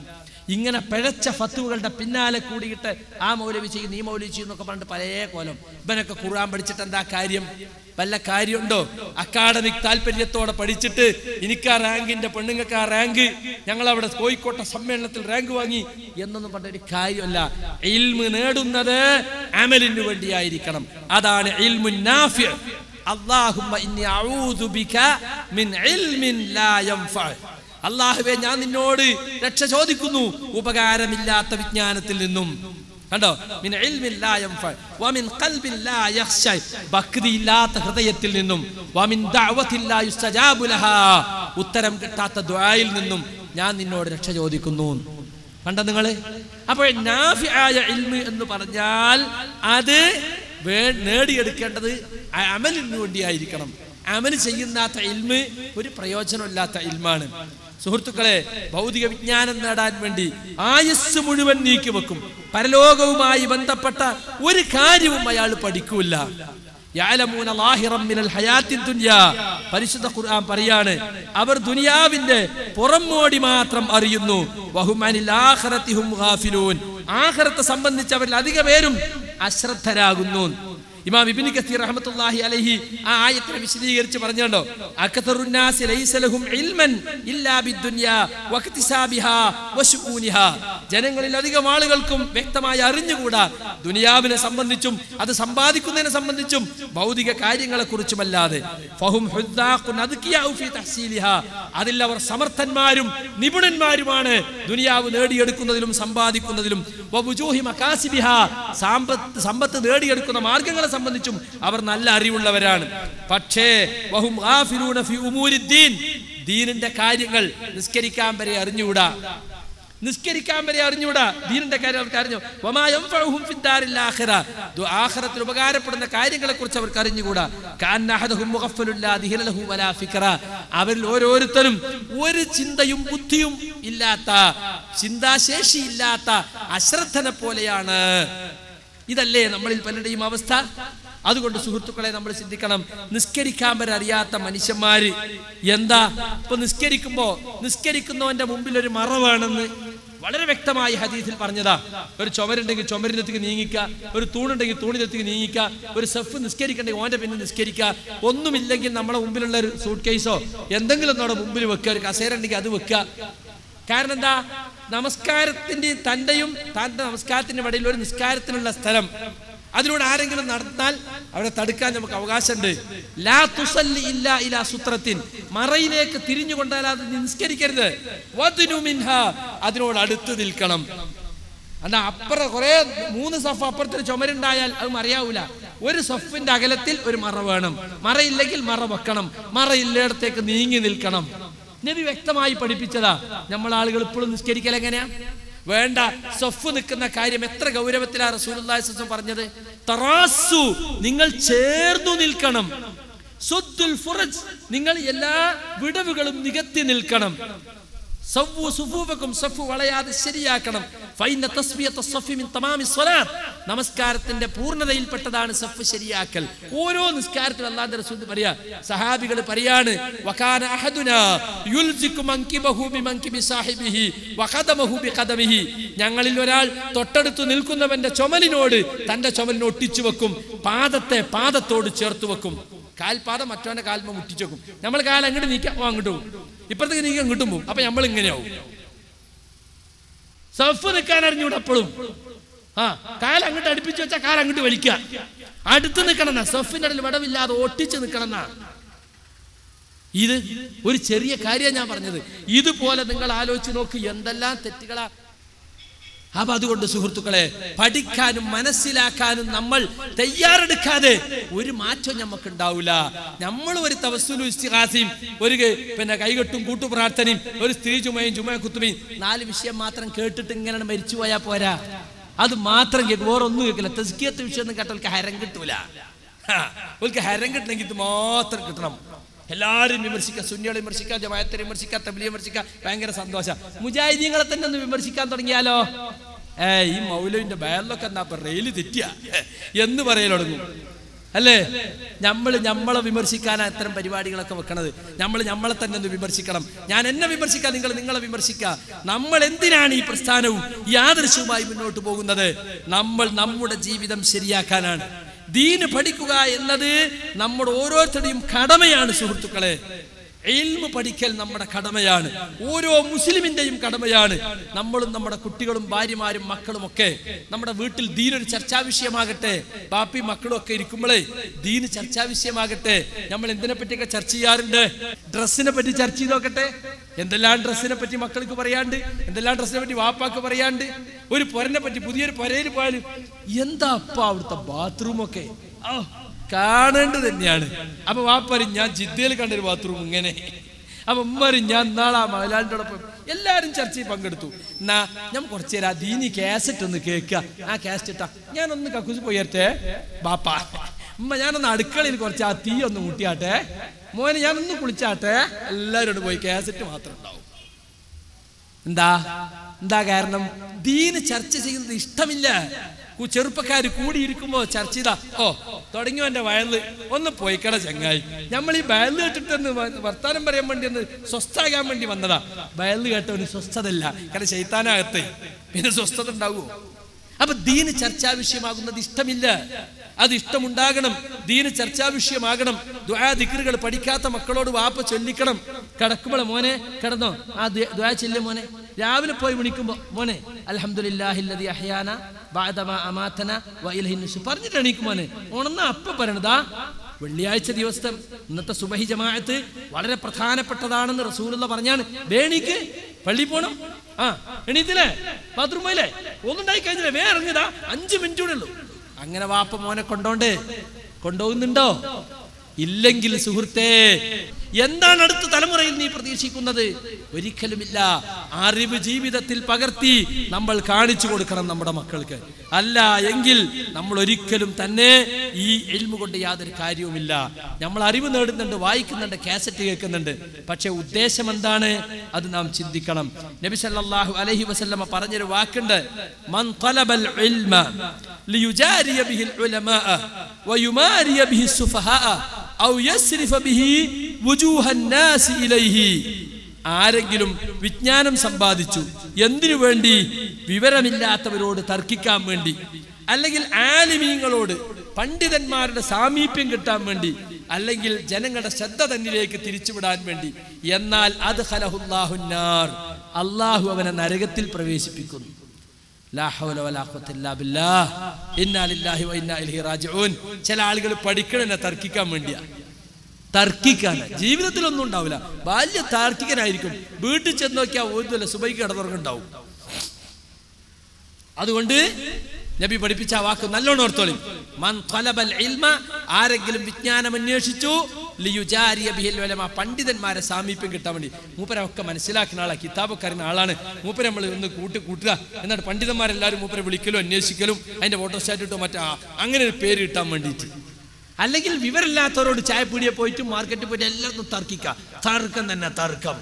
Speaker 2: ഇങ്ങനെ പിഴച്ച ഫത്തുവകളുടെ പിന്നാലെ കൂടിയിട്ട് ആ മൗലവി ചെയ്യുന്നു ഈ മൗലവി ചെയ്യുന്നൊക്കെ പറഞ്ഞിട്ട് പല കോലം ഇവനൊക്കെ ഖുർആൻ പഠിച്ചിട്ട് എന്താ കാര്യം വല്ല കാര്യമുണ്ടോ അക്കാഡമിക് താല്പര്യത്തോടെ പഠിച്ചിട്ട് എനിക്ക് ആ റാങ്കിന്റെ പെണ്ണുങ്ങൾക്ക് ആ റാങ്ക് ഞങ്ങൾ അവിടെ കോഴിക്കോട്ടെ സമ്മേളനത്തിൽ റാങ്ക് വാങ്ങി എന്നൊന്നും പറഞ്ഞൊരു കാര്യമല്ല ഇൽമ് നേടുന്നത് അമലിന് വേണ്ടിയായിരിക്കണം അതാണ് ഇൽമുൻ നാഫിഅ് അല്ലാഹുമ്മ ഇന്നി അഊദു ബിക മിൻ ഇൽമിൻ ലാ യൻഫഅ അള്ളാഹുവെ ഞാൻ നിന്നോട് രക്ഷ ചോദിക്കുന്നു ഉപകാരമില്ലാത്ത വിജ്ഞാനത്തിൽ നിന്നും കണ്ടോ മിൻ ഇൽമിൻ ലാ യൻഫഅ വമിൻ ഖൽബിൻ ലാ യഖ്ശ ഭക്തിയില്ലാത്ത ഹൃദയത്തിൽ നിന്നും വമിൻ ദഅവത്തിൻ ലാ യുസ്തജാബു ലഹാ ഉത്തരം കിട്ടാത്ത ദുആയിൽ നിന്നും ഞാൻ നിന്നോട് രക്ഷ ചോദിക്കുന്നു കണ്ടോ നിങ്ങള് അപ്പോൾ നാഫിയായ ഇൽമ് എന്ന് പറഞ്ഞാൽ അത് വേ- നേടിയെടുക്കേണ്ടത് അമലിന് വേണ്ടിയായിരിക്കണം അമൽ ചെയ്യുന്നാത്ത ഇൽമ് ഒരു പ്രയോജനമില്ലാത്ത ഇൽമാണ് സുഹൃത്തുക്കളെ ഭൗതിക വിജ്ഞാനം നേടാൻ വേണ്ടി ആയുസ് മുഴുവൻ നീക്കി വെക്കും പരലോകവുമായി ബന്ധപ്പെട്ട ഒരു കാര്യവും അയാൾ പഠിക്കൂല യഅലമൂന ലാഹിറം മിനൽ ഹയാത്തിൻ ദുനിയാ പരിശുദ്ധ ഖുർആൻ പറയാണ് അവർ ദുനിയാവിന്റെ പുറംമോടി മാത്രം അറിയുന്നു വഹും അനിൽ ആഖിറത്തി ഹും ഗാഫിലൂൻ ആഖിറത്തെ സംബന്ധിച്ച് അവരിൽ അധിക പേരും അശ്രദ്ധരാകുന്നു ഇമാം ഇബ്നു കത്തീർ റഹ്മത്തുള്ളാഹി അലൈഹി ആ ആയത്തിനെ വിശദീകരിച്ച് പറഞ്ഞുണ്ടോ അക്തറുന്നാസി ലൈസ ലഹും ഇൽമൻ ഇല്ലാ ബിദ്ദുനിയാ വക്തിസാബിഹാ വശുഊനിഹാ ജനങ്ങളിൽ അധികം ആളുകൾക്കും വ്യക്തമായി അറിഞ്ഞുകൂടാ ദുനിയാവിനെ സംബന്ധിച്ചും അത് സമ്പാദിക്കുന്നതിനെ സംബന്ധിച്ചും ഭൗതിക കാര്യങ്ങളെ കുറിച്ചുമല്ലാതെ ഫഹും ഹുദ്ദാഖുൻ അദ്കിയാഉ ഫീ തഹ്സീലിഹാ അതിൽ അവർ സമർത്ഥന്മാരും നിപുണന്മാരുമാണ് ദുനിയാവ് നേടിയെടുക്കുന്നതിലും സമ്പാദിക്കുന്നതിലും വവുജൂഹി മകാസിബിഹാ സാമ്പത്ത് സമ്പത്ത് നേടിയെടുക്കുന്ന മാർഗങ്ങളെ സംബന്ധിച്ചും അവർ നല്ല അറിവുള്ളവരാണ് പക്ഷേ വഹും ഗാഫിലൂന ഫി ഉമൂരിദ്ദീൻ ദീനിന്റെ കാര്യങ്ങൾ നിസ്കരിക്കാൻ വരെ അറിഞ്ഞുകൂടാ നിസ്കരിക്കാൻ വരെ അറിഞ്ഞൂടാ ദീനിന്റെ കാര്യം അവർക്ക് അറിഞ്ഞു വമാ യൻഫഉഹും ഫിദ്ദാരിൽ ആഖിറ ദു ആഖിറത്തിൽ ഉപകാരപ്പെടുന്ന കാര്യങ്ങളെ കുറിച്ച് അവർക്ക് അറിഞ്ഞുകൂടാ കാന്ന അഹദഹും മുഗഫലുൻ ലാ ദിഹ്ന ലഹു വലാ ഫിക്ര അവരിൽ ഓരോരുത്തരും ഒരു ചിന്തയും ബുദ്ധിയും ഇല്ലാത്ത ചിന്താശേഷി ഇല്ലാത്ത അശ്രദ്ധനെ പോലെയാണ് ഇതല്ലേ നമ്മളിൽ പലരുടെയും അവസ്ഥ അതുകൊണ്ട് സുഹൃത്തുക്കളെ നമ്മൾ ചിന്തിക്കണം നിസ്കരിക്കാൻ വരെ അറിയാത്ത മനുഷ്യന്മാര് എന്താ ഇപ്പൊ നിസ്കരിക്കുമ്പോ നിസ്കരിക്കുന്നവന്റെ മുമ്പിൽ ഒരു മറവാണെന്ന് വളരെ വ്യക്തമായി ഹദീസിൽ പറഞ്ഞതാ ഒരു ചുമരുണ്ടെങ്കിൽ ചുമരിനത്തേക്ക് നീങ്ങിക്ക ഒരു തൂണുണ്ടെങ്കിൽ തൂണിനത്തേക്ക് നീങ്ങിക്ക ഒരു സെഫ് നിസ്കരിക്കണ്ടെങ്കിൽ ഓന്റെ പിന്നെ നിസ്കരിക്കുക ഒന്നുമില്ലെങ്കിൽ നമ്മുടെ മുമ്പിലുള്ള ഒരു സൂട്ട് കേസോ എന്തെങ്കിലും നമ്മുടെ മുമ്പിൽ വെക്കുക ഒരു കസേര ഉണ്ടെങ്കിൽ അത് വെക്കുക
Speaker 3: കാരണം എന്താ നമസ്കാരത്തിന്റെ തന്റെയും താന്റെ നമസ്കാരത്തിന്റെ ഇടയിൽ ഒരു നിസ്കാരത്തിനുള്ള സ്ഥലം അതിലൂടെ ആരെങ്കിലും നടന്നാൽ അവിടെ തടുക്കാൻ നമുക്ക് അവകാശമുണ്ട് ലാ തുസല്ലി ഇല്ല ഇലാ സുത്രത്തിൻ മറയിലേക്ക് തിരിഞ്ഞുകൊണ്ടല്ലാതെ നീ നിസ്കരിക്കരുത് വദ്നു മിൻഹ അതിനോട് അടുത്ത് നിൽക്കണം അല്ല അപ്പുറം കുറെ മൂന്ന് സഫ് അപ്പുറത്തൊരു ചുമരുണ്ടായാൽ അത് മറയാവൂല ഒരു സഫിന്റെ അകലത്തിൽ ഒരു മറ വേണം മറയില്ലെങ്കിൽ മറ വെക്കണം മറയില്ലേടത്തേക്ക് നീങ്ങി നിൽക്കണം നബി വ്യക്തമായി പഠിപ്പിച്ചതാ നമ്മൾ ആളുകൾ ഇപ്പോഴും നിസ്കരിക്കൽ എങ്ങനെയാ വേണ്ട സഫ് നിൽക്കുന്ന കാര്യം എത്ര ഗൗരവത്തിലാ റസൂലുള്ളാഹി സ്വല്ലല്ലാഹു അലൈഹി വസല്ലം പറഞ്ഞത് തറാസു നിങ്ങൾ ചേർന്നു നിൽക്കണം സുദ്ദുൽ ഫുറജ് നിങ്ങൾ എല്ലാ വിടവുകളും നികത്തി നിൽക്കണം സവ്വു സുഫൂഫക്കും സഫു വളയാതെ ശരിയാക്കണം ഫൈന തസ്ബിയത്ത സഫി മിൻ തമാമി സ്വലാത്ത് നമസ്കാരത്തിന്റെ പൂർണ്ണതയിൽപ്പെട്ടതാണ് സഫ് ശരിയാക്കൽ ഓരോ നിസ്കാരത്തിലും അല്ലാഹുവിന്റെ റസൂൽ പറയാ സഹാബികൾ പറയാണ് വകാന അഹദുനാ യുൽസികു മൻകിബഹു ബിമൻകിബി സാഹിബിഹി വഖദമഹു ബിഖദമിഹി ഞങ്ങളിൽ ഒരാൾ തൊട്ടടുത്ത് നിൽക്കുന്നവന്റെ ചുമലിനോട് തന്റെ ചുമലിനെ ഒട്ടിച്ചു വെക്കും പാദത്തെ പാദത്തോട് ചേർത്ത് വെക്കും കാൽപാദം മറ്റവന്റെ കാൽമ മുട്ടിച്ചു വെക്കും നമ്മൾ കാൽ അങ്ങോട്ട് നീക്കാം ഓ അങ്ങോട്ട് പോകും ഇപ്പുറത്തേക്ക് നീക്കി അങ്ങോട്ടും പോകും അപ്പൊ നമ്മൾ ഇങ്ങനെയാവും സഫ് നിൽക്കാൻ അറിഞ്ഞൂടെ അപ്പോഴും ആ കാൽ അങ്ങോട്ട് അടുപ്പിച്ചു വെച്ചാൽ കാൽ അങ്ങോട്ട് വലിക്കുക അടുത്ത് നിൽക്കണം സഫിന്റെ ഇടയിൽ വിടവില്ലാതെ ഒട്ടിച്ച് നിൽക്കണം ഇത് ഒരു ചെറിയ കാര്യം ഞാൻ പറഞ്ഞത് ഇതുപോലെ നിങ്ങൾ ആലോചിച്ച് നോക്ക് എന്തെല്ലാം തെറ്റുകളാ അപ്പൊ അതുകൊണ്ട് സുഹൃത്തുക്കളെ പഠിക്കാനും മനസ്സിലാക്കാനും നമ്മൾ തയ്യാറെടുക്കാതെ ഒരു മാറ്റം നമുക്ക് ഉണ്ടാവില്ല നമ്മൾ ഒരു തവസ്സുലും ഇസ്തിഹാസിയും ഒരു ക- പിന്നെ കൈകെട്ടും കൂട്ടുപ്രാർത്ഥനയും ഒരു സ്ത്രീ ചുമയും ചുമ കുത്തുമയും നാല് വിഷയം മാത്രം കേട്ടിട്ട് ഇങ്ങനെ മരിച്ചു പോയാൽ പോരാ അത് മാത്രം കേൾക്കും വേറെ ഒന്നും കേൾക്കില്ല തെസ്കിയത്തെ വിഷയം ഒന്നും കേട്ടവർക്ക് ഹരം കിട്ടൂല അവർക്ക് ഹരം കിട്ടണമെങ്കിൽ ഇത് മാത്രം കിട്ടണം എല്ലാവരും വിമർശിക്കുക സുന്നികളെ വിമർശിക്കുക ജമായത്തിനെ വിമർശിക്കുക തബ്ലിയെ വിമർശിക്കുക ഭയങ്കര സന്തോഷം മുജാഹിദീങ്ങളെ തന്നെ ഒന്ന് വിമർശിക്കാൻ തുടങ്ങിയാലോ ഏ ഈ മൗലവിന്റെ ബയറിലൊക്കെ എന്നാ ഇപ്പൊ റെയില് തെറ്റിയ എന്ന് പറയൽ തുടങ്ങും അല്ലേ നമ്മൾ നമ്മളെ വിമർശിക്കാനാ ഇത്തരം പരിപാടികളൊക്കെ വെക്കണത് നമ്മൾ നമ്മളെ തന്നെ ഒന്ന് വിമർശിക്കണം ഞാൻ എന്നെ വിമർശിക്കാം നിങ്ങൾ നിങ്ങളെ വിമർശിക്കുക നമ്മൾ എന്തിനാണ് ഈ പ്രസ്ഥാനവും ഈ ആദർശവുമായി മുന്നോട്ട് പോകുന്നത് നമ്മൾ നമ്മുടെ ജീവിതം ശരിയാക്കാനാണ് ദീന് പഠിക്കുക എന്നത് നമ്മുടെ ഓരോരുത്തരുടെയും കടമയാണ് സുഹൃത്തുക്കളെ ഇൽമ് പഠിക്കൽ നമ്മുടെ കടമയാണ് ഓരോ മുസ്ലിമിന്റെയും കടമയാണ് നമ്മളും നമ്മുടെ കുട്ടികളും ഭാര്യമാരും മക്കളും ഒക്കെ നമ്മുടെ വീട്ടിൽ ദീനൊരു ചർച്ചാ വിഷയമാകട്ടെ ബാപ്പി മക്കളും ഒക്കെ ഇരിക്കുമ്പോഴേ ദീന് ചർച്ചാ വിഷയമാകട്ടെ നമ്മൾ എന്തിനെ പറ്റിയൊക്കെ ചർച്ച ചെയ്യാറുണ്ട് ഡ്രസ്സിനെ പറ്റി ചർച്ച ചെയ്ത് നോക്കട്ടെ എന്തെല്ലാം ഡ്രസ്സിനെ പറ്റി മക്കൾക്ക് പറയാണ്ട് എന്തെല്ലാം ഡ്രസ്സിനെ പറ്റി വാപ്പാക്ക് പറയാണ്ട് ഒരു പൊരനെ പറ്റി പുതിയൊരു പൊരയിൽ പോയാലും എന്താ അപ്പ അവിടുത്തെ ബാത്റൂമൊക്കെ ആ കാണേണ്ടത് തന്നെയാണ് അപ്പൊ വാപ്പറി ഞാൻ ജിദ്ദയിൽ കണ്ടൊരു ബാത്റൂം ഇങ്ങനെ അപ്പൊ ഉമ്മറി ഞാൻ നാളാ മലയാളിയോടൊപ്പം എല്ലാരും ചർച്ചയിൽ പങ്കെടുത്തു എന്നാ ഞാൻ കുറച്ചു നേരം ദീനി കാസറ്റ് ഒന്ന് കേൾക്കുക ആ കാസറ്റ് ഇട്ടാ ഞാനൊന്ന് കക്കൂസ് പോയട്ടെ ബാപ്പ ഉമ്മ ഞാനൊന്ന് അടുക്കളയിൽ കുറച്ച് ആ തീ ഒന്ന് കൂട്ടിയാട്ടെ മോനെ ഞാനൊന്ന് കുളിച്ചാട്ടെ എല്ലാവരോട് പോയി കാസറ്റ് മാത്രം ഉണ്ടാവും എന്താ എന്താ കാരണം ദീന് ചർച്ച ചെയ്യുന്നത് ഇഷ്ടമില്ല കു- ചെറുപ്പക്കാര് കൂടിയിരിക്കുമ്പോ ചർച്ച ചെയ്താ ഓ തുടങ്ങി എന്റെ വയല് ഒന്ന് പോയിക്കട ചങ്ങായി നമ്മൾ ഈ വയല് കേട്ടിട്ടൊന്ന് വ- വർത്താനം പറയാൻ വേണ്ടി ഒന്ന് സ്വസ്ഥാകാൻ വേണ്ടി വന്നതാ വയല് കേട്ടവന് സ്വസ്ഥതല്ല കാരണം ശൈത്താനകത്ത് പിന്നെ സ്വസ്ഥത ഉണ്ടാവുമോ അപ്പൊ ദീന് ചർച്ചാ വിഷയമാകുന്നത് ഇഷ്ടമില്ല അത് ഇഷ്ടമുണ്ടാകണം ദീന് ചർച്ചാ വിഷയമാകണം ദ്വാ ദിക്റുകൾ പഠിക്കാത്ത മക്കളോട് വാപ്പ ചൊല്ലിക്കണം കിടക്കുമ്പോൾ മോനെ കിടന്നോ ആ ദ്വ- ദ്വാ ചെല്ലും മോനെ രാവിലെ പോയി വിളിക്കുമ്പോ മോനെ അൽഹംദുലില്ലാഹില്ലദി അഹ്യാന ബഅദമാ അമാതന വഇലൈഹി നുശൂർ പറഞ്ഞിട്ട് എണീക്കും മോനെ ഉണർന്ന അപ്പ പറയണതാ വെള്ളിയാഴ്ച ദിവസം ഇന്നത്തെ സുബഹി ജമാഅത്ത് വളരെ പ്രധാനപ്പെട്ടതാണെന്ന് റസൂലുള്ള പറഞ്ഞാണ് വേണിക്ക് പള്ളി പോണം ആ എണീത്തില്ലേ ബാത്റൂം പോയില്ലേ ഒന്നുണ്ടായി കഴിഞ്ഞില്ലേ വേ ഇറങ്ങിയതാ അഞ്ചു മിനിറ്റ് കൂടെ ഉള്ളൂ അങ്ങനെ വാപ്പ മോനെ കൊണ്ടോണ്ട് കൊണ്ടുപോകുന്നുണ്ടോ ഇല്ലെങ്കിൽ സുഹൃത്തേ എന്താണ് അടുത്ത തലമുറയിൽ നീ പ്രതീക്ഷിക്കുന്നത് ഒരിക്കലുമില്ല അറിവ് ജീവിതത്തിൽ പകർത്തി നമ്മൾ കാണിച്ചു കൊടുക്കണം നമ്മുടെ മക്കൾക്ക് അല്ല എങ്കിൽ നമ്മൾ ഒരിക്കലും തന്നെ ഈ എൽമു കൊണ്ട് യാതൊരു കാര്യവുമില്ല നമ്മൾ അറിവ് നേടുന്നുണ്ട് വായിക്കുന്നുണ്ട് കാസറ്റ് കേൾക്കുന്നുണ്ട് പക്ഷെ ഉദ്ദേശം എന്താണ് അത് നാം ചിന്തിക്കണം നബി സല്ലല്ലാഹു അലൈഹി വസല്ലമ പറഞ്ഞൊരു വാക്കുണ്ട് മൻ തലബൽ ഇൽമ ലിയുജാരിയ ബിഹിൽ ഉലമാ വയുമാരിയ ബിഹി സുഫഹാ ഔ യസ്രിഫ ബിഹി വുജൂഹൻ നാസി ഇലൈഹി ആരെങ്കിലും വിജ്ഞാനം സമ്പാദിച്ചു എന്തിനു വേണ്ടി വിവരമില്ലാത്തവരോട് തർക്കിക്കാൻ വേണ്ടി അല്ലെങ്കിൽ ആലിമീങ്ങളോട് പണ്ഡിതന്മാരുടെ സാമീപ്യം കിട്ടാൻ വേണ്ടി അല്ലെങ്കിൽ ജനങ്ങളുടെ ശ്രദ്ധ തന്നിലേക്ക് തിരിച്ചുവിടാൻ വേണ്ടി എന്നാൽ അത് ഹലഹുല്ലാഹുന്നാർ
Speaker 2: അള്ളാഹു അവനെ നരകത്തിൽ പ്രവേശിപ്പിക്കുന്നു ലാ ഹൗല വലാ ഖുവത ഇല്ലാ ബില്ലാഹ്. ഇന്നാ ലില്ലാഹി വ ഇന്നാ ഇലൈഹി റാജിഊൻ ചില ആളുകൾ പഠിക്കണെന്നെ തർക്കിക്കാൻ വേണ്ടിയാ തർക്കിക്കാൻ ജീവിതത്തിലൊന്നും ഉണ്ടാവില്ല ബാല്യ താർക്കികനായിരിക്കും വീട്ടിൽ ചെന്ന് നോക്കിയാൽ ഒന്നുമില്ല സുബൈക്ക് കിടന്നുറങ്ങുണ്ടാവും അതുകൊണ്ട് നബി പഠിപ്പിച്ച ആ വാക്ക് നല്ലോണം ഓർത്തോളി മൻ ത്വലബൽ ഇൽമ ആരെങ്കിലും വിജ്ഞാനം അന്വേഷിച്ചു ലിയുജാരിയ ബിഹിൽ ഉലമ പണ്ഡിതന്മാരെ സാമീപ്യം കിട്ടാൻ വേണ്ടി മൂപ്പരെ ഒക്കെ മനസ്സിലാക്കുന്ന ആളാണ് കിതാബൊക്കെ അറിയുന്ന ആളാണ് മൂപ്പരെ നമ്മൾ ഒന്ന് കൂട്ടി കൂട്ടുക എന്നിട്ട് പണ്ഡിതന്മാരെല്ലാവരും മൂപ്പരെ വിളിക്കലും അന്വേഷിക്കലും അതിന്റെ ഫോട്ടോസ്റ്റാറ്റ് ഇട്ടോ മറ്റേ ആ- അങ്ങനെ ഒരു പേര് കിട്ടാൻ വേണ്ടിയിട്ട് അല്ലെങ്കിൽ വിവരമില്ലാത്തവരോട് ചായപ്പീടിയെ പോയിട്ട് മാർക്കറ്റിൽ പോയിട്ട് എല്ലാവർക്കും തർക്കിക്കുക തർക്കം തന്നെ തർക്കം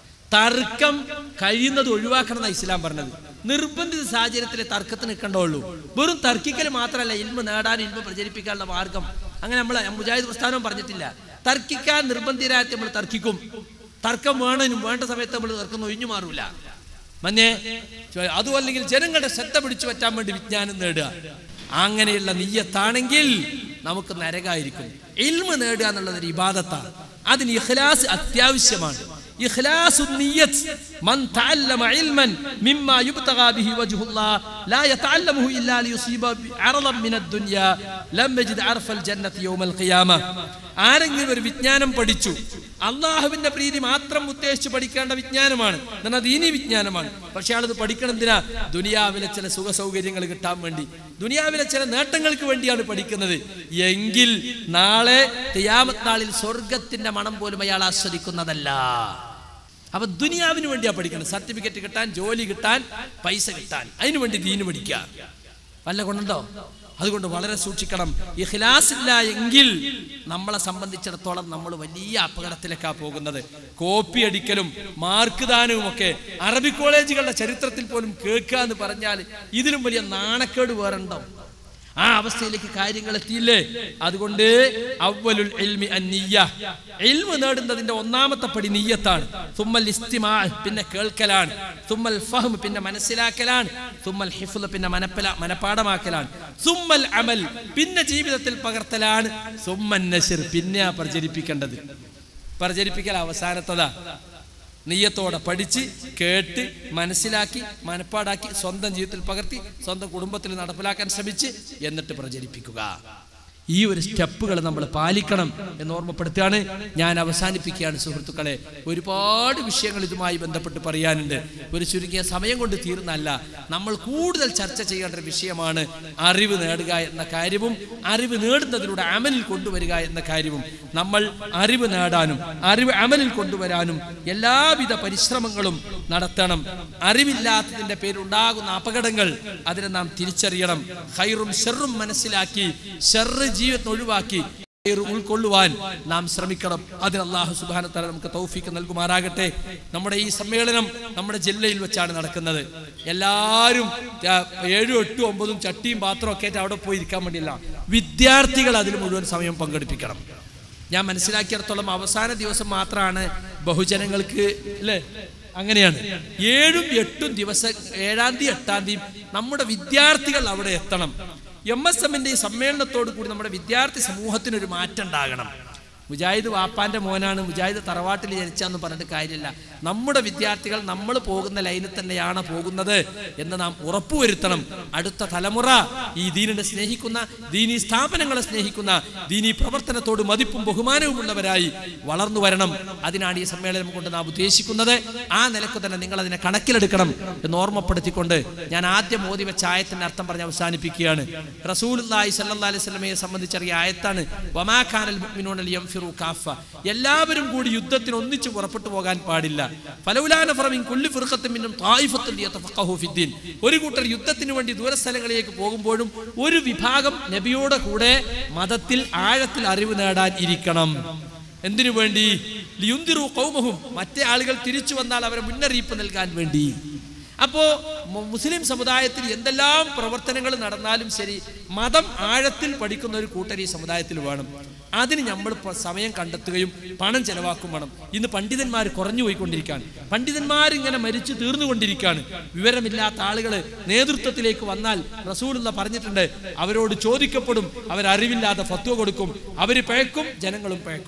Speaker 2: തർക്കം കഴിയുന്നത് ഒഴിവാക്കണം എന്നാണ് ഇസ്ലാം പറഞ്ഞത് നിർബന്ധിത സാഹചര്യത്തിലെ തർക്കത്തിന് നിൽക്കണ്ടുള്ളൂ വെറും തർക്കിക്കൽ മാത്രമല്ല ഇൽമ നേടാൻ ഇൽമ പ്രചരിപ്പിക്കാനുള്ള മാർഗം അങ്ങനെ നമ്മൾ മുജാഹിദ് പ്രസ്ഥാനവും പറഞ്ഞിട്ടില്ല തർക്കിക്കാൻ നിർബന്ധിതരായിട്ട് നമ്മൾ തർക്കിക്കും തർക്കം വേണനും വേണ്ട സമയത്ത് നമ്മൾ തർക്കം ഒഴിഞ്ഞു മാറൂല മഞ്ഞേ അതും അല്ലെങ്കിൽ ജനങ്ങളുടെ ശ്രദ്ധ പിടിച്ചു പറ്റാൻ വേണ്ടി വിജ്ഞാനം നേടുക അങ്ങനെയുള്ള നീയത്താണെങ്കിൽ നമുക്ക് നരകായിരിക്കും ഇൽമ നേടുക എന്നുള്ളത് ഒരു ഇബാദത്താണ് അതിന് ഇഖ്ലാസ് അത്യാവശ്യമാണ് ഇഖ്ലാസു നിയ്യത്ത് മൻ തഅല്ലമ ഇൽമൻ മിമ്മാ യുബ്തഗാ ബിഹി വജ്ഹുല്ലാഹ് ലാ യതഅല്ലമുഹു ഇല്ലാ ലിയുസീബ അർളൻ മിനദ് ദുനിയ ലം യജിദ് അർഫൽ ജന്നത്തി യൗമൽ ഖിയാമ ആരെങ്കിലും ഒരു വിജ്ഞാനം പഠിച്ചു അള്ളാഹുവിന്റെ പ്രീതി മാത്രം ഉദ്ദേശിച്ച് പഠിക്കേണ്ട വിജ്ഞാനമാണ് എന്നാൽ ദീനി വിജ്ഞാനമാണ് പക്ഷെ ആളത് പഠിക്കണം എന്തിനാ ദുനിയാവിലെ ചില സുഖ സൗകര്യങ്ങൾ കിട്ടാൻ വേണ്ടി ദുനിയാവിലെ ചില നേട്ടങ്ങൾക്ക് വേണ്ടിയാണ് പഠിക്കുന്നത് എങ്കിൽ നാളെ തിയാമത്ത് നാളിൽ സ്വർഗത്തിന്റെ മണം പോലും അയാൾ ആസ്വദിക്കുന്നതല്ല അപ്പൊ ദുനിയാവിന് വേണ്ടിയാ പഠിക്കണം സർട്ടിഫിക്കറ്റ് കിട്ടാൻ ജോലി കിട്ടാൻ പൈസ കിട്ടാൻ അതിനു വേണ്ടി ദീന് പഠിക്കുക വല്ല കൊണ്ടുണ്ടോ അതുകൊണ്ട് വളരെ സൂക്ഷിക്കണം ഇഖ്ലാസ് ഇല്ല എങ്കിൽ നമ്മളെ സംബന്ധിച്ചിടത്തോളം നമ്മൾ വലിയ അപകടത്തിലേക്കാ പോകുന്നത് കോപ്പി അടിക്കലും മാർക്ക് ദാനവും ഒക്കെ അറബി കോളേജുകളുടെ ചരിത്രത്തിൽ പോലും കേൾക്കുക എന്ന് പറഞ്ഞാൽ ഇതിലും വലിയ നാണക്കേട് വേറുണ്ടോ ആ അവസ്ഥയിലേക്ക് കാര്യങ്ങൾ എത്തിയില്ലേ അതുകൊണ്ട് അവലുൽ ഇൽമി അന്നിയ്യ ഇൽമ നേടുന്നതിന്റെ ഒന്നാമത്തെ പടി നീയത്താണ് തുമ്മൽ ഇസ്തിമാ പിന്നെ കേൾക്കലാണ് തുമ്മൽ ഫഹം പിന്നെ മനസ്സിലാക്കലാണ് തുമ്മൽ ഹിഫ്ല പിന്നെ മനപ്പല മനപ്പാടമാക്കലാണ് തുമ്മൽ അമൽ പിന്നെ ജീവിതത്തിൽ പകർത്തലാണ് സുമ്മൻ നശിർ പിന്നെ പ്രചരിപ്പിക്കേണ്ടത് പ്രചരിപ്പിക്കൽ അവസാനത്തതാ നെയ്യത്തോടെ പഠിച്ച് കേട്ട് മനസ്സിലാക്കി മനപ്പാടാക്കി സ്വന്തം ജീവിതത്തിൽ പകർത്തി സ്വന്തം കുടുംബത്തിൽ നടപ്പിലാക്കാൻ ശ്രമിച്ച് എന്നിട്ട് പ്രചരിപ്പിക്കുക ഈ ഒരു സ്റ്റെപ്പുകൾ നമ്മൾ പാലിക്കണം എന്ന് ഓർമ്മപ്പെടുത്തുകയാണ് ഞാൻ അവസാനിപ്പിക്കുകയാണ് സുഹൃത്തുക്കളെ ഒരുപാട് വിഷയങ്ങൾ ഇതുമായി ബന്ധപ്പെട്ട് പറയാനുണ്ട് ഒരു ചുരുങ്ങിയ സമയം കൊണ്ട് തീർന്നല്ല നമ്മൾ കൂടുതൽ ചർച്ച ചെയ്യേണ്ട ഒരു വിഷയമാണ് അറിവ് നേടുക എന്ന കാര്യവും അറിവ് നേടുന്നതിലൂടെ അമലിൽ കൊണ്ടുവരിക എന്ന കാര്യവും നമ്മൾ അറിവ് നേടാനും അറിവ് അമലിൽ കൊണ്ടുവരാനും എല്ലാവിധ പരിശ്രമങ്ങളും നടത്തണം അറിവില്ലാത്തതിന്റെ പേരുണ്ടാകുന്ന അപകടങ്ങൾ അതിനെ നാം തിരിച്ചറിയണം ഹൈറും ഷെറും മനസ്സിലാക്കി ഷെറ് ജീവിതത്തിൽ ഒഴിവാക്കി ഹൈറ് ഉൾക്കൊള്ളുവാൻ നാം ശ്രമിക്കണം അതിന് അള്ളാഹു സുബാനത്താല നമുക്ക് തൗഫീക്ക് നൽകുമാറാകട്ടെ നമ്മുടെ ഈ സമ്മേളനം നമ്മുടെ ജില്ലയിൽ വെച്ചാണ് നടക്കുന്നത് എല്ലാവരും ആ, ഏഴും എട്ടും ഒമ്പതും ചട്ടിയും പാത്രവും ഒക്കെ ആയിട്ട് അവിടെ പോയി ഇരിക്കാൻ വേണ്ടിയില്ല വിദ്യാർത്ഥികൾ അതിൽ മുഴുവൻ സമയം പങ്കെടുപ്പിക്കണം ഞാൻ മനസ്സിലാക്കിയിടത്തോളം അവസാന ദിവസം മാത്രമാണ് ബഹുജനങ്ങൾക്ക് അല്ലേ അങ്ങനെയാണ് ഏഴും എട്ടും ദിവസം ഏഴാം തീയതി എട്ടാം തീയതി നമ്മുടെ വിദ്യാർത്ഥികൾ അവിടെ എത്തണം എം എസ് എമ്മിന്റെ ഈ സമ്മേളനത്തോടു കൂടി നമ്മുടെ വിദ്യാർത്ഥി സമൂഹത്തിനൊരു മാറ്റം ഉണ്ടാകണം മുജാഹിദ് വാപ്പാന്റെ മോനാണ് മുജാഹിദ് തറവാട്ടിൽ ജനിച്ചാന്ന് പറഞ്ഞിട്ട് കാര്യമില്ല നമ്മുടെ വിദ്യാർത്ഥികൾ നമ്മൾ പോകുന്ന ലൈനിൽ തന്നെയാണ് പോകുന്നത് എന്ന് നാം ഉറപ്പുവരുത്തണം അടുത്ത തലമുറ ഈ ദീനിനെ സ്നേഹിക്കുന്ന ദീനി സ്ഥാപനങ്ങളെ സ്നേഹിക്കുന്ന ദീനി പ്രവർത്തനത്തോട് മതിപ്പും ബഹുമാനവും ഉള്ളവരായി വളർന്നു വരണം അതിനാണ് ഈ സമ്മേളനം കൊണ്ട് നാം ഉദ്ദേശിക്കുന്നത് ആ നിലക്ക് തന്നെ നിങ്ങൾ അതിനെ കണക്കിലെടുക്കണം എന്ന് ഓർമ്മപ്പെടുത്തിക്കൊണ്ട് ഞാൻ ആദ്യം ഓതി വെച്ച ആയത്തിന്റെ അർത്ഥം പറഞ്ഞ് അവസാനിപ്പിക്കുകയാണ് റസൂൽ സല്ലല്ലാഹു അലൈഹി വസല്ലമയെ സംബന്ധിച്ചറിയ ആയത്താണ് വമാഖാനൽ മുഅ്മിനൂന ലിയൻഫിറു കാഫ എല്ലാവരും കൂടി യുദ്ധത്തിന് ഒന്നിച്ചു പുറപ്പെട്ടു പോകാൻ പാടില്ല ഫലൗലാന ഫറമിൻ കുല്ലി ഫിർഖത്തിൻ മിന്നും ത്വായിഫത്തുൻ ലിയതഫഖഹു ഫിദ്ദീൻ ഒരു കൂട്ടർ യുദ്ധത്തിന് വേണ്ടി ദൂരസ്ഥലങ്ങളിലേക്ക് പോകുമ്പോഴും ഒരു വിഭാഗം നബിയോടെ കൂടെ മതത്തിൽ ആഴത്തിൽ അറിവ് നേടാൻ ഇരിക്കണം എന്തിനു വേണ്ടി ലിയുന്തിറു കൗമഹും മറ്റേ ആളുകൾ തിരിച്ചു വന്നാൽ അവരെ മുന്നറിയിപ്പ് നൽകാൻ വേണ്ടി അപ്പോ മു- മുസ്ലിം സമുദായത്തിൽ എന്തെല്ലാം പ്രവർത്തനങ്ങൾ നടന്നാലും ശരി മതം ആഴത്തിൽ പഠിക്കുന്ന ഒരു കൂട്ടർ ഈ സമുദായത്തിൽ വേണം അതിന് നമ്മൾ പ- സമയം കണ്ടെത്തുകയും പണം ചെലവാക്കും വേണം ഇന്ന് പണ്ഡിതന്മാർ കുറഞ്ഞു പോയിക്കൊണ്ടിരിക്കുകയാണ് പണ്ഡിതന്മാരിങ്ങനെ മരിച്ചു തീർന്നുകൊണ്ടിരിക്കുകയാണ് വിവരമില്ലാത്ത ആളുകൾ നേതൃത്വത്തിലേക്ക് വന്നാൽ റസൂലുള്ള പറഞ്ഞിട്ടുണ്ട് അവരോട് ചോദിക്കപ്പെടും അവരറിവില്ലാതെ ഫത്വ കൊടുക്കും അവർ പഴക്കും ജനങ്ങളും പഴക്കും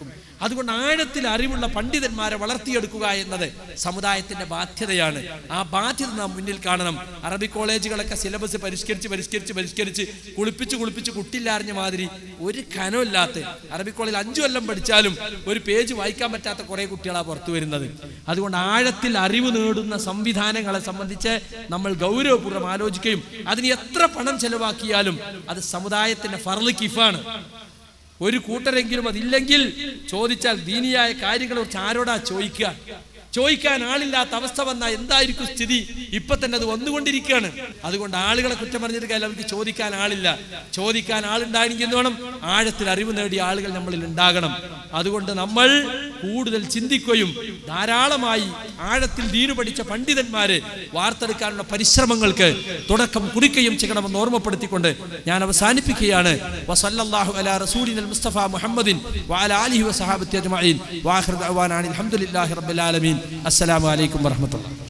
Speaker 3: അതുകൊണ്ട് ആഴത്തിൽ അറിവുള്ള പണ്ഡിതന്മാരെ വളർത്തിയെടുക്കുക എന്നത് സമുദായത്തിന്റെ ബാധ്യതയാണ് ആ ബാധ്യത നാം മുന്നിൽ കാണണം അറബി കോളേജുകളൊക്കെ സിലബസ് പരിഷ്കരിച്ച് പരിഷ്കരിച്ച് പരിഷ്കരിച്ച് കുളിപ്പിച്ച് കുളിപ്പിച്ച് കുട്ടില്ലാറിഞ്ഞ മാതിരി ഒരു കനമില്ലാത്ത അറബി കോളേജിൽ അഞ്ചു കൊല്ലം പഠിച്ചാലും ഒരു പേജ് വായിക്കാൻ പറ്റാത്ത കുറെ കുട്ടികളാണ് പുറത്തു വരുന്നത് അതുകൊണ്ട് ആഴത്തിൽ അറിവ് നേടുന്ന സംവിധാനങ്ങളെ സംബന്ധിച്ച് നമ്മൾ ഗൗരവപൂർവ്വം ആലോചിക്കുകയും അതിന് എത്ര പണം ചെലവാക്കിയാലും അത് സമുദായത്തിന്റെ ഫർള് കിഫാണ് ഒരു കൂട്ടരെങ്കിലും അതില്ലെങ്കിൽ ചോദിച്ചാൽ ദീനിയായ കാര്യങ്ങളെ കുറിച്ച് ആരോടാ ചോദിക്കുക ചോദിക്കാൻ ആളില്ലാത്ത അവസ്ഥ വന്നാൽ എന്തായിരിക്കും സ്ഥിതി ഇപ്പൊ തന്നെ അത് വന്നുകൊണ്ടിരിക്കുകയാണ് അതുകൊണ്ട് ആളുകളെ കുറ്റം പറഞ്ഞിട്ട് കാര്യം അവർക്ക് ചോദിക്കാൻ ആളില്ല ചോദിക്കാൻ ആളുണ്ടാണെങ്കിൽ എന്ത് വേണം ആഴത്തിൽ അറിവ് നേടിയ ആളുകൾ നമ്മളിൽ ഉണ്ടാകണം അതുകൊണ്ട് നമ്മൾ കൂടുതൽ ചിന്തിക്കുകയും ധാരാളമായി ആഴത്തിൽ ദീനു പഠിച്ച പണ്ഡിതന്മാര് വാർത്തെടുക്കാനുള്ള പരിശ്രമങ്ങൾക്ക് തുടക്കം കുറിക്കുകയും ചെയ്യണമെന്ന് ഓർമ്മപ്പെടുത്തിക്കൊണ്ട് ഞാൻ അവസാനിപ്പിക്കുകയാണ് വസല്ലല്ലാഹു അലാ റസൂലിനൽ മുസ്തഫ മുഹമ്മദിൻ വഅലാ ആലിഹി വസഹാബത്തി അജ്മഈൻ വാഖിറു ദഅവാനാ അൽഹംദുലില്ലാഹി റബ്ബിൽ ആലമീൻ അസ്സലാമു അലൈക്കും വറഹ്മത്തുള്ളാഹി